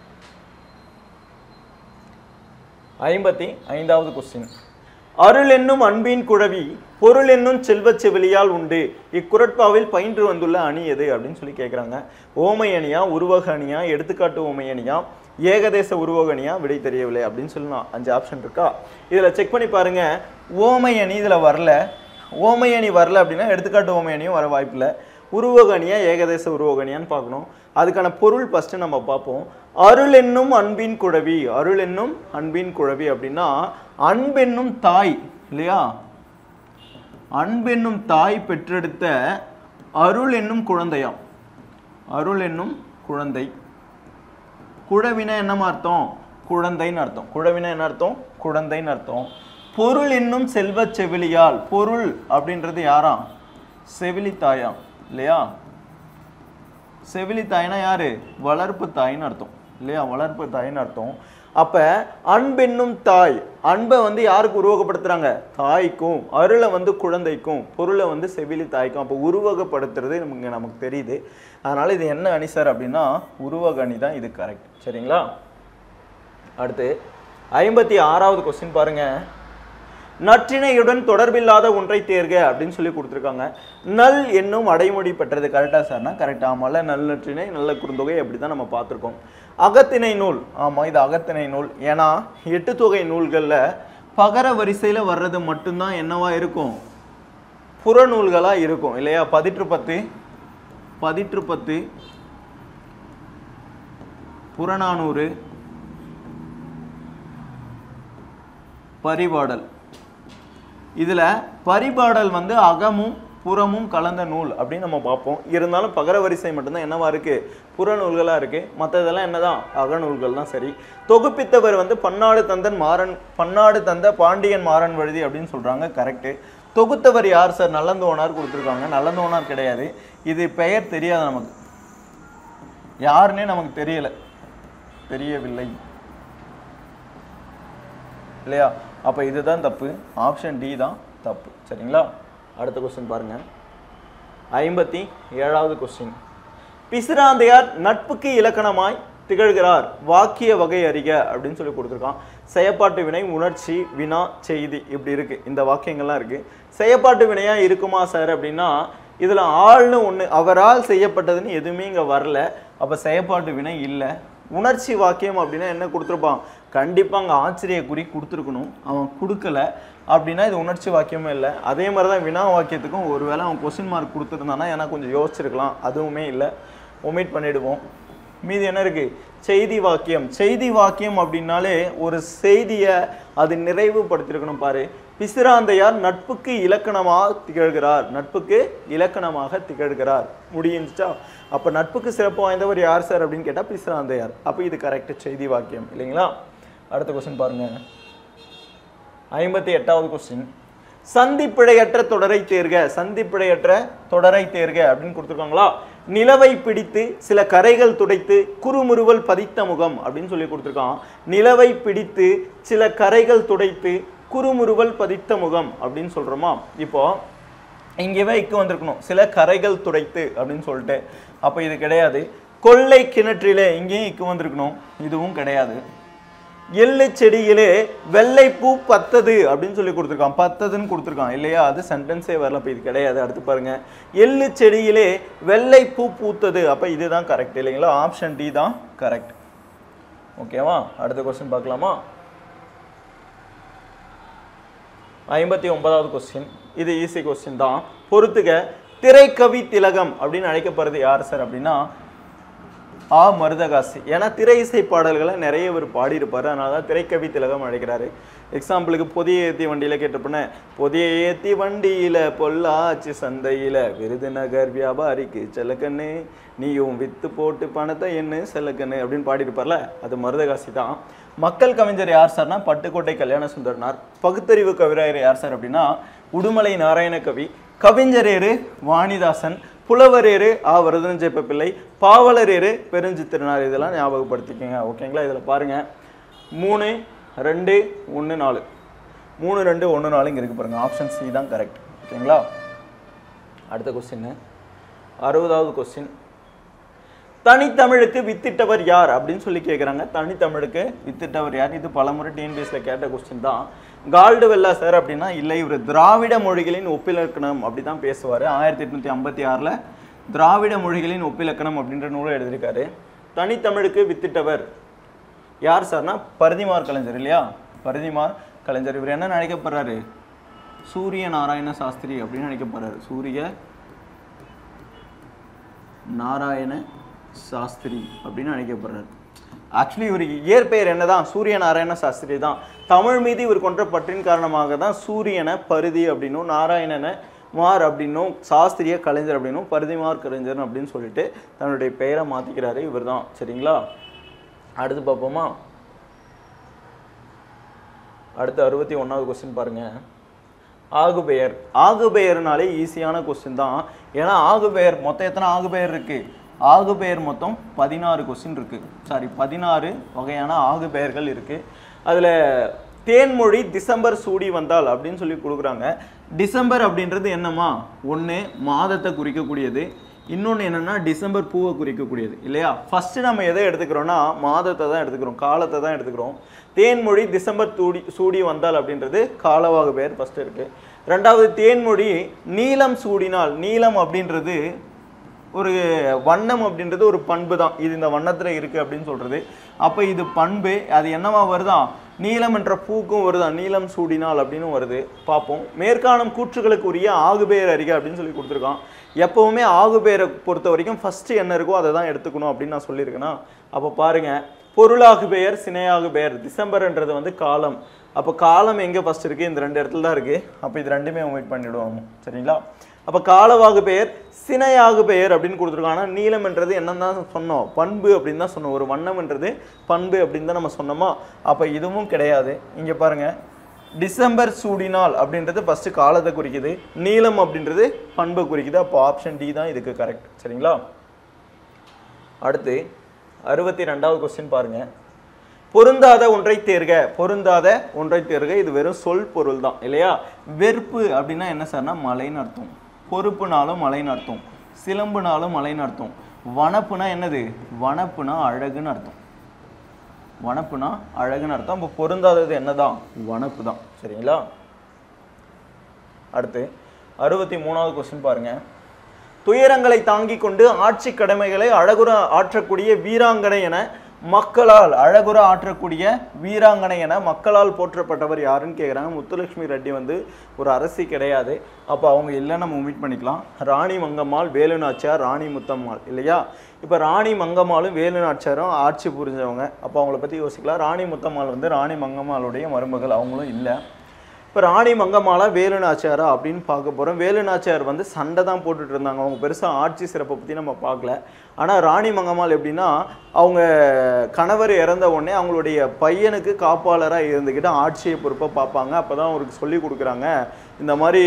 Speaker 1: ஐம்பத்தி ஐந்தாவது கொஸ்டின் அருள் என்னும் அன்பின் குழவி பொருள் என்னும் செல்வச் செவிலியால் உண்டு இக்குரட்பாவில் பயின்று வந்துள்ள அணி எது அப்படின்னு சொல்லி கேட்குறாங்க ஓமை அணியா உருவக அணியா எடுத்துக்காட்டு ஓமை அணியா ஏகதேச உருவக அணியா விடை தெரியவில்லை அப்படின்னு சொல்லி நான் அஞ்சு ஆப்ஷன் இருக்கா இதில் செக் பண்ணி பாருங்க ஓமை அணி இதில் வரல ஓமை அணி வரல அப்படின்னா எடுத்துக்காட்டு ஓமை அணியும் வர வாய்ப்பில்லை உருவக அணியா ஏகதேச உருவக அணியான்னு பார்க்கணும் அதுக்கான பொருள் ஃபஸ்ட்டு நம்ம பார்ப்போம் அருள் என்னும் அன்பின் குழவி அருள் என்னும் அன்பின் குழவி அப்படின்னா அன்பென்னும் தாய் இல்லையா அன்பென்னும் தாய் பெற்றெடுத்த அருள் என்னும் குழந்தையாம் அருள் என்னும் குழந்தை குழவினா என்னமா அர்த்தம் குழந்தைன்னு அர்த்தம் குழவினா என்ன அர்த்தம் குழந்தைன்னு அர்த்தம் பொருள் என்னும் செல்வச் செவிலியால் பொருள் அப்படின்றது யாராம் செவிலி தாயாம் இல்லையா செவிலி தாய்னா யாரு வளர்ப்பு தாயின்னு அர்த்தம் இல்லையா வளர்ப்பு தாயின்னு அர்த்தம் அப்ப அன்பென்னும் தாய் அன்பை வந்து யாருக்கு உருவகப்படுத்துறாங்க தாய்க்கும் அருளை வந்து குழந்தைக்கும் பொருளை வந்து செவிலி தாய்க்கும் அப்போ உருவகப்படுத்துறது நமக்கு நமக்கு தெரியுது அதனால இது என்ன அணி சார் அப்படின்னா உருவக அணி தான் இது கரெக்ட் சரிங்களா அடுத்து ஐம்பத்தி ஆறாவது கொஸ்டின் பாருங்க நற்றிணையுடன் தொடர்பில்லாத ஒன்றை தேர்க அப்படின்னு சொல்லி கொடுத்துருக்காங்க நல் என்னும் அடைமொழி பெற்றது கரெக்டா சார்னா கரெக்டா ஆமால நல் நற்றிணை நல்ல குறுந்தொகை அப்படி தான் நம்ம பார்த்துருக்கோம் அகத்திணை நூல் ஆமா இது அகத்திணை நூல் ஏன்னா எட்டு தொகை நூல்கள்ல பகர வரிசையில வர்றது மட்டும்தான் என்னவா இருக்கும் புறநூல்களா இருக்கும் இல்லையா பதிற்று பத்து பதிற்று பத்து புறநானூறு பரிபாடல் இதுல பரிபாடல் வந்து அகமும் புறமும் கலந்த நூல் அப்படின்னு நம்ம பார்ப்போம் இருந்தாலும் பகர வரிசை மட்டும்தான் என்னவா இருக்கு புறநூல்களா இருக்கு மற்றதெல்லாம் என்னதான் அகநூல்கள் தான் சரி தொகுப்பித்தவர் வந்து பன்னாடு தந்தன் மாறன் பன்னாடு தந்த பாண்டியன் மாறன் வழுதி அப்படின்னு சொல்றாங்க கரெக்ட் தொகுத்தவர் யார் சார் நல்லந்தோனார் கொடுத்துருக்காங்க நல்லந்தோனார் கிடையாது இது பெயர் தெரியாது நமக்கு யாருன்னே நமக்கு தெரியல தெரியவில்லை இல்லையா அப்போ இதுதான் தப்பு ஆப்ஷன் டி தான் தப்பு சரிங்களா அடுத்த கொஸ்டின் பாருங்க ஐம்பத்தி ஏழாவது கொஸ்டின் பிசிராந்தையார் நட்புக்கு இலக்கணமாய் திகழ்கிறார் வாக்கிய வகை அறிக அப்படின்னு சொல்லி கொடுத்துருக்கான் செயப்பாட்டு வினை உணர்ச்சி வினா செய்தி இப்படி இருக்கு இந்த வாக்கியங்கள்லாம் இருக்கு செயப்பாட்டு வினையா இருக்குமா சார் அப்படின்னா இதுல ஆள்னு ஒண்ணு அவரால் செய்யப்பட்டதுன்னு எதுவுமே இங்க வரல அப்ப செயப்பாட்டு வினை இல்லை உணர்ச்சி வாக்கியம் அப்படின்னா என்ன கொடுத்துருப்பான் கண்டிப்பா அங்க ஆச்சரிய குறி கொடுத்துருக்கணும் அவன் கொடுக்கல அப்படின்னா இது உணர்ச்சி வாக்கியமே இல்லை அதே மாதிரி தான் வினா வாக்கியத்துக்கும் ஒருவேளை அவன் கொஸ்டின் மார்க் கொடுத்துருந்தானா ஏன்னா கொஞ்சம் யோசிச்சிருக்கலாம் அதுவுமே இல்லை ஒமிட் பண்ணிடுவோம் மீதி என்ன இருக்கு செய்தி வாக்கியம் செய்தி வாக்கியம் அப்படின்னாலே ஒரு செய்தியை அது நிறைவுபடுத்தியிருக்கணும் பாரு பிசிராந்தையார் நட்புக்கு இலக்கணமாக திகழ்கிறார் நட்புக்கு இலக்கணமாக திகழ்கிறார் முடிஞ்சுச்சா அப்ப நட்புக்கு சிறப்பு வாய்ந்தவர் யார் சார் அப்படின்னு கேட்டா பிசிராந்தையார் அப்ப இது கரெக்ட் செய்தி வாக்கியம் இல்லைங்களா அடுத்த கொஸ்டின் பாருங்க ஐம்பத்தி எட்டாவது கொஸ்டின் சந்திப்பிழையற்ற தொடரை தேர்க சந்திப்பிழையற்ற தொடரை தேர்க அப்படின்னு கொடுத்துருக்காங்களா நிலவை பிடித்து சில கரைகள் துடைத்து குறுமுறுவல் பதித்த முகம் அப்படின்னு சொல்லி கொடுத்துருக்கான் நிலவை பிடித்து சில கரைகள் துடைத்து குறுமுறுவல் பதித்த முகம் அப்படின்னு சொல்றோமா இப்போ இங்கேவே இக்கு வந்திருக்கணும் சில கரைகள் துடைத்து அப்படின்னு சொல்லிட்டு அப்போ இது கிடையாது கொள்ளை கிணற்றிலே இங்கேயும் இக்கு வந்திருக்கணும் இதுவும் கிடையாது எள்ளு செடியிலே வெள்ளைப்பூ பத்தது அப்படின்னு சொல்லி கொடுத்துருக்கான் பத்ததுன்னு கொடுத்துருக்கான் இல்லையா அது சென்டென்ஸே வரல அப்போ இது கிடையாது அடுத்து பாருங்க எள்ளு செடியிலே வெள்ளைப்பூ பூத்தது அப்போ இதுதான் கரெக்ட் இல்லைங்களா ஆப்ஷன் டி தான் கரெக்ட் ஓகேவா அடுத்த கொஸ்டின் பார்க்கலாமா ஐம்பத்தி ஒன்பதாவது கொஸ்டின் இது ஈஸி கொஸ்டின் தான் பொறுத்துக திரைக்கவி திலகம் அப்படின்னு அழைக்கப்படுறது யார் சார் அப்படின்னா ஆ மருதகாசி ஏன்னா திரை இசை பாடல்களை நிறைய இவர் பாடியிருப்பாரு அதனால தான் திரைக்கவி திலகம் அழைக்கிறாரு எக்ஸாம்பிளுக்கு பொதிய ஏத்தி வண்டியில கேட்டப்போன பொதிய ஏத்தி வண்டியில பொள்ளாச்சி சந்தையில விருதுநகர் வியாபாரிக்கு செல்லக்கண்ணு நீயும் வித்து போட்டு பணத்தை என்ன செல்லக்கண்ணு அப்படின்னு பாடியிருப்பார்ல அது மருதகாசி தான் மக்கள் கவிஞர் யார் சார்னா பட்டுக்கோட்டை கல்யாண சுந்தரனார் பகுத்தறிவு கவிராயர் யார் சார் அப்படின்னா உடுமலை நாராயண கவி கவிஞரேறு வாணிதாசன் புலவரேறு ஆ வரதஞ்செப்ப பிள்ளை பாவலரேறு பெருஞ்சித்திரனார் இதெல்லாம் ஞாபகப்படுத்திக்கோங்க ஓகேங்களா இதில் பாருங்க மூணு ரெண்டு ஒன்று நாலு மூணு ரெண்டு ஒன்று நாலு இங்கே இருக்கு பாருங்க ஆப்ஷன் சி தான் கரெக்ட் ஓகேங்களா அடுத்த கொஸ்டின் அறுபதாவது கொஸ்டின் தனித்தமிழுக்கு வித்திட்டவர் யார் அப்படின்னு சொல்லி கேட்குறாங்க தனித்தமிழுக்கு வித்திட்டவர் யார் இது பலமுறை டிஎன்பிஎஸ்ல கேட்ட கொஸ்டின் தான் கால்டு வெல்லா சார் அப்படின்னா இல்லை இவர் திராவிட மொழிகளின் ஒப்பிலக்கணம் அப்படி தான் பேசுவார் ஆயிரத்தி எட்நூத்தி ஐம்பத்தி ஆறில் திராவிட மொழிகளின் ஒப்பிலக்கணம் அப்படின்ற நூலை எழுதியிருக்காரு தனித்தமிழுக்கு வித்திட்டவர் யார் சார்னா பரதிமார் கலைஞர் இல்லையா பரதிமார் கலைஞர் இவர் என்ன நினைக்கப்படுறாரு சூரிய நாராயண சாஸ்திரி அப்படின்னு நினைக்கப்படுறாரு சூரிய நாராயண சாஸ்திரி அப்படின்னு அழைக்கப்படுறாரு ஆக்சுவலி இவர் இயற்பெயர் என்னதான் சூரிய நாராயண சாஸ்திரி தான் தமிழ் மீது இவர் கொன்ற பற்றின் காரணமாக தான் சூரியனை பருதி அப்படின்னும் நாராயணனை மார் அப்படின்னும் சாஸ்திரிய கலைஞர் அப்படின்னும் பருதிமார் கலைஞர் அப்படின்னு சொல்லிட்டு தன்னுடைய பெயரை மாத்திக்கிறாரு இவர் தான் சரிங்களா அடுத்து பார்ப்போமா அடுத்து அறுபத்தி ஒன்றாவது கொஸ்டின் பாருங்க ஆகுபெயர் ஆகுபெயர்னாலே ஈஸியான கொஸ்டின் தான் ஏன்னா ஆகுபெயர் மொத்தம் எத்தனை ஆகுபெயர் இருக்கு ஆகுபெயர் மொத்தம் பதினாறு கொஸ்டின் இருக்கு சாரி பதினாறு வகையான ஆகுபெயர்கள் இருக்கு அதுல தேன்மொழி டிசம்பர் சூடி வந்தால் அப்படின்னு சொல்லி கொடுக்குறாங்க டிசம்பர் அப்படின்றது என்னம்மா ஒன்று மாதத்தை குறிக்கக்கூடியது இன்னொன்று என்னன்னா டிசம்பர் பூவை குறிக்கக்கூடியது இல்லையா ஃபர்ஸ்ட் நம்ம எதை எடுத்துக்கிறோம்னா மாதத்தை தான் எடுத்துக்கிறோம் காலத்தை தான் எடுத்துக்கிறோம் தேன்மொழி டிசம்பர் தூடி சூடி வந்தால் அப்படின்றது காலவாக பெயர் ஃபர்ஸ்ட் இருக்கு ரெண்டாவது தேன்மொழி நீலம் சூடினால் நீலம் அப்படின்றது ஒரு வண்ணம் அப்படின்றது ஒரு பண்பு தான் இது இந்த வண்ணத்துல இருக்கு அப்படின்னு சொல்றது அப்ப இது பண்பு அது என்னவா வருதா நீலம் என்ற பூக்கும் வருதா நீலம் சூடினால் அப்படின்னு வருது பார்ப்போம் மேற்காணும் கூற்றுகளுக்கு உரிய ஆகுபெயர் அறிக அப்படின்னு சொல்லி கொடுத்துருக்கான் எப்பவுமே ஆகுபெயரை பொறுத்த வரைக்கும் ஃபர்ஸ்ட் என்ன இருக்கோ அதை தான் எடுத்துக்கணும் அப்படின்னு நான் சொல்லியிருக்கேன்னா அப்போ பாருங்க பொருளாகு பெயர் சினையாகு பெயர் டிசம்பர்ன்றது வந்து காலம் அப்போ காலம் எங்கே ஃபர்ஸ்ட் இருக்கு இந்த ரெண்டு இடத்துல தான் இருக்கு அப்போ இது ரெண்டுமே ஒமிட் பண்ணிடுவோம் சரிங்களா அப்போ காலவாகு பெயர் சினையாகு பெயர் அப்படின்னு கொடுத்துருக்காங்க ஆனால் நீலம்ன்றது என்னன்னு தான் சொன்னோம் பண்பு அப்படின்னு தான் சொன்னோம் ஒரு வண்ணம்ன்றது பண்பு அப்படின்னு தான் நம்ம சொன்னோமா அப்போ இதுவும் கிடையாது இங்கே பாருங்க டிசம்பர் சூடினால் அப்படின்றது ஃபர்ஸ்ட் காலத்தை குறிக்குது நீலம் அப்படின்றது பண்பை குறிக்குது அப்போ ஆப்ஷன் டி தான் இதுக்கு கரெக்ட் சரிங்களா அடுத்து அறுபத்தி ரெண்டாவது கொஸ்டின் பாருங்க பொருந்தாத ஒன்றை தேர்க பொருந்தாத ஒன்றை தேர்க இது வெறும் சொல் பொருள் தான் இல்லையா வெறுப்பு அப்படின்னா என்ன சார்னா மலைன்னு அர்த்தம் பொறுப்புனாலும் மலைன்னு அர்த்தம் சிலம்புனாலும் மலைன்னு அர்த்தம் வனப்புனா என்னது வனப்புனா அழகுன்னு அர்த்தம் வனப்புனா அழகுன்னு அர்த்தம் அப்போ பொருந்தாதது என்னதான் வனப்பு தான் சரிங்களா அடுத்து அறுபத்தி மூணாவது கொஸ்டின் பாருங்க துயரங்களை தாங்கிக் கொண்டு ஆட்சி கடமைகளை அழகுற ஆற்றக்கூடிய வீராங்கனை என மக்களால் அழகுற ஆற்றக்கூடிய வீராங்கனை என மக்களால் போற்றப்பட்டவர் யாருன்னு கேட்குறாங்க முத்துலட்சுமி ரெட்டி வந்து ஒரு அரசி கிடையாது அப்போ அவங்க இல்லை நம்ம மீட் பண்ணிக்கலாம் ராணி மங்கம்மாள் வேலு நாச்சியார் ராணி முத்தம்மாள் இல்லையா இப்போ ராணி மங்கம்மாளும் வேலு நாச்சியாரும் ஆட்சி புரிஞ்சவங்க அப்போ அவங்கள பற்றி யோசிக்கலாம் ராணி முத்தம்மாள் வந்து ராணி மங்கம்மாளுடைய மருமகள் அவங்களும் இல்லை இப்போ ராணி மங்கம்மாளா வேலு நாச்சியாரா அப்படின்னு பார்க்க போகிறோம் வேலு நாச்சியார் வந்து சண்டை தான் போட்டுட்டு இருந்தாங்க அவங்க பெருசாக ஆட்சி சிறப்பை பற்றி நம்ம பார்க்கல ஆனால் ராணி மங்கம்மாள் எப்படின்னா அவங்க கணவர் இறந்த உடனே அவங்களுடைய பையனுக்கு காப்பாளராக இருந்துக்கிட்டு ஆட்சியை பொறுப்பாக பார்ப்பாங்க அப்போ தான் அவருக்கு சொல்லி கொடுக்குறாங்க இந்த மாதிரி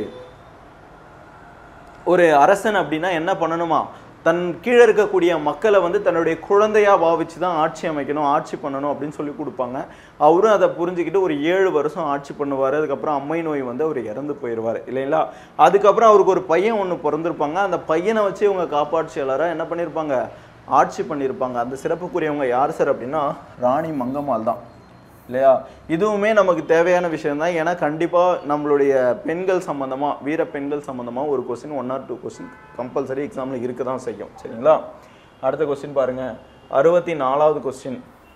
Speaker 1: ஒரு அரசன் அப்படின்னா என்ன பண்ணணுமா தன் கீழே இருக்கக்கூடிய மக்களை வந்து தன்னுடைய குழந்தையா பாவிச்சு தான் ஆட்சி அமைக்கணும் ஆட்சி பண்ணணும் அப்படின்னு சொல்லி கொடுப்பாங்க அவரும் அதை புரிஞ்சுக்கிட்டு ஒரு ஏழு வருஷம் ஆட்சி பண்ணுவார் அதுக்கப்புறம் அம்மை நோய் வந்து அவர் இறந்து போயிடுவார் இல்லைங்களா அதுக்கப்புறம் அவருக்கு ஒரு பையன் ஒன்று பிறந்திருப்பாங்க அந்த பையனை வச்சு இவங்க காப்பாட்சியாளராக என்ன பண்ணியிருப்பாங்க ஆட்சி பண்ணியிருப்பாங்க அந்த சிறப்புக்குரியவங்க யார் சார் அப்படின்னா ராணி மங்கம்மாள் தான் இல்லையா இதுவுமே நமக்கு தேவையான விஷயம் தான் ஏன்னா கண்டிப்பாக நம்மளுடைய பெண்கள் சம்மந்தமாக வீர பெண்கள் சம்மந்தமாக ஒரு question one or two question compulsory எக்ஸாமில் இருக்க தான் செய்யும் சரிங்களா அடுத்த கொஸ்டின் பாருங்க அறுபத்தி நாலாவது கொஸ்டின்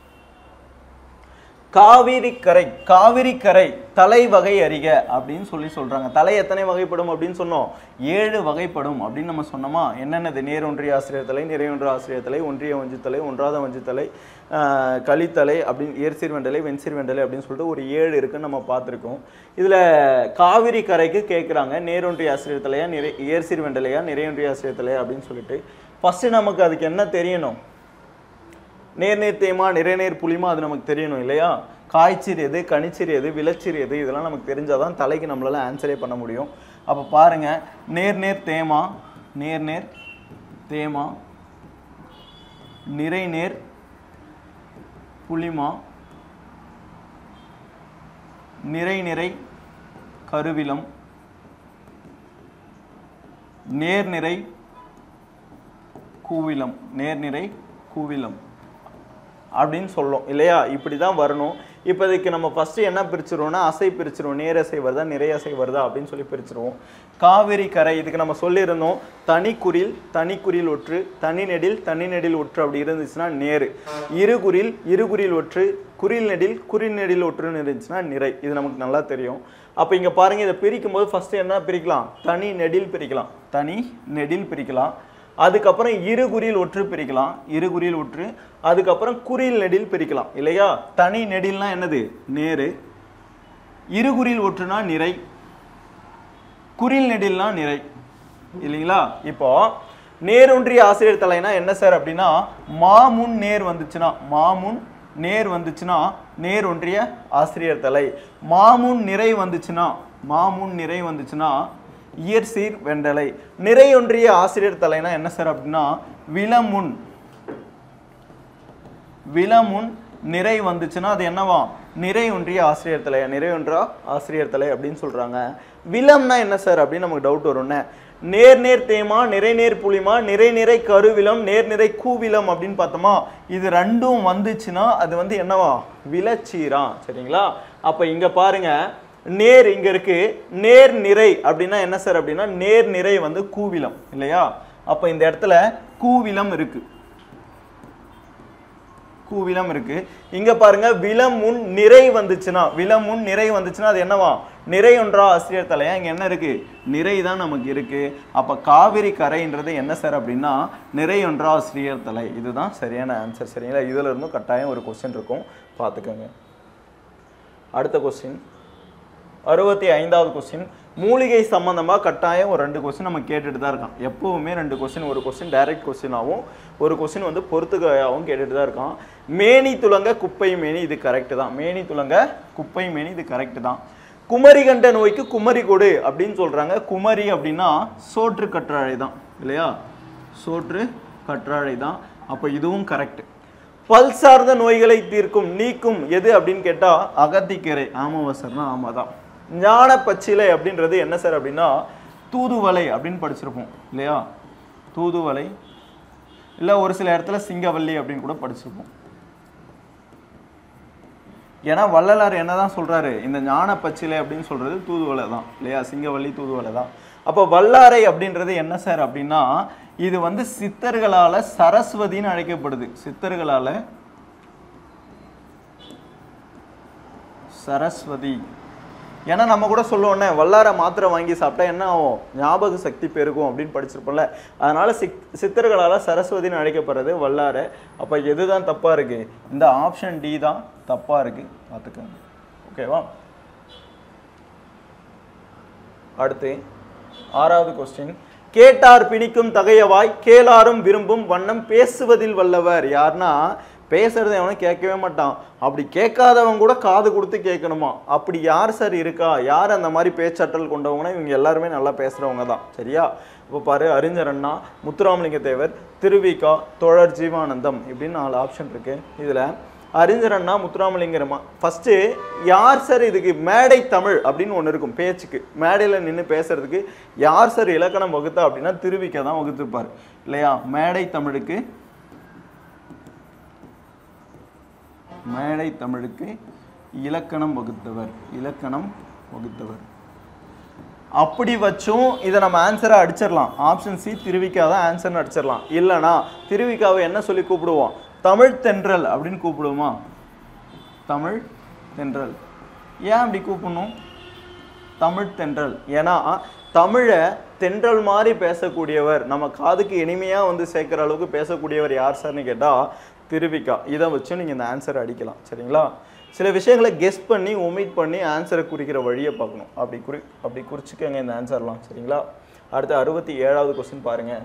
Speaker 1: காவிரி கரை காவிரி கரை தலை வகை அறிக அப்படின்னு சொல்லி சொல்றாங்க தலை எத்தனை வகைப்படும் அப்படின்னு சொன்னோம் ஏழு வகைப்படும் அப்படின்னு நம்ம சொன்னோமா என்னென்னது நேர் ஒன்றிய ஆசிரியர் தலை நிறை ஒன்றிய ஆசிரியர் தலை ஒன்றிய வஞ்சித்தலை ஒன்றாத வஞ்சித்தலை ஆஹ், கலித்தலை அப்படின்னு ஏர்சீர் வெண்டலை வெண்சீர் வெண்டலை அப்படின்னு சொல்லிட்டு ஒரு ஏழு இருக்குன்னு நம்ம பார்த்துருக்கோம் இதுல காவிரி கரைக்கு கேட்குறாங்க நேரொன்றிய ஆசிரியர் தலையா நிறை ஏர்சீர் வெண்டலையா நிறையொன்றிய ஆசிரியர் தலையா அப்படின்னு சொல்லிட்டு ஃபர்ஸ்ட் நமக்கு அதுக்கு என்ன தெரியணும் நேர்நேர் தேமா நிறைநேர் புளிமா அது நமக்கு தெரியணும் இல்லையா காய்ச்சீர் எது கனிச்சீர் எது விளைச்சீர் எது இதெல்லாம் நமக்கு தெரிஞ்சாதான் தலைக்கு நம்மளால ஆன்சரே பண்ண முடியும் அப்போ பாருங்க நேர்நேர் தேமா நேர்நேர் தேமா நிறைநேர் புளிமா நிறை நிறை கருவிலம் நேர்நிறை கூவிலம் நேர்நிறை கூவிலம் அப்படின்னு சொல்லும் இல்லையா இப்படி தான் வரணும் இப்போ இதுக்கு நம்ம ஃபர்ஸ்ட் என்ன பிரிச்சிருவோம்னா அசை பிரிச்சிருவோம் நேரசை வருதா நிறையசை வருதா அப்படின்னு சொல்லி பிரிச்சிருவோம் காவிரி கரை இதுக்கு நம்ம சொல்லியிருந்தோம் தனிக்குறில் தனிக்குறில் ஒற்று தனி நெடில் தனி நெடில் ஒற்று அப்படி இருந்துச்சுன்னா நேரு இருகுறில் இருகுறில் ஒற்று குறில் நெடில் குறில் நெடில் ஒற்றுன்னு இருந்துச்சுன்னா நிறை இது நமக்கு நல்லா தெரியும் அப்போ இங்கே பாருங்க இதை பிரிக்கும் போது ஃபர்ஸ்ட் என்ன பிரிக்கலாம் தனி நெடில் பிரிக்கலாம் தனி நெடில் பிரிக்கலாம் அதுக்கப்புறம் இருகுறில் ஒற்று பிரிக்கலாம் இருகுறில் ஒற்று அதுக்கப்புறம் குறில் நெடில் பிரிக்கலாம் இல்லையா தனி நெடில்னா என்னது நேரு இருகுறில் ஒற்றுனா நிறை குறில் நெடில்னா நிறை இல்லைங்களா இப்போ நேரொன்றிய ஆசிரியர் தலைனா என்ன சார் அப்படின்னா மாமுன் நேர் வந்துச்சுன்னா மாமுன் நேர் வந்துச்சுன்னா நேர் ஒன்றிய ஆசிரியர் தலை மாமுன் நிறை வந்துச்சுன்னா மாமுன் நிறை வந்துச்சுன்னா இயற்சீர் வெண்டலை நிறை ஒன்றிய ஆசிரியர் தலைனா என்ன சார் அப்படின்னா விலமுன் விலமுன் நிறை வந்துச்சுன்னா அது என்னவா நிறை ஒன்றிய ஆசிரியர் தலை நிறை ஒன்றா ஆசிரியர் தலை அப்படின்னு சொல்றாங்க விலம்னா என்ன சார் அப்படின்னு நமக்கு டவுட் வரும்னே நேர் நேர் தேமா நிறை நேர் புளிமா நிறை நிறை கருவிலம் நேர் நிறை கூவிலம் அப்படின்னு பார்த்தோமா இது ரெண்டும் வந்துச்சுன்னா அது வந்து என்னவா விளச்சீரா சரிங்களா அப்ப இங்க பாருங்க நேர் இங்க இருக்கு நேர் நிறை அப்படின்னா என்ன சார் அப்படின்னா நேர் நிறை வந்து கூவிலம் இல்லையா அப்ப இந்த இடத்துல கூவிலம் இருக்கு கூவிலம் இருக்கு இங்க பாருங்க விலமுன் நிறை வந்துச்சுன்னா விலமுன் நிறை வந்துச்சுன்னா அது என்னவா நிறை ஒன்றா ஆசிரியர் தலையா இங்க என்ன இருக்கு நிறை தான் நமக்கு இருக்கு அப்ப காவிரி கரைன்றது என்ன சார் அப்படின்னா நிறை ஒன்றா ஆசிரியர் தலை இதுதான் சரியான ஆன்சர் சரிங்களா இதுல இருந்தும் கட்டாயம் ஒரு கொஸ்டின் இருக்கும் பார்த்துக்கோங்க அடுத்த கொஸ்டின் அறுபத்தி ஐந்தாவது கொஸ்டின் மூலிகை சம்பந்தமா கட்டாயம் ஒரு ரெண்டு கொஸ்டின் நம்ம கேட்டுட்டு தான் இருக்கான் எப்பவுமே ரெண்டு கொஸ்டின் ஒரு கொஸ்டின் டைரக்ட் கொஸ்டினாகவும் ஒரு கொஸ்டின் வந்து பொறுத்துகையாகவும் கேட்டுட்டு தான் இருக்கான் மேனி துலங்க குப்பை மேனி இது கரெக்ட் தான் மேனி துலங்க குப்பை மேனி இது கரெக்ட் தான் குமரி கண்ட நோய்க்கு குமரி கொடு அப்படின்னு சொல்றாங்க குமரி அப்படின்னா சோற்று கற்றாழை தான் இல்லையா சோற்று கற்றாழை தான் அப்போ இதுவும் கரெக்ட் பல் சார்ந்த நோய்களை தீர்க்கும் நீக்கும் எது அப்படின்னு கேட்டா அகத்திக்கீரை ஆமாவா சார்னா ஆமா தான் ஞான பச்சிலை அப்படின்றது என்ன சார் அப்படின்னா தூதுவளை அப்படின்னு படிச்சிருப்போம் இல்லையா தூதுவளை இல்லை ஒரு சில இடத்துல சிங்கவல்லி அப்படின்னு கூட படிச்சிருப்போம் ஏன்னா வள்ளலார் என்னதான் சொல்றாரு இந்த ஞான பச்சிலை அப்படின்னு சொல்றது தூதுவளை தான் இல்லையா சிங்கவல்லி தூதுவளை தான் அப்போ வல்லாரை அப்படின்றது என்ன சார் அப்படின்னா இது வந்து சித்தர்களால சரஸ்வதின்னு அழைக்கப்படுது சித்தர்களால சரஸ்வதி ஏன்னா நம்ம கூட சொல்லுவோன்னே வல்லார மாத்திரை வாங்கி சாப்பிட்டா என்ன ஆகும் ஞாபக சக்தி பெருகும் அப்படின்னு படிச்சிருப்போம்ல அதனால சித் சித்தர்களால சரஸ்வதின்னு அழைக்கப்படுறது வல்லார அப்ப எதுதான் தப்பா இருக்கு இந்த ஆப்ஷன் டி தான் தப்பா இருக்கு பார்த்துக்கோங்க ஓகேவா அடுத்து ஆறாவது கொஸ்டின் கேட்டார் பிணிக்கும் தகையவாய் கேளாரும் விரும்பும் வண்ணம் பேசுவதில் வல்லவர் யாருன்னா பேசுறதை அவனும் கேட்கவே மாட்டான் அப்படி கேட்காதவன் கூட காது கொடுத்து கேட்கணுமா அப்படி யார் சார் இருக்கா யார் அந்த மாதிரி பேச்சாற்றல் கொண்டவங்கன்னா இவங்க எல்லாருமே நல்லா பேசுறவங்க தான் சரியா இப்போ பாரு அறிஞர் அண்ணா முத்துராமலிங்க தேவர் திருவிகா தோழர் ஜீவானந்தம் இப்படின்னு நாலு ஆப்ஷன் இருக்கு இதுல அறிஞர் அண்ணா முத்துராமலிங்கரமா ஃபர்ஸ்ட் யார் சார் இதுக்கு மேடை தமிழ் அப்படின்னு ஒன்று இருக்கும் பேச்சுக்கு மேடையில் நின்று பேசுறதுக்கு யார் சார் இலக்கணம் வகுத்தா அப்படின்னா திருவிக்கா தான் வகுத்திருப்பார் இல்லையா மேடை தமிழுக்கு மேடை தமிழுக்கு இலக்கணம் வகுத்தவர் இலக்கணம் வகுத்தவர் அப்படி வச்சும் இதை நம்ம ஆன்சரை அடிச்சிடலாம் ஆப்ஷன் சி திருவிக்கா தான் ஆன்சர்னு அடிச்சிடலாம் இல்லைனா திருவிக்காவை என்ன சொல்லி கூப்பிடுவோம் தமிழ் தென்றல் அப்படின்னு கூப்பிடுவோமா தமிழ் தென்றல் ஏன் அப்படி கூப்பிடணும் தமிழ் தென்றல் ஏன்னா தமிழை தென்றல் மாதிரி பேசக்கூடியவர் நம்ம காதுக்கு இனிமையாக வந்து சேர்க்குற அளவுக்கு பேசக்கூடியவர் யார் சார்னு கேட்டால் திருவிக்கா இதை வச்சு நீங்கள் இந்த ஆன்சரை அடிக்கலாம் சரிங்களா சில விஷயங்களை கெஸ் பண்ணி ஒமிட் பண்ணி ஆன்சரை குறிக்கிற வழியை பார்க்கணும் அப்படி குறி அப்படி குறிச்சிக்கங்க இந்த ஆன்சர்லாம் சரிங்களா அடுத்து அறுபத்தி ஏழாவது கொஸ்டின் பாருங்கள்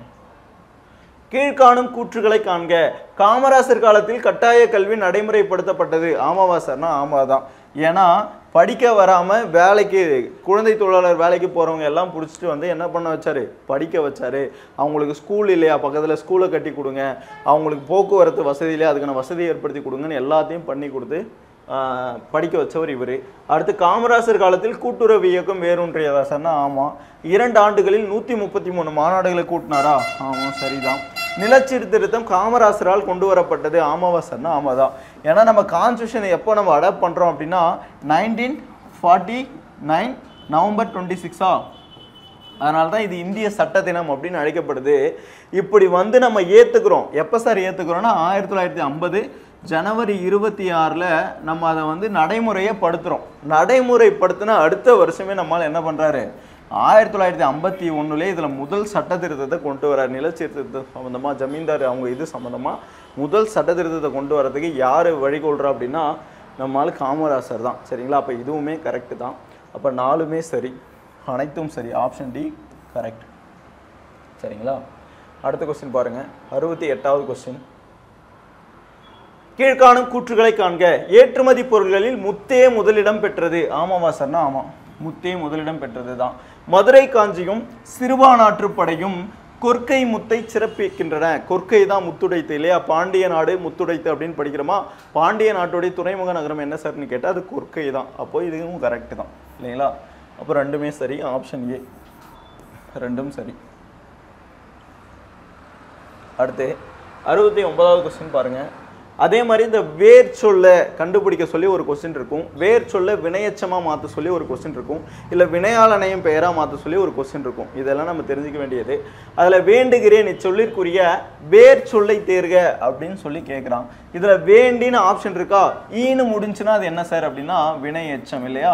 Speaker 1: கீழ்காணும் கூற்றுகளை காண்க காமராசர் காலத்தில் கட்டாய கல்வி நடைமுறைப்படுத்தப்பட்டது ஆமாவா சார்னா ஆமாதான் ஏன்னா படிக்க வராம வேலைக்கு குழந்தை தொழிலாளர் வேலைக்கு போறவங்க எல்லாம் பிடிச்சிட்டு வந்து என்ன பண்ண வச்சாரு படிக்க வச்சாரு அவங்களுக்கு ஸ்கூல் இல்லையா பக்கத்துல ஸ்கூலை கட்டி கொடுங்க அவங்களுக்கு போக்குவரத்து வசதி இல்லையா அதுக்கான வசதி ஏற்படுத்தி கொடுங்கன்னு எல்லாத்தையும் பண்ணி கொடுத்து ஆஹ், படிக்க வச்சவர் இவர் அடுத்து காமராசர் காலத்தில் கூட்டுறவு இயக்கம் வேரூன்றியதா சார்னா ஆமாம் இரண்டு ஆண்டுகளில் நூற்றி முப்பத்தி மூணு மாநாடுகளை கூட்டினாரா ஆமாம் சரிதான் நிலச்சீர்திருத்தம் காமராசரால் கொண்டு வரப்பட்டது ஆமாவா சார்னா ஆமாதான் ஏன்னா நம்ம கான்ஸ்டியூஷனை எப்போ நம்ம அடாப்ட் பண்ணுறோம் அப்படின்னா nineteen forty nine November twenty சிக்ஸா அதனால தான் இது இந்திய சட்ட தினம் அப்படின்னு அழைக்கப்படுது இப்படி வந்து நம்ம ஏற்றுக்கிறோம் எப்போ சார் ஏற்றுக்கிறோம்னா ஆயிரத்தி தொள்ளாயிரத்தி ஐம்பது ஜனவரி இருபத்தி ஆறில் நம்ம அதை வந்து நடைமுறையை படுத்துகிறோம் நடைமுறைப்படுத்தின அடுத்த வருஷமே நம்மால் என்ன பண்ணுறாரு ஆயிரத்தி தொள்ளாயிரத்தி ஐம்பத்தி ஒன்றுலேயே இதில் முதல் சட்ட திருத்தத்தை கொண்டு வரார் நிலச்சீர்திருத்தம் சம்மந்தமாக ஜமீன்தார் அவங்க இது சம்மந்தமாக முதல் சட்ட திருத்தத்தை கொண்டு வரதுக்கு யார் வழிகொள்கிறா அப்படின்னா நம்மால் காமராசர் தான் சரிங்களா அப்போ இதுவுமே கரெக்டு தான் அப்போ நாலுமே சரி அனைத்தும் சரி ஆப்ஷன் டி கரெக்ட் சரிங்களா அடுத்த கொஸ்டின் பாருங்க அறுபத்தி எட்டாவது கொஸ்டின் கீழ்காணும் கூற்றுகளை காண்க ஏற்றுமதி பொருட்களில் முத்தே முதலிடம் பெற்றது ஆமாவா சார்னா ஆமாம் முத்தே முதலிடம் பெற்றது தான் மதுரை காஞ்சியும் சிறுபானாற்றுப் படையும் கொற்கை முத்தை சிறப்பிக்கின்றன கொற்கை தான் முத்துடைத்து இல்லையா பாண்டிய நாடு முத்துடைத்து அப்படின்னு படிக்கிறோமா பாண்டிய நாட்டுடைய துறைமுக நகரம் என்ன சார்னு கேட்டால் அது கொற்கை தான் அப்போ இதுவும் கரெக்ட் தான் இல்லைங்களா அப்போ ரெண்டுமே சரி ஆப்ஷன் ஏ ரெண்டும் சரி அடுத்து அறுபத்தி ஒன்பதாவது கொஸ்டின் பாருங்க அதே மாதிரி இந்த வேர் சொல்ல கண்டுபிடிக்க சொல்லி ஒரு கொஸ்டின் இருக்கும் வேர் சொல்ல வினையச்சமா மாற்ற சொல்லி ஒரு கொஸ்டின் இருக்கும் இல்லை வினையாளனையும் பெயரா மாற்ற சொல்லி ஒரு கொஸ்டின் இருக்கும் இதெல்லாம் நம்ம தெரிஞ்சுக்க வேண்டியது அதுல வேண்டுகிறேன் இச்சொல்லிற்குரிய வேர் சொல்லை தேர்க அப்படின்னு சொல்லி கேட்குறான் இதுல வேண்டின்னு ஆப்ஷன் இருக்கா ஈன்னு முடிஞ்சுன்னா அது என்ன சார் அப்படின்னா வினை எச்சம் இல்லையா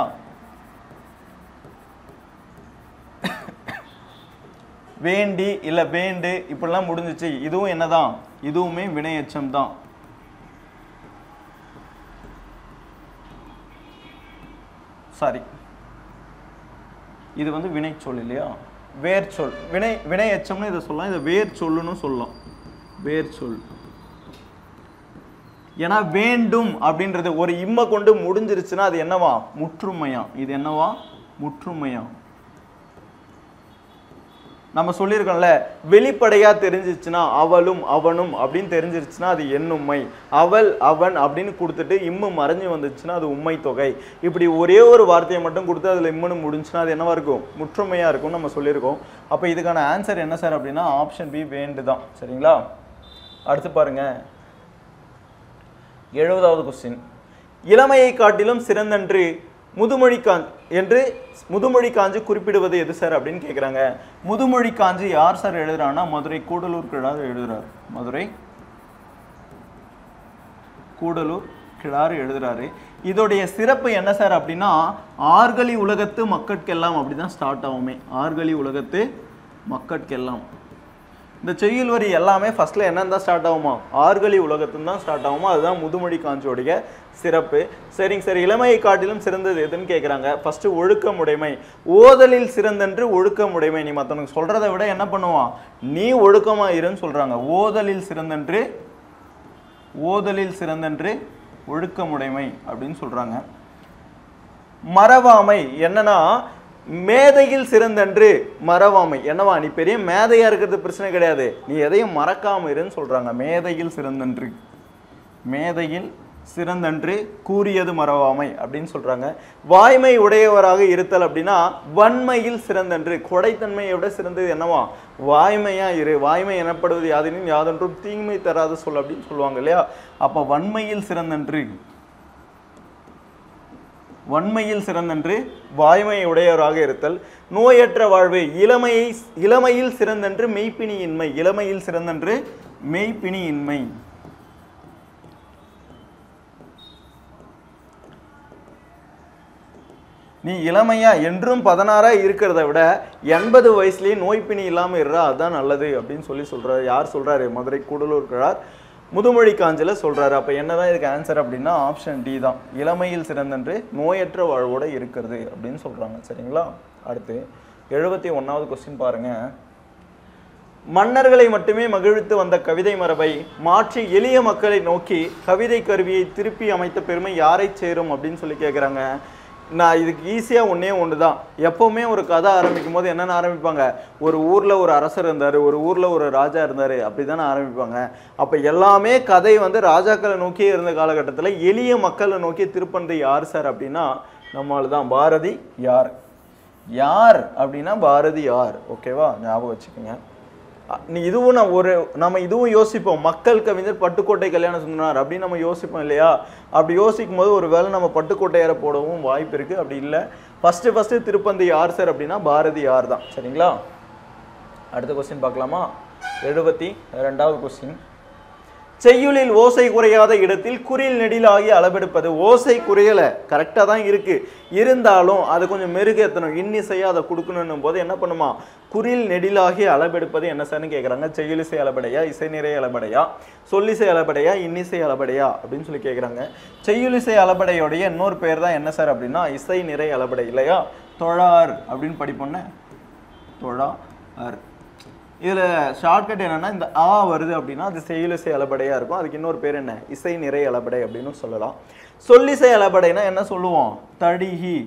Speaker 1: வேண்டி இல்ல வேண்டு இப்படிலாம் முடிஞ்சிச்சு இதுவும் என்னதான் இதுவுமே வினை எச்சம் தான் சாரி இது வந்து வினை சொல் இல்லையா வேர் சொல் வினை வினை எச்சம்னு இதை சொல்லலாம் இதை வேர் சொல்லுன்னு சொல்லலாம் வேர் சொல் ஏன்னா வேண்டும் அப்படின்றது ஒரு இம்மை கொண்டு முடிஞ்சிருச்சுன்னா அது என்னவா முற்றுமையா இது என்னவா முற்றுமையா நம்ம சொல்லியிருக்கோம்ல வெளிப்படையா தெரிஞ்சிச்சுன்னா அவளும் அவனும் அப்படின்னு தெரிஞ்சிருச்சுன்னா அது எண்ணும்மை அவள் அவன் அப்படின்னு கொடுத்துட்டு இம்மு மறைஞ்சு வந்துச்சுன்னா அது உண்மை தொகை இப்படி ஒரே ஒரு வார்த்தையை மட்டும் கொடுத்து அதுல இம்முன்னு முடிஞ்சுன்னா அது என்னவா இருக்கும் முற்றுமையா இருக்கும்னு நம்ம சொல்லியிருக்கோம் அப்போ இதுக்கான ஆன்சர் என்ன சார் அப்படின்னா ஆப்ஷன் பி வேண்டு தான் சரிங்களா அடுத்து பாருங்க எழுபதாவது கொஸ்டின் இளமையை காட்டிலும் சிறந்தன்று முதுமொழி காஞ் என்று முதுமொழி காஞ்சி குறிப்பிடுவது எது சார் அப்படின்னு கேட்குறாங்க முதுமொழி காஞ்சி யார் சார் எழுதுறான்னா மதுரை கூடலூர் கிழார் எழுதுறாரு மதுரை கூடலூர் கிழாறு எழுதுறாரு இதோடைய சிறப்பு என்ன சார் அப்படின்னா ஆர்கலி உலகத்து மக்கட்கெல்லாம் அப்படிதான் ஸ்டார்ட் ஆகுமே ஆர்கலி உலகத்து மக்கட்கெல்லாம் இந்த செய்யுள் வரி எல்லாமே ஃபர்ஸ்ட்ல என்னன்னு தான் ஸ்டார்ட் ஆகுமா ஆர்கலி உலகத்துன்னு தான் ஸ்டார்ட் ஆகுமா அதுதான் முதுமொழி காஞ்சியோடைய சிறப்பு சரிங்க சரி இளமையை காட்டிலும் சிறந்தது எதுன்னு கேட்குறாங்க ஃபர்ஸ்ட் ஒழுக்கமுடைமை ஓதலில் சிறந்தன்று ஒழுக்கமுடைமை நீ மற்றவனுக்கு சொல்றதை விட என்ன பண்ணுவான் நீ ஒழுக்கமா இருன்னு சொல்றாங்க ஓதலில் சிறந்தன்று ஓதலில் சிறந்தன்று ஒழுக்கமுடைமை அப்படின்னு சொல்றாங்க மறவாமை என்னன்னா மேதையில் சிறந்தன்று மறவாமை என்னவா நீ பெரிய மேதையா இருக்கிறது பிரச்சனை கிடையாது நீ எதையும் மறக்காம இருன்னு சொல்றாங்க மேதையில் சிறந்தன்று மேதையில் சிறந்தன்று கூறியது மறவாமை அப்படின்னு சொல்றாங்க வாய்மை உடையவராக இருத்தல் அப்படின்னா வன்மையில் சிறந்தன்று கொடைத்தன்மையை விட சிறந்தது என்னவா வாய்மையா இரு வாய்மை எனப்படுவது யாதெனின் யாதொன்றும் தீமை தராத சொல் அப்படின்னு சொல்லுவாங்க இல்லையா அப்ப வன்மையில் சிறந்தன்று வன்மையில் சிறந்தன்று வாய்மை உடையவராக இருத்தல் நோயற்ற வாழ்வு இளமையை இளமையில் சிறந்தன்று மெய்ப்பினியின்மை இளமையில் சிறந்தன்று மெய்ப்பினியின்மை நீ இளமையா என்றும் பதினாறா இருக்கிறத விட எண்பது வயசுலயே நோய்ப்பினி இல்லாம இருறா அதுதான் நல்லது அப்படின்னு சொல்லி சொல்றாரு யார் சொல்றாரு மதுரை கூடலூர் கிழார் முதுமொழி காஞ்சில சொல்றாரு அப்ப என்னதான் இதுக்கு ஆன்சர் அப்படின்னா ஆப்ஷன் டி தான் இளமையில் சிறந்தன்று நோயற்ற வாழ்வோட இருக்கிறது அப்படின்னு சொல்றாங்க சரிங்களா அடுத்து எழுபத்தி ஒன்னாவது கொஸ்டின் பாருங்க மன்னர்களை மட்டுமே மகிழ்வித்து வந்த கவிதை மரபை மாற்றி எளிய மக்களை நோக்கி கவிதை கருவியை திருப்பி அமைத்த பெருமை யாரை சேரும் அப்படின்னு சொல்லி கேட்குறாங்க நான் இதுக்கு ஈஸியாக ஒன்றே ஒன்று தான் எப்போவுமே ஒரு கதை ஆரம்பிக்கும் போது என்னென்ன ஆரம்பிப்பாங்க ஒரு ஊரில் ஒரு அரசர் இருந்தார் ஒரு ஊரில் ஒரு ராஜா இருந்தார் அப்படி தானே ஆரம்பிப்பாங்க அப்போ எல்லாமே கதை வந்து ராஜாக்களை நோக்கியே இருந்த காலகட்டத்தில் எளிய மக்களை நோக்கி திருப்பனது யார் சார் அப்படின்னா நம்மளால தான் பாரதி யார் யார் அப்படின்னா பாரதி யார் ஓகேவா ஞாபகம் வச்சுக்கோங்க அ- நீ இதுவும் நான் ஒரு நம்ம இதுவும் யோசிப்போம் மக்கள் கவிஞர் பட்டுக்கோட்டை கல்யாண சுந்தரனார் அப்படின்னு நம்ம யோசிப்போம் இல்லையா அப்படி யோசிக்கும் போது ஒரு வேளை நம்ம பட்டுக்கோட்டையார போடவும் வாய்ப்பு இருக்கு அப்படி இல்லை ஃபர்ஸ்ட் ஃபர்ஸ்ட் திருப்பந்தி யார் சார் அப்படின்னா பாரதி யார் தான் சரிங்களா அடுத்த கொஸ்டின் பார்க்கலாமா எழுபத்தி ரெண்டாவது கொஸ்டின் செய்யுளில் ஓசை குறையாத இடத்தில் குறில் நெடிலாகி அளவெடுப்பது ஓசை குறையல கரெக்டாக தான் இருக்கு இருந்தாலும் அது கொஞ்சம் மெருகேற்றணும் இன்னிசையா அதை கொடுக்கணும் போது என்ன பண்ணுமா குறில் நெடிலாகி அளவெடுப்பது என்ன சார்னு கேட்குறாங்க செய்யுளிசை அளபடையா இசை நிறை அளபடையா சொல்லிசை அளபடையா இன்னிசை அளபடையா அப்படின்னு சொல்லி கேட்குறாங்க செய்யுளிசை அளபடையோடைய இன்னொரு பேர் தான் என்ன சார் அப்படின்னா இசை நிறை அளபடை இல்லையா தொழார் அப்படின்னு படிப்போன்னே தொழா அர் இதுல ஷார்ட்கட் என்னன்னா இந்த ஆ வருது அப்படின்னா அது செய்யுளிசை அளபடையா இருக்கும் அதுக்கு இன்னொரு பேர் என்ன இசை நிறை அளபடை அப்படின்னு சொல்லலாம் சொல்லிசை அளபடைனா என்ன சொல்லுவோம் தடிகி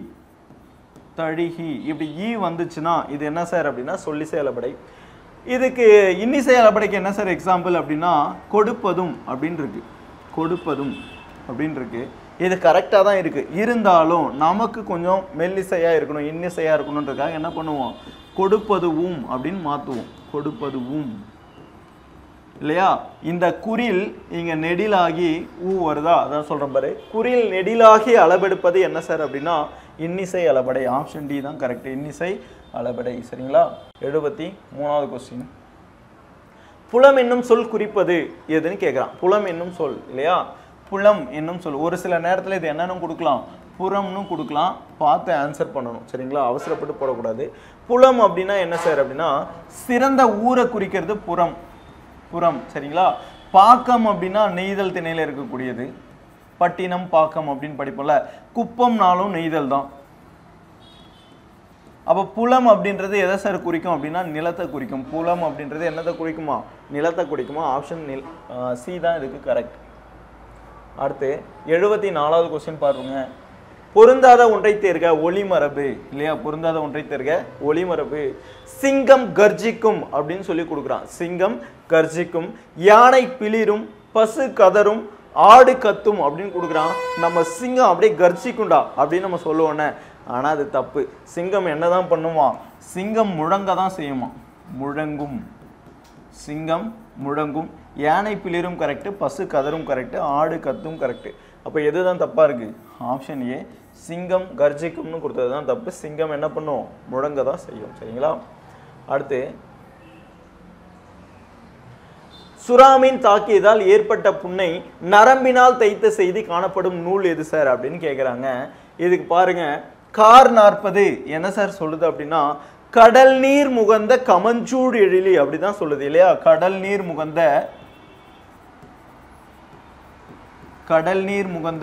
Speaker 1: தடிகி இப்படி ஈ வந்துச்சுன்னா இது என்ன சார் அப்படின்னா சொல்லிசை அளபடை இதுக்கு இன்னிசை அளபடைக்கு என்ன சார் எக்ஸாம்பிள் அப்படின்னா கொடுப்பதும் அப்படின்னு இருக்கு கொடுப்பதும் அப்படின்னு இருக்கு இது கரெக்டாக தான் இருக்கு இருந்தாலும் நமக்கு கொஞ்சம் மெல்லிசையா இருக்கணும் இன்னிசையா இருக்கணுன்றதுக்காக என்ன பண்ணுவோம் கொடுப்பதுவும் அப்படின்னு மாற்றுவோம் கொடுப்பதுவும் இல்லையா இந்த குரில் இங்க நெடிலாகி ஊ வருதா அதான் சொல்றேன் பாரு குரில் நெடிலாகி அளபெடுப்பது என்ன சார் அப்படின்னா இன்னிசை அளபடை ஆப்ஷன் டி தான் கரெக்ட் இன்னிசை அளபடை சரிங்களா எழுபத்தி மூணாவது கொஸ்டின் புலம் என்னும் சொல் குறிப்பது எதுன்னு கேட்குறான் புலம் என்னும் சொல் இல்லையா புலம் என்னும் சொல் ஒரு சில நேரத்தில் இது என்னன்னு கொடுக்கலாம் புறம்னு கொடுக்கலாம் பார்த்து ஆன்சர் பண்ணணும் சரிங்களா அவசரப்பட்டு போடக்கூடாது புலம் அப்படின்னா என்ன சார் அப்படின்னா சிறந்த ஊரை குறிக்கிறது புறம் புறம் சரிங்களா பாக்கம் அப்படின்னா நெய்தல் திணையில இருக்கக்கூடியது பட்டினம் பாக்கம் அப்படின்னு படிப்போம்ல குப்பம்னாலும் நெய்தல் தான் அப்போ புலம் அப்படின்றது எதை சார் குறிக்கும் அப்படின்னா நிலத்தை குறிக்கும் புலம் அப்படின்றது என்னத்தை குறிக்குமா நிலத்தை குறிக்குமா ஆப்ஷன் நில் சி தான் இதுக்கு கரெக்ட் அடுத்து எழுபத்தி நாலாவது கொஸ்டின் பாருங்க பொருந்தாத ஒன்றை தேர்க ஒளிமரபு இல்லையா பொருந்தாத ஒன்றை தேர்க ஒளிமரபு சிங்கம் கர்ஜிக்கும் அப்படின்னு சொல்லி கொடுக்குறான் சிங்கம் கர்ஜிக்கும் யானை பிளிரும் பசு கதரும் ஆடு கத்தும் அப்படின்னு கொடுக்குறான் நம்ம சிங்கம் அப்படியே கர்ஜிக்கும்டா அப்படின்னு நம்ம சொல்லுவோன்னே ஆனா அது தப்பு சிங்கம் என்னதான் பண்ணுமா சிங்கம் முழங்க தான் செய்யுமா முழங்கும் சிங்கம் முழங்கும் யானை பிளிரும் கரெக்ட் பசு கதரும் கரெக்ட் ஆடு கத்தும் கரெக்ட் அப்போ எதுதான் தப்பா இருக்கு ஆப்ஷன் ஏ சிங்கம் கர்ஜிக்கும்னு கொடுத்தது தான் தப்பு சிங்கம் என்ன பண்ணும் முழங்க தான் செய்யும் சரிங்களா அடுத்து சுறாமீன் தாக்கியதால் ஏற்பட்ட புண்ணை நரம்பினால் தைத்த செய்தி காணப்படும் நூல் எது சார் அப்படின்னு கேக்குறாங்க இதுக்கு பாருங்க கார் நாற்பது என்ன சார் சொல்லுது அப்படின்னா கடல் நீர் முகந்த கமஞ்சூடு எழிலி அப்படிதான் சொல்லுது இல்லையா கடல் நீர் முகந்த கடல் நீர் முகந்த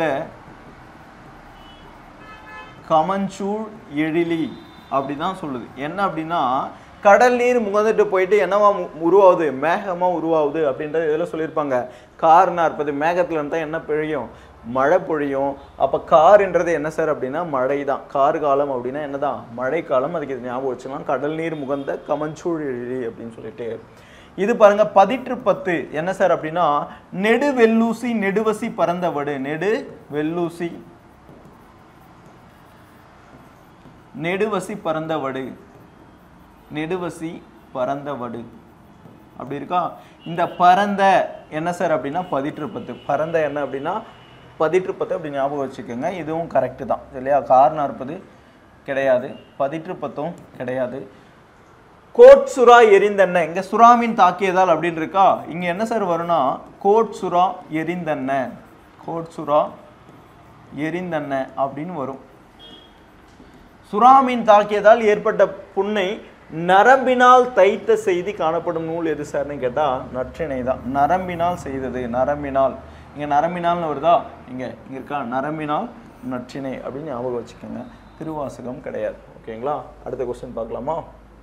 Speaker 1: கமஞ்சூழ் எழிலி அப்படிதான் சொல்லுது என்ன அப்படின்னா கடல் நீர் முகந்துட்டு போயிட்டு என்னவா மு- உருவாகுது மேகமா உருவாகுது அப்படின்றது இதில் சொல்லியிருப்பாங்க கார் நாற்பது மேகத்துல இருந்தா என்ன பொழியும் மழை பொழியும் அப்ப கார்ன்றது என்ன சார் அப்படின்னா மழை தான் கார் காலம் அப்படின்னா என்னதான் மழை காலம் அதுக்கு இது ஞாபகம் வச்சுக்கலாம் கடல் நீர் முகந்த கமஞ்சூழ் எழிலி அப்படின்னு சொல்லிட்டு இது பாருங்க பதிற்று பத்து என்ன சார் அப்படின்னா நெடு வெள்ளூசி நெடுவசி பறந்தவடு நெடு வெள்ளூசி நெடுவசி பறந்தவடு நெடுவசி பறந்தவடு அப்படி இருக்கா இந்த பரந்த என்ன சார் அப்படின்னா பதிற்று பத்து பரந்த என்ன அப்படின்னா பதிற்று பத்து அப்படி ஞாபகம் வச்சுக்கோங்க இதுவும் கரெக்டு தான் இல்லையா கார் நாற்பது கிடையாது பதிற்று பத்தும் கிடையாது கோட் சுறா எரிந்தென்ன இங்க சுறாமின் தாக்கியதால் அப்படின்னு இருக்கா இங்க என்ன சார் வரும்னா கோட் சுறா எரிந்தென்ன கோட் சுறா எரிந்தென்ன அப்படின்னு வரும் சுறாமீன் தாக்கியதால் ஏற்பட்ட புண்ணை நரம்பினால் தைத்த செய்தி காணப்படும் நூல் எது சார்னு கேட்டா நற்றிணை தான் நரம்பினால் செய்தது நரம்பினால் இங்க நரம்பினால்னு வருதா இங்க இங்க இருக்கா நரம்பினால் நற்றிணை அப்படின்னு ஞாபகம் வச்சுக்கோங்க திருவாசகம் கிடையாது ஓகேங்களா அடுத்த கொஸ்டின் பார்க்கலாமா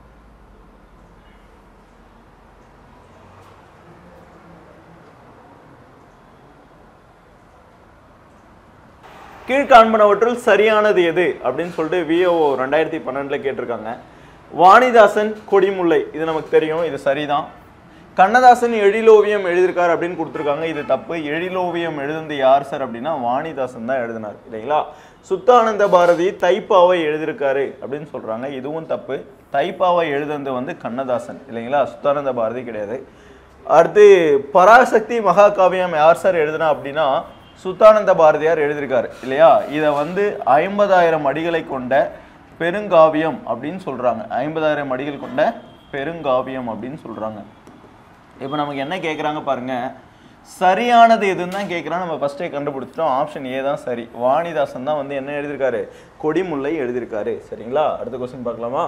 Speaker 1: கீழ்காண்பனவற்றுள் சரியானது எது அப்படின்னு சொல்லிட்டு விஓஓ ரெண்டாயிரத்தி பன்னெண்டுல கேட்டிருக்காங்க வாணிதாசன் கொடிமுல்லை இது நமக்கு தெரியும் இது சரிதான் கண்ணதாசன் எழிலோவியம் எழுதியிருக்காரு அப்படின்னு கொடுத்துருக்காங்க இது தப்பு எழிலோவியம் எழுதுனது யார் சார் அப்படின்னா வாணிதாசன் தான் எழுதினார் இல்லைங்களா சுத்தானந்த பாரதி தைப்பாவை எழுதியிருக்காரு அப்படின்னு சொல்றாங்க இதுவும் தப்பு தைப்பாவை எழுதுனது வந்து கண்ணதாசன் இல்லைங்களா சுத்தானந்த பாரதி கிடையாது அடுத்து பராசக்தி மகாகாவியம் யார் சார் எழுதுனா அப்படின்னா சுத்தானந்த பாரதியார் எழுதியிருக்காரு இல்லையா இதை வந்து ஐம்பதாயிரம் அடிகளை கொண்ட பெருங்காவியம் அப்படின்னு சொல்றாங்க ஐம்பதாயிரம் அடிகள் கொண்ட பெருங்காவியம் அப்படின்னு சொல்றாங்க இப்போ நமக்கு என்ன கேட்குறாங்க பாருங்க சரியானது எதுன்னு தான் கேட்குறான் நம்ம ஃபர்ஸ்டே கண்டுபிடிச்சிட்டோம் ஆப்ஷன் ஏ தான் சரி வாணிதாசன் தான் வந்து என்ன எழுதியிருக்காரு கொடிமுல்லை எழுதியிருக்காரு சரிங்களா அடுத்த கொஸ்டின் பார்க்கலாமா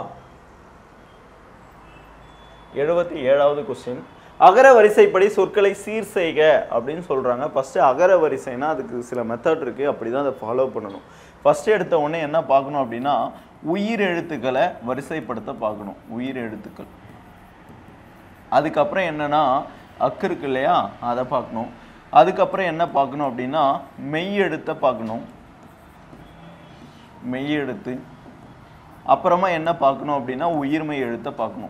Speaker 1: எழுபத்தி ஏழாவது கொஸ்டின் அகர வரிசைப்படி சொற்களை சீர் செய்க அப்படின்னு சொல்றாங்க ஃபர்ஸ்ட் அகர வரிசைனா அதுக்கு சில மெத்தட் இருக்கு அப்படிதான் அதை ஃபாலோ பண்ணணும் ஃபர்ஸ்ட் எடுத்த உடனே என்ன பார்க்கணும் அப்படின்னா உயிர் எழுத்துக்களை வரிசைப்படுத்த பார்க்கணும் உயிர் எழுத்துக்கள் அதுக்கப்புறம் என்னன்னா அக்கு இருக்கு இல்லையா அதை பார்க்கணும் அதுக்கப்புறம் என்ன பார்க்கணும் அப்படின்னா மெய் எழுத்தை பார்க்கணும் மெய் எழுத்து அப்புறமா என்ன பார்க்கணும் அப்படின்னா உயிர்மெய் எழுத்தை பார்க்கணும்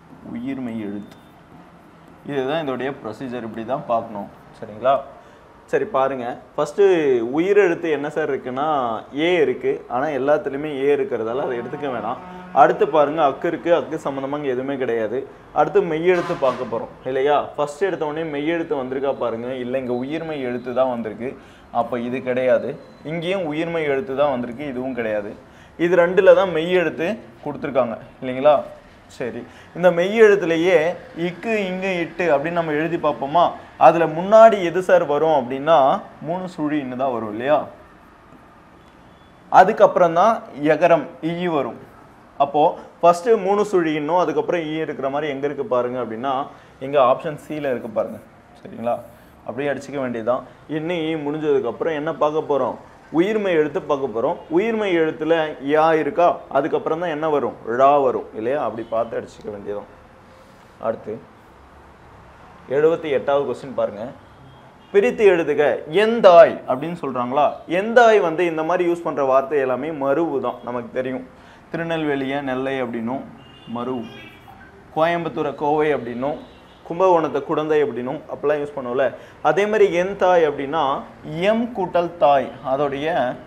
Speaker 1: உயிர்மெய் எழுத்து இதுதான் இதோடைய ப்ரொசீஜர் இப்படி தான் பார்க்கணும் சரிங்களா சரி பாருங்க ஃபர்ஸ்ட் உயிரெழுத்து என்ன சார் இருக்குன்னா ஏ இருக்கு ஆனா எல்லாத்துலயுமே ஏ இருக்கிறதால அதை எடுத்துக்க வேணாம் அடுத்து பாருங்க அக்கு இருக்கு அக்கு சம்பந்தமா இங்க எதுவுமே கிடையாது அடுத்து மெய்யெழுத்து பார்க்க போறோம் இல்லையா ஃபர்ஸ்ட் எடுத்த உடனே மெய்யெழுத்து வந்திருக்கா பாருங்க இல்லை இங்க உயிர்மை எழுத்து தான் வந்திருக்கு அப்ப இது கிடையாது இங்கேயும் உயிர்மை எழுத்து தான் வந்திருக்கு இதுவும் கிடையாது இது ரெண்டுல தான் மெய்யெழுத்து கொடுத்துருக்காங்க இல்லைங்களா சரி இந்த மெய் எழுத்துலயே இக்கு இங்கு இட்டு அப்படின்னு நம்ம எழுதி பார்ப்போமா அதுல முன்னாடி எது சார் வரும் அப்படின்னா மூணு சுழின்னு தான் வரும் இல்லையா அதுக்கப்புறம் தான் எகரம் ஈ வரும் அப்போ ஃபர்ஸ்ட் மூணு சுழின்னும் அதுக்கப்புறம் ஈ இருக்கிற மாதிரி எங்க இருக்கு பாருங்க அப்படின்னா எங்க ஆப்ஷன் சில இருக்கு பாருங்க சரிங்களா அப்படியே அடிச்சுக்க வேண்டியதுதான் இன்னும் ஈ முடிஞ்சதுக்கு அப்புறம் என்ன பார்க்க போறோம் உயிர்மை எழுத்து பார்க்க போறோம் உயிர்மை எழுத்துல யா இருக்கா அதுக்கப்புறம் தான் என்ன வரும் ழா வரும் இல்லையா அப்படி பார்த்து அடிச்சுக்க வேண்டியதுதான் அடுத்து எழுபத்தி எட்டாவது கொஸ்டின் பாருங்க பிரித்து எழுதுக எந்தாய் அப்படின்னு சொல்றாங்களா எந்தாய் வந்து இந்த மாதிரி யூஸ் பண்ற வார்த்தை எல்லாமே மருவு தான் நமக்கு தெரியும் திருநெல்வேலிய நெல்லை அப்படின்னும் மருவு கோயம்புத்தூரை கோவை அப்படின்னும் கும்பகோணத்தை குடந்தை அப்படின்னும் அப்பெல்லாம் யூஸ் பண்ணுவோம்ல அதே மாதிரி என் தாய் அப்படின்னா எம் கூட்டல் தாய் அதோடைய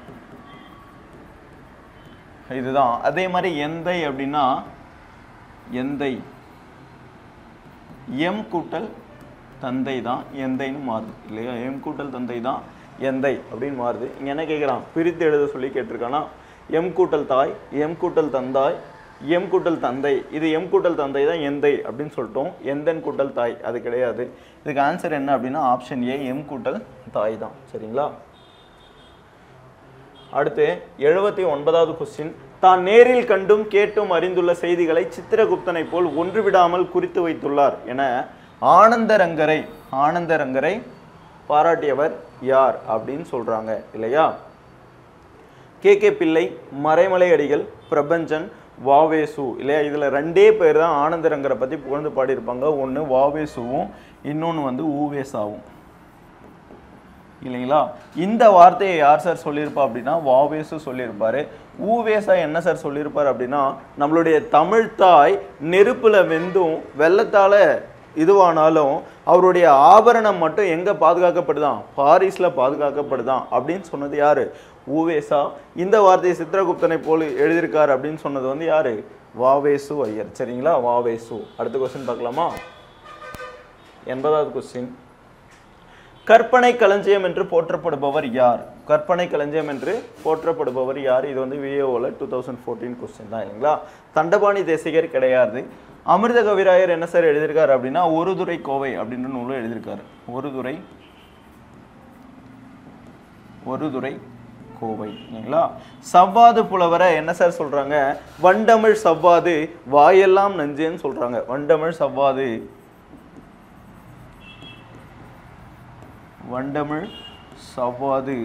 Speaker 1: இதுதான் அதே மாதிரி எந்தை அப்படின்னா எந்தை எம் கூட்டல் தந்தை தான் எந்தைன்னு மாறுது இல்லையா எம் கூட்டல் தந்தை தான் எந்தை அப்படின்னு மாறுது இங்க என்ன கேட்குறான் பிரித்து எழுத சொல்லி கேட்டிருக்கானா எம் கூட்டல் தாய் எம் கூட்டல் தந்தாய் எம் கூட்டல் தந்தை இது எம் கூட்டல் தந்தை தான் எந்தை அப்படின்னு சொல்லிட்டோம் எந்தன் கூட்டல் தாய் அது கிடையாது இதுக்கு ஆன்சர் என்ன அப்படின்னா ஆப்ஷன் ஏ எம் கூட்டல் தாய் தான் சரிங்களா அடுத்து எழுபத்தி ஒன்பதாவது கொஸ்டின் தான் நேரில் கண்டும் கேட்டும் அறிந்துள்ள செய்திகளை சித்திரகுப்தனை போல் ஒன்று விடாமல் குறித்து வைத்துள்ளார் என ஆனந்தரங்கரை ஆனந்தரங்கரை பாராட்டியவர் யார் அப்படின்னு சொல்றாங்க இல்லையா கே கே பிள்ளை மறைமலை அடிகள் பிரபஞ்சன் வாவேசு இல்லையா இதுல ரெண்டே பேர் தான் ஆனந்தரங்கரை பத்தி புகழ்ந்து பாடியிருப்பாங்க ஒன்று வாவேசுவும் இன்னொன்று வந்து ஊவேசாவும் இல்லைங்களா இந்த வார்த்தையை யார் சார் சொல்லியிருப்பா அப்படின்னா வாவேசு சொல்லியிருப்பாரு ஊவேசா என்ன சார் சொல்லியிருப்பார் அப்படின்னா நம்மளுடைய தமிழ் தாய் நெருப்புல வெந்தும் வெள்ளத்தால இதுவானாலும் அவருடைய ஆபரணம் மட்டும் எங்க பாதுகாக்கப்படுதான் பாரிஸ்ல பாதுகாக்கப்படுதான் அப்படின்னு சொன்னது யாரு ஊவேசா இந்த வார்த்தையை சித்திரகுப்தனை போல எழுதியிருக்காரு அப்படின்னு சொன்னது வந்து யாரு வாவேசு ஐயர் சரிங்களா வாவேசு அடுத்த கொஸ்டின் பார்க்கலாமா எண்பதாவது கொஸ்டின் கற்பனை களஞ்சியம் என்று போற்றப்படுபவர் யார் கற்பனை களஞ்சியம் என்று போற்றப்படுபவர் யார் இது வந்து விஏஓல டூ தௌசண்ட் ஃபோர்டீன் கொஸ்டின் தான் இல்லைங்களா தண்டபாணி தேசிகர் கிடையாது அமிர்த கவிராயர் என்ன சார் எழுதியிருக்காரு அப்படின்னா ஒரு துறை கோவை அப்படின்ற நூலும் எழுதியிருக்காரு ஒரு துறை ஒரு துறை கோவை இல்லைங்களா சவ்வாது புலவரை என்ன சார் சொல்றாங்க வண்டமிழ் சவ்வாது வாயெல்லாம் நஞ்சேன்னு சொல்றாங்க வண்டமிழ் சவ்வாது வண்டமிழ் சவ்வாது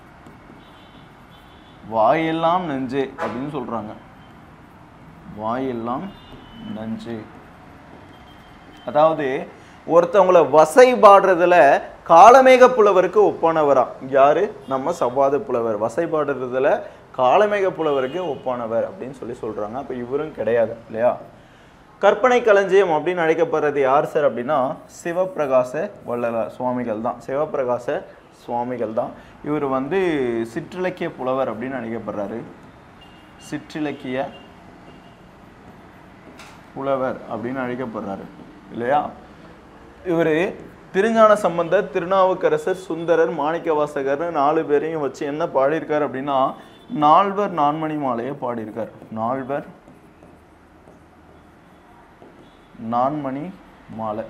Speaker 1: வாயெல்லாம் நஞ்சு அப்படின்னு சொல்றாங்க வாயெல்லாம் நஞ்சு அதாவது ஒருத்தவங்கள வசை பாடுறதுல காலமேக புலவருக்கு ஒப்பானவரா யாரு நம்ம சவ்வாது புலவர் வசை பாடுறதுல காலமேக புலவருக்கு ஒப்பானவர் அப்படின்னு சொல்லி சொல்றாங்க அப்ப இவரும் கிடையாது இல்லையா கற்பனை களஞ்சியம் அப்படின்னு அழைக்கப்படுறது யார் சார் அப்படின்னா சிவப்பிரகாச வள்ளலார் சுவாமிகள் தான் சிவப்பிரகாச சுவாமிகள் தான் இவர் வந்து சிற்றிலக்கிய புலவர் அப்படின்னு அழைக்கப்படுறாரு சிற்றிலக்கிய புலவர் அப்படின்னு அழைக்கப்படுறாரு இல்லையா இவர் திருஞான சம்பந்தர் திருநாவுக்கரசர் சுந்தரர் மாணிக்கவாசகர் நாலு பேரையும் வச்சு என்ன பாடியிருக்கார் அப்படின்னா நால்வர் நான்மணி மாலையை பாடியிருக்கார் நால்வர் நான்மணி மாலை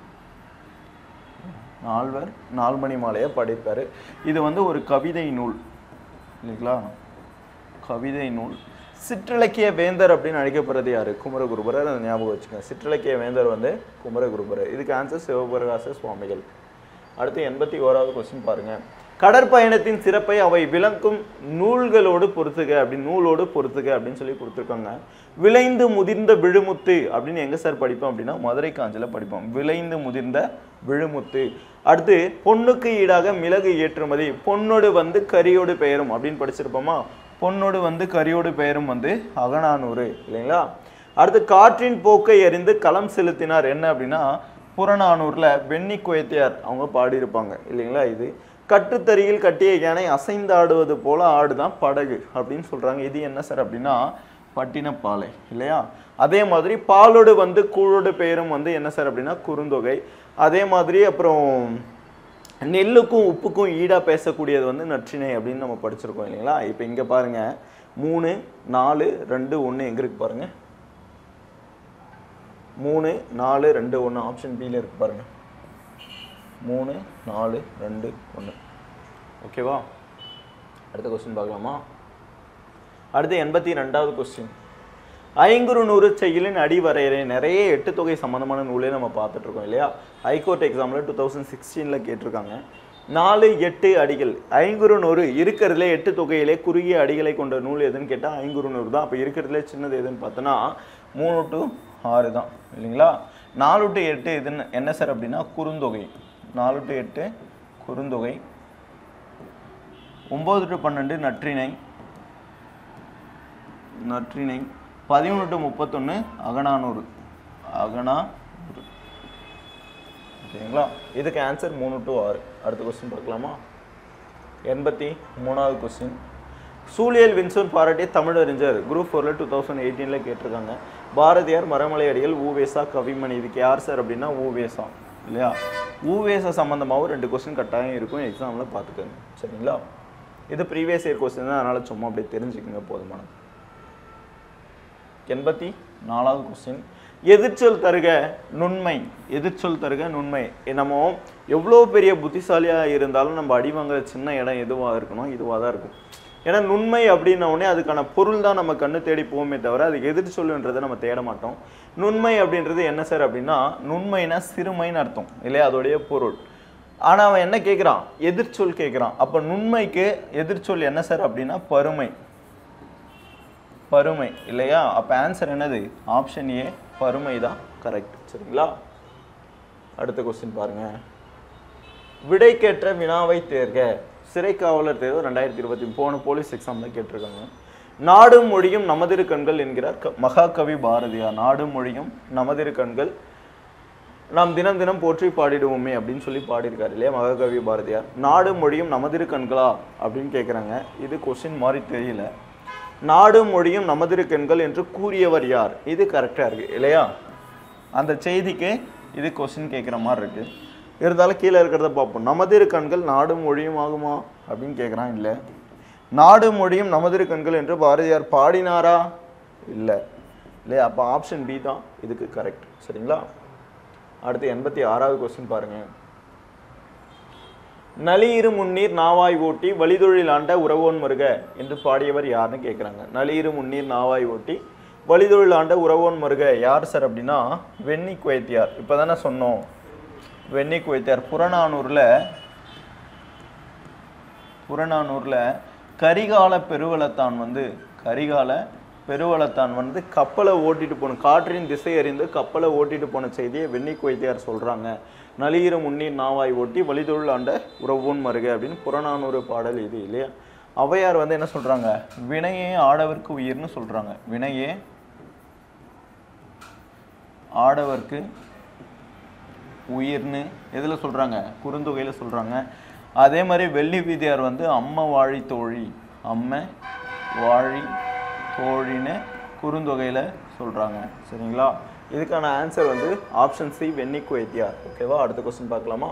Speaker 1: நால்வர் நால்மணி மாலையை பாடியிருக்காரு இது வந்து ஒரு கவிதை நூல் இல்லைங்களா கவிதை நூல் சிற்றிலக்கிய வேந்தர் அப்படின்னு அழைக்கப்படுறது யாரு குமரகுருபரர் அதை ஞாபகம் வச்சுக்கோங்க சிற்றிலக்கிய வேந்தர் வந்து குமரகுருபரர் இதுக்கு ஆன்சர் சிவபிரகாச சுவாமிகள் அடுத்து எண்பத்தி ஓராவது கொஸ்டின் பாருங்க கடற்பயணத்தின் சிறப்பை அவை விளக்கும் நூல்களோடு பொறுத்துக அப்படின்னு நூலோடு பொறுத்துக அப்படின்னு சொல்லி கொடுத்துருக்காங்க விளைந்து முதிர்ந்த விழுமுத்து அப்படின்னு எங்க சார் படிப்போம் அப்படின்னா மதுரை காஞ்சில படிப்போம் விளைந்து முதிர்ந்த விழுமுத்து அடுத்து பொண்ணுக்கு ஈடாக மிளகு ஏற்றுமதி பொன்னோடு வந்து கரியோடு பெயரும் அப்படின்னு படிச்சிருப்போமா பொன்னோடு வந்து கரியோடு பெயரும் வந்து அகநானூறு இல்லைங்களா அடுத்து காற்றின் போக்கை அறிந்து களம் செலுத்தினார் என்ன அப்படின்னா புறநானூர்ல வெண்ணி குயத்தியார் அவங்க பாடியிருப்பாங்க இல்லைங்களா இது கட்டுத்தறியில் கட்டிய யானை அசைந்தாடுவது போல ஆடுதான் படகு அப்படின்னு சொல்றாங்க இது என்ன சார் அப்படின்னா பட்டினப்பாலை இல்லையா அதே மாதிரி பாலோடு வந்து கூழோடு பெயரும் வந்து என்ன சார் அப்படின்னா குறுந்தொகை அதே மாதிரி அப்புறம் நெல்லுக்கும் உப்புக்கும் ஈடா பேசக்கூடியது வந்து நற்றிணை அப்படின்னு நம்ம படிச்சிருக்கோம் இல்லைங்களா இப்போ இங்க பாருங்க மூணு நாலு ரெண்டு ஒன்று எங்க இருக்கு பாருங்க மூணு நாலு ரெண்டு ஒன்று ஆப்ஷன் பியில் இருக்கு பாருங்க மூணு நாலு ரெண்டு ஒன்று ஓகேவா அடுத்த கொஸ்டின் பார்க்கலாமா அடுத்து எண்பத்தி ரெண்டாவது கொஸ்டின் ஐங்குறு நூறு செயலின் அடிவரையறை நிறைய எட்டு தொகை சம்பந்தமான நூலே நம்ம பார்த்துட்டு இருக்கோம் இல்லையா ஹைகோர்ட் எக்ஸாமில் டூ தௌசண்ட் சிக்ஸ்டீனில் கேட்டிருக்காங்க நாலு எட்டு அடிகள் ஐங்குறு நூறு இருக்கிறதுல எட்டு தொகையிலே குறுகிய அடிகளை கொண்ட நூல் எதுன்னு கேட்டால் ஐங்குறு நூறு தான் அப்போ இருக்கிறதுல சின்னது எதுன்னு பார்த்தோன்னா மூணு டு ஆறு தான் இல்லைங்களா நாலு டு எட்டு எதுன்னு என்ன சார் அப்படின்னா குறுந்தொகை நாலு டு எட்டு குறுந்தொகை ஒம்பது டு பன்னெண்டு நற்றிணை நற்றிணை பதிமூணு டு முப்பத்தொன்று அகனானூறு அகனானூறு ஓகேங்களா இதுக்கு ஆன்சர் மூணு டு ஆறு அடுத்த கொஸ்டின் பார்க்கலாமா எண்பத்தி மூணாவது கொஸ்டின் சூழியல் வின்சன் பாராட்டிய தமிழறிஞர் குரூப் ஃபோரில் டூ தௌசண்ட் எயிட்டீனில் கேட்டிருக்காங்க பாரதியார் மரமலை அடிகள் ஊவேசா கவிமணி இதுக்கு யார் சார் அப்படின்னா ஊவேசா இல்லையா ஊவேசா சம்மந்தமாகவும் ரெண்டு கொஸ்டின் கட்டாயம் இருக்கும் எக்ஸாமில் பார்த்துக்கோங்க சரிங்களா இது ப்ரீவியஸ் இயர் கொஸ்டின் தான் அதனால் சும்மா அப்படியே தெரிஞ்சுக்கங்க போதுமானது எண்பத்தி நாலாவது கொஸ்டின் எதிர்ச்சொல் தருக நுண்மை எதிர்ச்சொல் தருக நுண்மை எ- நம்ம எவ்வளோ பெரிய புத்திசாலியாக இருந்தாலும் நம்ம அடி வாங்குற சின்ன இடம் எதுவாக இருக்கணும் இதுவாக தான் இருக்கும் ஏன்னா நுண்மை அப்படின்ன உடனே அதுக்கான பொருள் தான் நம்ம கண்ணு தேடி போவோமே தவிர அது எதிர்ச்சொல்லுன்றதை நம்ம தேட மாட்டோம் நுண்மை அப்படின்றது என்ன சார் அப்படின்னா நுண்மைனா சிறுமைன்னு அர்த்தம் இல்லையா அதோடைய பொருள் ஆனால் அவன் என்ன கேட்குறான் எதிர்ச்சொல் கேட்குறான் அப்போ நுண்மைக்கு எதிர்ச்சொல் என்ன சார் அப்படின்னா பருமை பருமை இல்லையா அப்போ ஆன்சர் என்னது ஆப்ஷன் ஏ பருமை தான் கரெக்ட் சரிங்களா அடுத்த கொஸ்டின் பாருங்க விடைக்கேற்ற வினாவை தேர்க சிறை காவலர் தேர்வு ரெண்டாயிரத்தி இருபத்தி போன போலீஸ் எக்ஸாமில் கேட்டிருக்காங்க நாடும் மொழியும் நமதிரு கண்கள் என்கிறார் க- மகாகவி பாரதியார் நாடும் மொழியும் நமதிரு கண்கள் நாம் தினம் தினம் போற்றி பாடிடுவோமே அப்படின்னு சொல்லி பாடியிருக்காரு இல்லையா மகாகவி பாரதியார் நாடு மொழியும் நமதிரு கண்களா அப்படின்னு கேட்குறாங்க இது கொஸ்டின் மாதிரி தெரியல நாடு மொழியும் நமதிரு கண்கள் என்று கூறியவர் யார் இது கரெக்டாக இருக்கு இல்லையா அந்த செய்திக்கு இது கொஸ்டின் கேட்குற மாதிரி இருக்கு இருந்தாலும் கீழே இருக்கிறத பார்ப்போம் நமதிரு கண்கள் நாடு மொழியும் ஆகுமா அப்படின்னு கேட்குறான் இல்லை நாடு மொழியும் நமதிரு கண்கள் என்று பாரதியார் பாடினாரா இல்லை இல்லையா அப்போ ஆப்ஷன் பி தான் இதுக்கு கரெக்ட் சரிங்களா அடுத்து எண்பத்தி ஆறாவது கொஸ்டின் பாருங்க நலியிரு முன்னீர் நாவாய் ஓட்டி வழிதொழில் ஆண்ட உறவோன் மருக என்று பாடியவர் யாருன்னு கேட்குறாங்க நலியிரு முன்னீர் நாவாய் ஓட்டி வழிதொழில் ஆண்ட உறவோன் மருக யார் சார் அப்படின்னா வெண்ணி குவைத்தியார் இப்போ தானே சொன்னோம் வெண்ணி குவைத்தியார் புறநானூரில் புறநானூரில் கரிகால பெருவளத்தான் வந்து கரிகால பெருவளத்தான் வந்து கப்பலை ஓட்டிட்டு போன காற்றின் திசை அறிந்து கப்பலை ஓட்டிட்டு போன செய்தியை வெண்ணி குவைத்தியார் சொல்றாங்க நலியிர முன்னீர் நாவாய் ஓட்டி வழிதொழில் ஆண்ட உறவோன் மருக அப்படின்னு புறநானூறு பாடல் இது இல்லையா ஔவையார் வந்து என்ன சொல்றாங்க வினையே ஆடவர்க்கு உயிர்னு சொல்றாங்க வினையே ஆடவர்க்கு உயிர்னு எதில் சொல்கிறாங்க குறுந்தொகையில் சொல்கிறாங்க அதே மாதிரி வெள்ளி வீதியார் வந்து அம்மா வாழி தோழி அம்மை வாழி தோழின்னு குறுந்தொகையில் சொல்கிறாங்க சரிங்களா இதுக்கான ஆன்சர் வந்து ஆப்ஷன் சி வெண்ணி குவைத்தியார் ஓகேவா அடுத்த கொஸ்டின் பார்க்கலாமா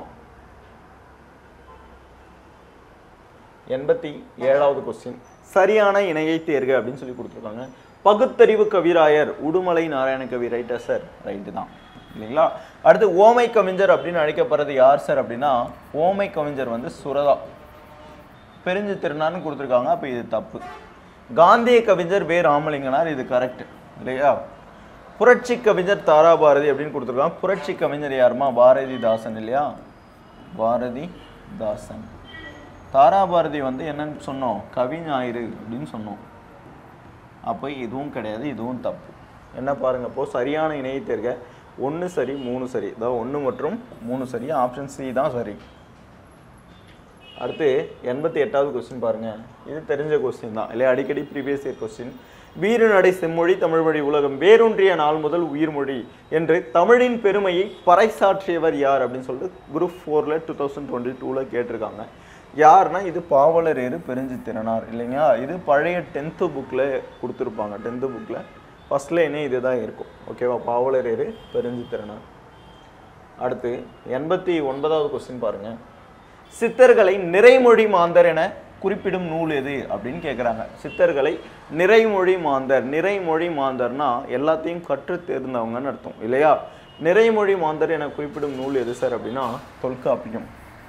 Speaker 1: எண்பத்தி ஏழாவது கொஸ்டின் சரியான இணையை தேர்க அப்படின்னு சொல்லி கொடுத்துருக்காங்க பகுத்தறிவு கவிராயர் உடுமலை நாராயண கவி ரைட்டா சார் ரைட்டு தான் இல்லைங்களா அடுத்து ஓமை கவிஞர் அப்படின்னு அழைக்கப்படுறது யார் சார் அப்படின்னா ஓமை கவிஞர் வந்து சுரதா பெருஞ்சு திருநான்னு கொடுத்துருக்காங்க அப்போ இது தப்பு காந்திய கவிஞர் வே ராமலிங்கனார் இது கரெக்ட் இல்லையா புரட்சி கவிஞர் தாரா பாரதி அப்படின்னு கொடுத்துருக்காங்க புரட்சி கவிஞர் யாருமா பாரதிதாசன் இல்லையா பாரதி தாசன் தாரா பாரதி வந்து என்னன்னு சொன்னோம் கவி ஞாயிறு அப்படின்னு சொன்னோம் அப்போ இதுவும் கிடையாது இதுவும் தப்பு என்ன பாருங்க அப்போ சரியான இணையை தேர்க ஒன்று சரி மூணு சரி அதாவது ஒன்று மற்றும் மூணு சரி ஆப்ஷன் சி தான் சரி அடுத்து எண்பத்தி எட்டாவது கொஸ்டின் பாருங்க இது தெரிஞ்ச கொஸ்டின் தான் இல்லையா அடிக்கடி ப்ரீவியஸ் இயர் கொஸ்டின் வீறுநடை செம்மொழி தமிழ் மொழி உலகம் வேரூன்றிய நாள் முதல் உயிர்மொழி என்று தமிழின் பெருமையை பறைசாற்றியவர் யார் அப்படின்னு சொல்லிட்டு குரூப் ஃபோரில் டூ தௌசண்ட் டுவெண்ட்டி டூவில் கேட்டிருக்காங்க யாருன்னா இது பாவலரேறு பெருஞ்சித்திரனார் இல்லைங்களா இது பழைய டென்த்து புக்கில் கொடுத்துருப்பாங்க டென்த்து புக்கில் ஃபர்ஸ்ட் லைனே இதுதான் இருக்கும் ஓகேவா பாவலரேறு பெருஞ்சித்திரனார் அடுத்து எண்பத்தி ஒன்பதாவது கொஸ்டின் பாருங்க சித்தர்களை நிறைமொழி மாந்தர் என குறிப்பிடும் நூல் எது அப்படின்னு கேட்குறாங்க சித்தர்களை நிறைமொழி மாந்தர் நிறைமொழி மாந்தர்னா எல்லாத்தையும் கற்று தேர்ந்தவங்கன்னு அர்த்தம் இல்லையா நிறைமொழி மாந்தர் என குறிப்பிடும் நூல் எது சார் அப்படின்னா தொல்காப்பியம்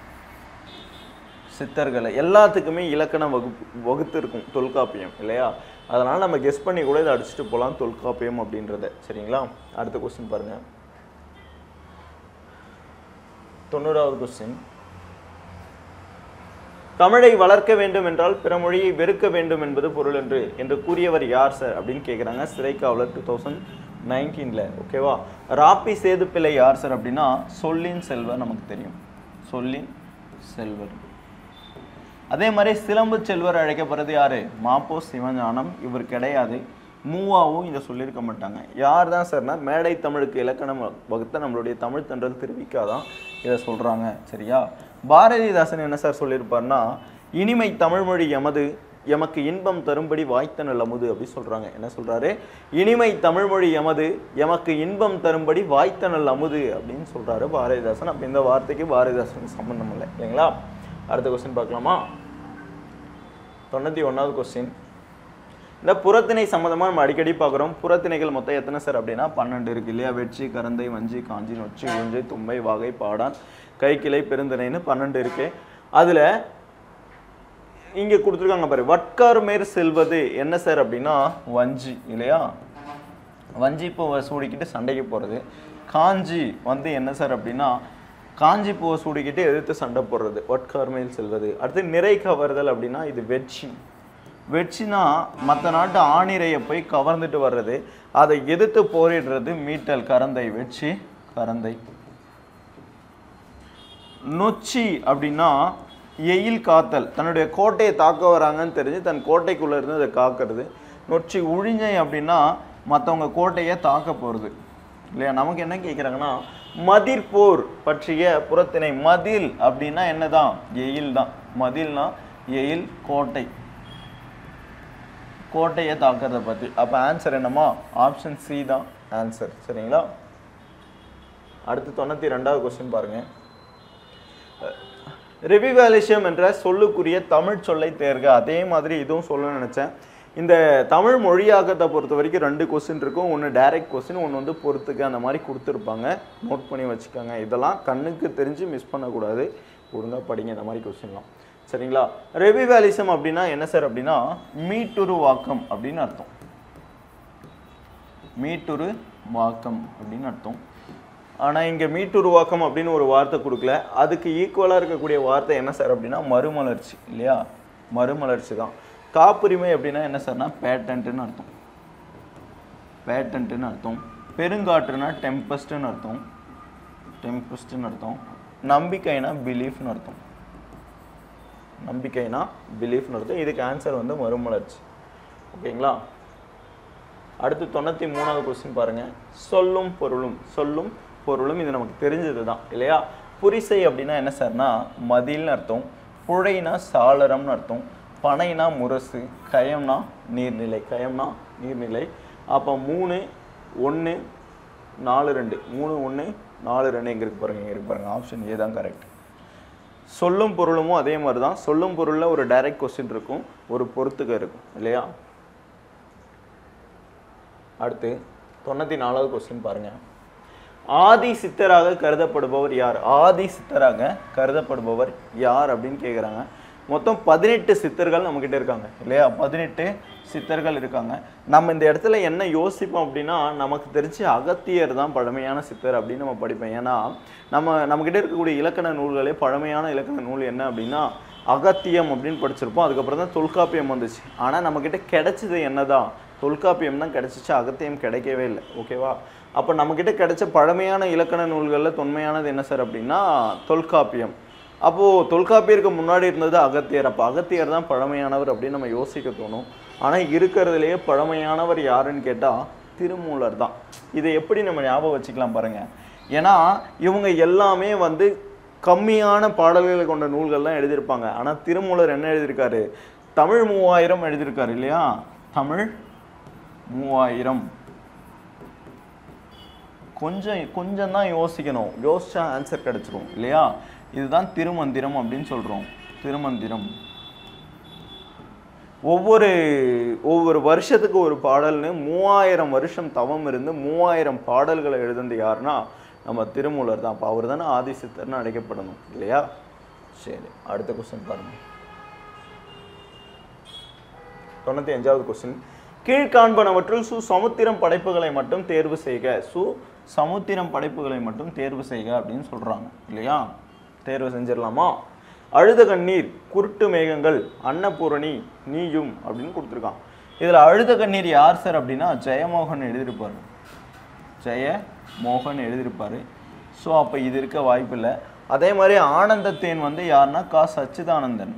Speaker 1: சித்தர்களை எல்லாத்துக்குமே இலக்கணம் வகுப்பு வகுத்து இருக்கும் தொல்காப்பியம் இல்லையா அதனால நம்ம கெஸ் பண்ணி கூட இதை அடிச்சுட்டு போகலாம் தொல்காப்பியம் அப்படின்றத சரிங்களா அடுத்த கொஸ்டின் பாருங்க தொண்ணூறாவது கொஸ்டின் தமிழை வளர்க்க வேண்டும் என்றால் பிற மொழியை வெறுக்க வேண்டும் என்பது பொருள் என்று என்று கூறியவர் யார் சார் அப்படின்னு கேட்குறாங்க சிறைக்காவலர் டூ தௌசண்ட் நைன்டீனில் ஓகேவா ராப்பி சேதுப்பிள்ளை யார் சார் அப்படின்னா சொல்லின் செல்வர் நமக்கு தெரியும் சொல்லின் செல்வர் அதே மாதிரி சிலம்பு செல்வர் அழைக்கப்படுறது யாரு மாப்போ சிவஞானம் இவர் கிடையாது மூவாவும் இதை சொல்லியிருக்க மாட்டாங்க யார் தான் சார்னா மேடை தமிழுக்கு இலக்கணம் வகுத்த நம்மளுடைய தமிழ் தென்றல் திருவிக்காதான் இதை சொல்றாங்க சரியா பாரதிதாசன் என்ன சார் சொல்லியிருப்பார்னா இனிமை தமிழ்மொழி எமது எமக்கு இன்பம் தரும்படி வாய்த்த நல்லமுது அப்படி சொல்றாங்க என்ன சொல்றாரு இனிமை தமிழ்மொழி எமது எமக்கு இன்பம் தரும்படி வாய்த்த நல்ல அமுது அப்படின்னு சொல்றாரு பாரதிதாசன் அப்ப இந்த வார்த்தைக்கு பாரதிதாசனுக்கு சம்பந்தம் இல்லை இல்லைங்களா அடுத்த கொஸ்டின் பார்க்கலாமா தொண்ணூற்றி ஒன்றாவது கொஸ்டின் இந்த புறத்திணை சம்மந்தமாக நம்ம அடிக்கடி பார்க்குறோம் புறத்திணைகள் மொத்தம் எத்தனை சார் அப்படின்னா பன்னெண்டு இருக்கு இல்லையா வெற்றி கரந்தை வஞ்சி காஞ்சி நொச்சி உஞ்சை தும்பை வாகை பாடான் கைக்கிளை பெருந்திணைன்னு பன்னெண்டு இருக்கு அதில் இங்கே கொடுத்துருக்காங்க பாரு வட்கார் மேற் செல்வது என்ன சார் அப்படின்னா வஞ்சி இல்லையா வஞ்சி பூவை சூடிக்கிட்டு சண்டைக்கு போகிறது காஞ்சி வந்து என்ன சார் அப்படின்னா காஞ்சி பூவை சூடிக்கிட்டு எதிர்த்து சண்டை போடுறது வட்கார் மேல் செல்வது அடுத்து நிறை கவர்தல் அப்படின்னா இது வெட்சி வெட்சினா மற்ற நாட்டு ஆணிரையை போய் கவர்ந்துட்டு வர்றது அதை எதிர்த்து போரிடுறது மீட்டல் கரந்தை வெட்சி கரந்தை நொச்சி அப்படின்னா எயில் காத்தல் தன்னுடைய கோட்டையை தாக்க வராங்கன்னு தெரிஞ்சு தன் கோட்டைக்குள்ள இருந்து அதை காக்கிறது நொச்சி உழிஞ்சை அப்படின்னா மற்றவங்க கோட்டையை தாக்க போகிறது இல்லையா நமக்கு என்ன கேட்குறாங்கன்னா மதிர்போர் பற்றிய புறத்திணை மதில் அப்படின்னா என்னதான் எயில் தான் மதில்னா எயில் கோட்டை கோட்டையை தாக்கிறத பற்றி அப்போ ஆன்சர் என்னமா ஆப்ஷன் சி தான் ஆன்சர் சரிங்களா அடுத்து தொண்ணூற்றி ரெண்டாவது கொஸ்டின் பாருங்க ரிவிவேலிஷியம் என்ற சொல்லுக்குரிய தமிழ் சொல்லை தேர்க அதே மாதிரி இதுவும் சொல்ல நினைச்சேன் இந்த தமிழ் மொழியாக்கத்தை பொறுத்த வரைக்கும் ரெண்டு கொஸ்டின் இருக்கும் ஒன்று டைரக்ட் கொஸ்டின் ஒன்று வந்து பொறுத்துக்க அந்த மாதிரி கொடுத்துருப்பாங்க நோட் பண்ணி வச்சுக்கோங்க இதெல்லாம் கண்ணுக்கு தெரிஞ்சு மிஸ் பண்ணக்கூடாது ஒழுங்காக படிங்க இந்த மாதிரி கொஸ்டின்லாம் சரிங்களா ரெவிவேலிசம் அப்படின்னா என்ன சார் அப்படின்னா மீட்டுருவாக்கம் அப்படின்னு அர்த்தம் மீட்டுரு வாக்கம் அப்படின்னு அர்த்தம் ஆனால் இங்கே மீட்டுருவாக்கம் அப்படின்னு ஒரு வார்த்தை கொடுக்கல அதுக்கு ஈக்குவலாக இருக்கக்கூடிய வார்த்தை என்ன சார் அப்படின்னா மறுமலர்ச்சி இல்லையா மறுமலர்ச்சி தான் காப்புரிமை அப்படின்னா என்ன சார்னா பேட்டன்ட்டுன்னு அர்த்தம் பேட்டன்ட்டுன்னு அர்த்தம் பெருங்காற்றுனா டெம்பஸ்ட்னு அர்த்தம் டெம்பஸ்ட்னு அர்த்தம் நம்பிக்கைனா பிலீஃப்னு அர்த்தம் நம்பிக்கைனா பிலீஃப்னு அர்த்தம் இதுக்கு ஆன்சர் வந்து மறுமலர்ச்சி ஓகேங்களா அடுத்து தொண்ணூற்றி மூணாவது கொஸ்டின் பாருங்க சொல்லும் பொருளும் சொல்லும் பொருளும் இது நமக்கு தெரிஞ்சது தான் இல்லையா புரிசை அப்படின்னா என்ன சார்னா மதில்னு அர்த்தம் புழைனா சாளரம்னு அர்த்தம் பனைனா முரசு கயம்னா நீர்நிலை கயம்னா நீர்நிலை அப்போ மூணு ஒன்று நாலு ரெண்டு மூணு ஒன்று நாலு ரெண்டு எங்க இருக்கு பாருங்க இங்க இருக்கு பாருங்க ஆப்ஷன் ஏ தான் கரெக்ட் சொல்லும் பொருளும் அதே மாதிரி தான் சொல்லும் பொருளில் ஒரு டைரக்ட் கொஸ்டின் இருக்கும் ஒரு பொறுத்துக்க இருக்கும் இல்லையா அடுத்து தொண்ணூற்றி நாலாவது கொஸ்டின் பாருங்க ஆதி சித்தராக கருதப்படுபவர் யார் ஆதி சித்தராக கருதப்படுபவர் யார் அப்படின்னு கேட்குறாங்க மொத்தம் பதினெட்டு சித்தர்கள் நம்மக்கிட்ட இருக்காங்க இல்லையா பதினெட்டு சித்தர்கள் இருக்காங்க நம்ம இந்த இடத்துல என்ன யோசிப்போம் அப்படின்னா நமக்கு தெரிஞ்சு அகத்தியர் தான் பழமையான சித்தர் அப்படின்னு நம்ம படிப்போம் ஏன்னா நம்ம நம்மக்கிட்ட இருக்கக்கூடிய இலக்கண நூல்களே பழமையான இலக்கண நூல் என்ன அப்படின்னா அகத்தியம் அப்படின்னு படிச்சிருப்போம் அதுக்கப்புறம் தான் தொல்காப்பியம் வந்துச்சு ஆனால் நம்மக்கிட்ட கிடைச்சது என்னதான் தொல்காப்பியம் தான் கிடைச்சிச்சு அகத்தியம் கிடைக்கவே இல்லை ஓகேவா அப்போ நம்மக்கிட்ட கிடைச்ச பழமையான இலக்கண நூல்களில் தொன்மையானது என்ன சார் அப்படின்னா தொல்காப்பியம் அப்போது தொல்காப்பியருக்கு முன்னாடி இருந்தது அகத்தியர் அப்போ அகத்தியர் தான் பழமையானவர் அப்படின்னு நம்ம யோசிக்க தோணும் ஆனால் இருக்கிறதுலையே பழமையானவர் யாருன்னு கேட்டால் திருமூலர் தான் இதை எப்படி நம்ம ஞாபகம் வச்சுக்கலாம் பாருங்க ஏன்னா இவங்க எல்லாமே வந்து கம்மியான பாடல்களை கொண்ட நூல்கள் தான் எழுதியிருப்பாங்க ஆனா திருமூலர் என்ன எழுதியிருக்காரு தமிழ் மூவாயிரம் எழுதியிருக்காரு இல்லையா தமிழ் மூவாயிரம் கொஞ்சம் கொஞ்சம் தான் யோசிக்கணும் யோசிச்சா ஆன்சர் கிடைச்சிரும் இல்லையா இதுதான் திருமந்திரம் அப்படின்னு சொல்றோம் திருமந்திரம் ஒவ்வொரு ஒவ்வொரு வருஷத்துக்கு ஒரு பாடல்னு மூவாயிரம் வருஷம் தவம் இருந்து மூவாயிரம் பாடல்களை எழுதுனது யாருன்னா நம்ம திருமூலர் தான் அப்போ அவர் தானே ஆதிசித்தர்னு அழைக்கப்படணும் இல்லையா சரி அடுத்த கொஸ்டின் பாருங்க தொண்ணூத்தி அஞ்சாவது கொஸ்டின் கீழ்காண்பனவற்றுள் சு சமுத்திரம் படைப்புகளை மட்டும் தேர்வு செய்க சு சமுத்திரம் படைப்புகளை மட்டும் தேர்வு செய்க அப்படின்னு சொல்றாங்க இல்லையா தேர்வு செஞ்சிடலாமா அழுத கண்ணீர் குருட்டு மேகங்கள் அன்னபூரணி நீயும் அப்படின்னு கொடுத்துருக்கான் இதுல அழுத கண்ணீர் யார் சார் அப்படின்னா ஜெயமோகன் எழுதியிருப்பாரு ஜெய மோகன் எழுதியிருப்பாரு ஸோ அப்போ இது இருக்க வாய்ப்பில்லை அதே மாதிரி ஆனந்தத்தேன் வந்து யாருன்னா கா சச்சிதானந்தன்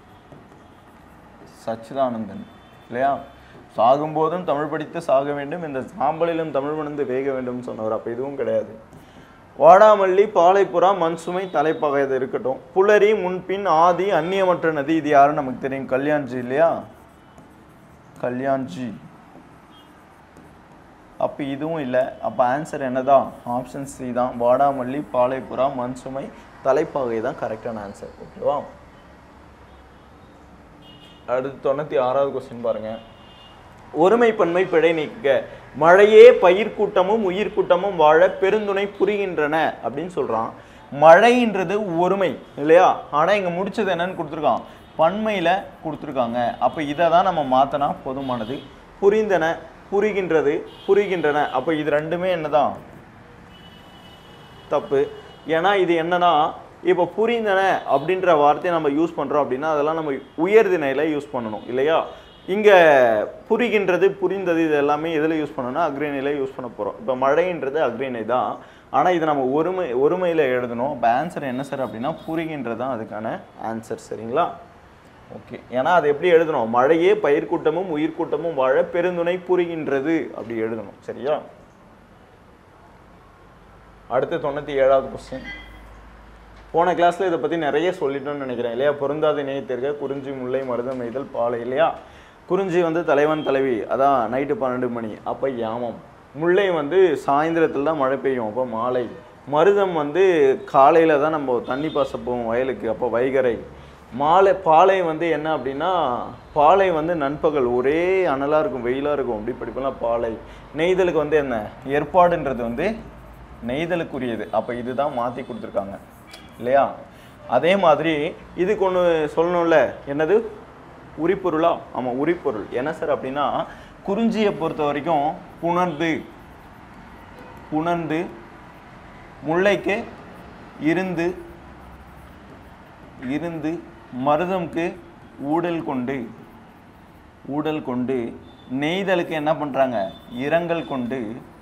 Speaker 1: சச்சிதானந்தன் இல்லையா சாகும்போதும் தமிழ் படித்து சாக வேண்டும் இந்த சாம்பலிலும் தமிழ் மணந்து வேக வேண்டும் சொன்னவர் அப்போ இதுவும் கிடையாது வாடாமல்லி பாலைப்புறா மண்சுமை தலைப்பகை இது இருக்கட்டும் புலரி முன்பின் ஆதி அந்நியமற்ற நதி இது யாருன்னு நமக்கு தெரியும் கல்யாண்ஜி இல்லையா கல்யாண்ஜி அப்போ இதுவும் இல்லை அப்போ ஆன்சர் என்னதான் ஆப்ஷன் சி தான் வாடாமல்லி பாலைப்புறா மண்சுமை தலைப்பாகை தான் கரெக்டான ஆன்சர் ஓகேவா அடுத்து தொண்ணூற்றி ஆறாவது கொஸ்டின் பாருங்க ஒருமைப்பன்மை பிழை நீக்க மழையே பயிர் கூட்டமும் உயிர் கூட்டமும் வாழ பெருந்துணை புரிகின்றன அப்படின்னு சொல்றான் மழைன்றது ஒருமை இல்லையா ஆனா இங்க முடிச்சது என்னன்னு கொடுத்துருக்கான் பன்மையில கொடுத்துருக்காங்க அப்ப இதை தான் நம்ம மாத்தினா போதுமானது புரிந்தன புரிகின்றது புரிகின்றன அப்ப இது ரெண்டுமே என்னதான் தப்பு ஏன்னா இது என்னன்னா இப்போ புரிந்தன அப்படின்ற வார்த்தையை நம்ம யூஸ் பண்றோம் அப்படின்னா அதெல்லாம் நம்ம உயர்திணையில யூஸ் பண்ணணும் இல்லையா இங்க புரிகின்றது புரிந்தது இது எல்லாமே எதுல யூஸ் பண்ணணும்னா அக்ரிணையில யூஸ் பண்ண போறோம் இப்போ மழைன்றது அக்ரிணை தான் ஆனா இது நம்ம ஒருமை ஒருமையில எழுதணும் அப்போ ஆன்சர் என்ன சார் அப்படின்னா புரிகின்றது தான் அதுக்கான ஆன்சர் சரிங்களா ஓகே ஏன்னா அது எப்படி எழுதணும் மழையே பயிர் கூட்டமும் உயிர் கூட்டமும் வாழ பெருந்துணை புரிகின்றது அப்படி எழுதணும் சரியா அடுத்து தொண்ணூற்றி ஏழாவது கொஸ்டின் போன கிளாஸ்ல இதை பத்தி நிறைய சொல்லிட்டோம்னு நினைக்கிறேன் இல்லையா பொருந்தாத இணையத்திற்க குறிஞ்சி முல்லை மருதம் எய்தல் பாலை இல்லையா குறிஞ்சி வந்து தலைவன் தலைவி அதான் நைட்டு பன்னெண்டு மணி அப்ப யாமம் முல்லை வந்து சாயந்தரத்துல தான் மழை பெய்யும் அப்போ மாலை மருதம் வந்து காலையில தான் நம்ம தண்ணி பாச போவோம் வயலுக்கு அப்போ வைகரை மாலை பாலை வந்து என்ன அப்படின்னா பாலை வந்து நண்பகல் ஒரே அனலா இருக்கும் வெயிலா இருக்கும் அப்படி படிப்பெல்லாம் பாலை நெய்தலுக்கு வந்து என்ன ஏற்பாடுன்றது வந்து நெய்தலுக்குரியது அப்ப இதுதான் மாத்தி கொடுத்துருக்காங்க இல்லையா அதே மாதிரி இதுக்கு ஒன்று சொல்லணும்ல என்னது உரிப்பொருளா ஆமாம் உரிப்பொருள் என்ன சார் அப்படின்னா குறிஞ்சியை பொறுத்த வரைக்கும் புணர்ந்து புணர்ந்து முல்லைக்கு இருந்து இருந்து மருதம்க்கு ஊடல் கொண்டு ஊடல் கொண்டு நெய்தலுக்கு என்ன பண்றாங்க இரங்கல் கொண்டு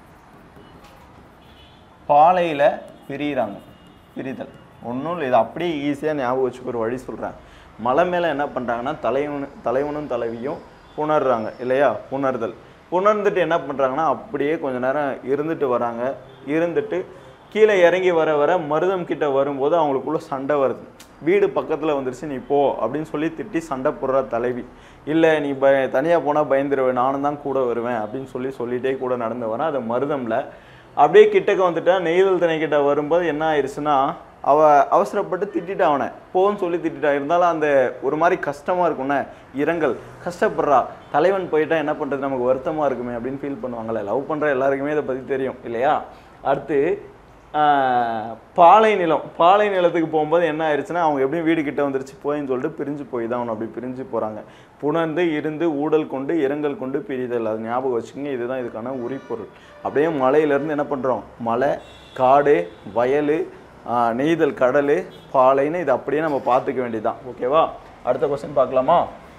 Speaker 1: பாலையில பிரியிறாங்க பிரிதல் ஒன்றும் இல்லை இது அப்படியே ஈஸியாக ஞாபகம் வச்சுக்க ஒரு வழி சொல்கிறேன் மலை மேலே என்ன பண்ணுறாங்கன்னா தலைவனு தலைவனும் தலைவியும் புணர்றாங்க இல்லையா புணர்தல் புணர்ந்துட்டு என்ன பண்ணுறாங்கன்னா அப்படியே கொஞ்ச நேரம் இருந்துட்டு வராங்க இருந்துட்டு கீழே இறங்கி வர வர மருதம் கிட்ட வரும்போது அவங்களுக்குள்ள சண்டை வருது வீடு பக்கத்தில் வந்துருச்சு நீ போ அப்படின்னு சொல்லி திட்டி சண்டை போடுற தலைவி இல்லை நீ ப தனியாக போனால் பயந்துருவேன் நானும் தான் கூட வருவேன் அப்படின்னு சொல்லி சொல்லிட்டே கூட நடந்து வரேன் அது மருதம்ல அப்படியே கிட்டக்க வந்துட்டா நெய்தல் திணை கிட்ட வரும்போது என்ன ஆயிடுச்சுன்னா அவ அவசரப்பட்டு திட்டிட்டா அவனை போன்னு சொல்லி திட்டிட்டா இருந்தாலும் அந்த ஒரு மாதிரி கஷ்டமா இருக்கும்னே இரங்கல் கஷ்டப்படுறா தலைவன் போயிட்டா என்ன பண்றது நமக்கு வருத்தமா இருக்குமே அப்படின்னு ஃபீல் பண்ணுவாங்கல்ல லவ் பண்ற எல்லாருக்குமே இதை பத்தி தெரியும் இல்லையா அடுத்து ஆஹ், பாலை நிலம் பாலை நிலத்துக்கு போகும்போது என்ன ஆயிடுச்சுன்னா அவங்க எப்படியும் வீடு கிட்ட வந்துருச்சு போயின்னு சொல்லிட்டு பிரிஞ்சு போய் தான் அவனை அப்படி பிரிஞ்சு போறாங்க புணர்ந்து இருந்து ஊடல் கொண்டு இரங்கல் கொண்டு பிரிதல் அது ஞாபகம் வச்சுக்கோங்க இதுதான் இதுக்கான உரிப்பொருள் அப்படியே மலையிலேருந்து என்ன பண்ணுறோம் மலை காடு வயல் ஆஹ், நெய்தல் கடல் பாலைன்னு இது அப்படியே நம்ம பார்த்துக்க வேண்டியதுதான் ஓகேவா அடுத்த கொஸ்டின் பார்க்கலாமா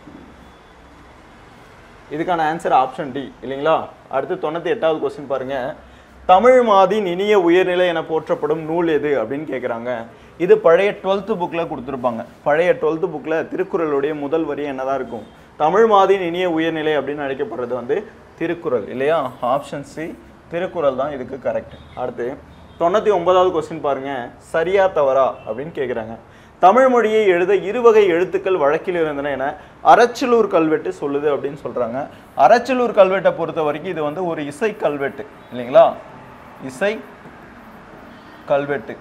Speaker 1: இதுக்கான ஆன்சர் ஆப்ஷன் டி இல்லைங்களா அடுத்து தொண்ணூற்றி எட்டாவது கொஸ்டின் பாருங்க தமிழ் மாதின் இனிய உயர்நிலை என போற்றப்படும் நூல் எது அப்படின்னு கேட்குறாங்க இது பழைய டுவெல்த்து புக்கில் கொடுத்துருப்பாங்க பழைய டுவெல்த்து புக்கில் திருக்குறளுடைய முதல் வரி என்னதான் இருக்கும் தமிழ் மாதின் இனிய உயர்நிலை அப்படின்னு அழைக்கப்படுறது வந்து திருக்குறள் இல்லையா ஆப்ஷன் சி திருக்குறள் தான் இதுக்கு கரெக்ட் அடுத்து தொண்ணூற்றி ஒன்பதாவது கொஸ்டின் பாருங்க சரியா தவறா அப்படின்னு கேட்குறாங்க தமிழ் மொழியை எழுத இருவகை எழுத்துக்கள் வழக்கில் இருந்தன என அரச்சலூர் கல்வெட்டு சொல்லுது அப்படின்னு சொல்றாங்க அரச்சலூர் கல்வெட்டை பொறுத்த வரைக்கும் இது வந்து ஒரு இசை கல்வெட்டு இல்லைங்களா இசை கல்வெட்டு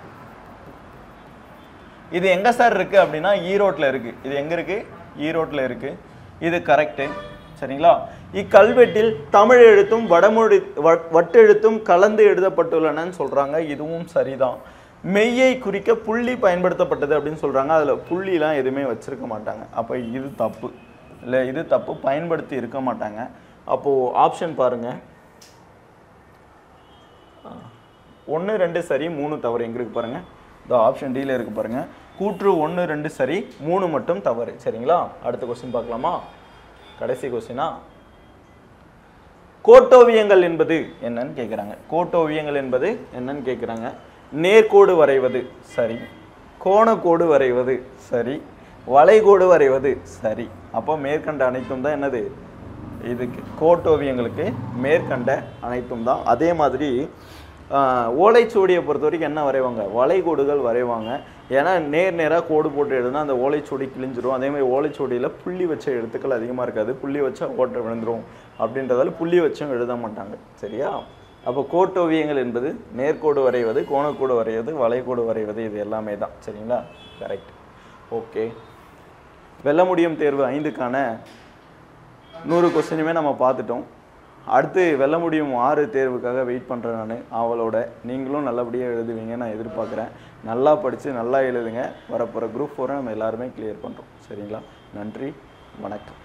Speaker 1: இது எங்க சார் இருக்கு அப்படின்னா ஈரோட்ல இருக்கு இது எங்க இருக்கு ஈரோட்ல இருக்கு இது கரெக்டு சரிங்களா இக்கல்வெட்டில் தமிழ் எழுத்தும் வடமொழி வ- வட்டெழுத்தும் கலந்து எழுதப்பட்டுள்ளனன்னு சொல்றாங்க இதுவும் சரிதான் மெய்யை குறிக்க புள்ளி பயன்படுத்தப்பட்டது அப்படின்னு சொல்றாங்க அதுல புள்ளிலாம் எதுவுமே வச்சிருக்க மாட்டாங்க அப்ப இது தப்பு இல்ல இது தப்பு பயன்படுத்தி இருக்க மாட்டாங்க அப்போ ஆப்ஷன் பாருங்க ஒன்று ரெண்டு சரி மூணு தவறு எங்க இருக்கு பாருங்க இந்த ஆப்ஷன் டியில் இருக்கு பாருங்க கூற்று ஒன்று ரெண்டு சரி மூணு மட்டும் தவறு சரிங்களா அடுத்த கொஸ்டின் பார்க்கலாமா கடைசி கொஸ்டினா கோட்டோவியங்கள் என்பது என்னன்னு கேட்குறாங்க கோட்டோவியங்கள் என்பது என்னன்னு கேட்குறாங்க நேர்கோடு வரைவது சரி கோணக்கோடு வரைவது சரி வளைகோடு வரைவது சரி அப்போ மேற்கண்ட அனைத்தும் தான் என்னது இதுக்கு கோட்டோவியங்களுக்கு மேற்கண்ட அனைத்தும் தான் அதே மாதிரி ஆஹ், ஓலைச்சுவடியை பொறுத்த வரைக்கும் என்ன வரைவாங்க வளைகோடுகள் வரைவாங்க ஏன்னா நேர் நேராக கோடு போட்டு எழுதுனா அந்த ஓலைச்சுவடி கிழிஞ்சிரும் அதே மாதிரி ஓலைச்சுவடியில் புள்ளி வச்ச எழுத்துக்கள் அதிகமாக இருக்காது புள்ளி வச்சா ஓட்டை விழுந்துரும் அப்படின்றதால புள்ளி வச்சும் எழுத மாட்டாங்க சரியா அப்போ கோட்டோவியங்கள் என்பது நேர்கோடு வரைவது கோணக்கோடு வரைவது வளைகோடு வரைவது இது எல்லாமே தான் சரிங்களா கரெக்ட் ஓகே வெல்ல முடியும் தேர்வு ஐந்துக்கான நூறு கொஸ்டினுமே நம்ம பார்த்துட்டோம் அடுத்து வெல்ல முடியும் ஆறு தேர்வுக்காக வெயிட் பண்ணுறேன் நான் அவளோட நீங்களும் நல்லபடியாக எழுதுவீங்க நான் எதிர்பார்க்குறேன் நல்லா படித்து நல்லா எழுதுங்க வரப்போகிற குரூப் ஃபோரை நம்ம எல்லாருமே கிளியர் பண்ணுறோம் சரிங்களா நன்றி வணக்கம்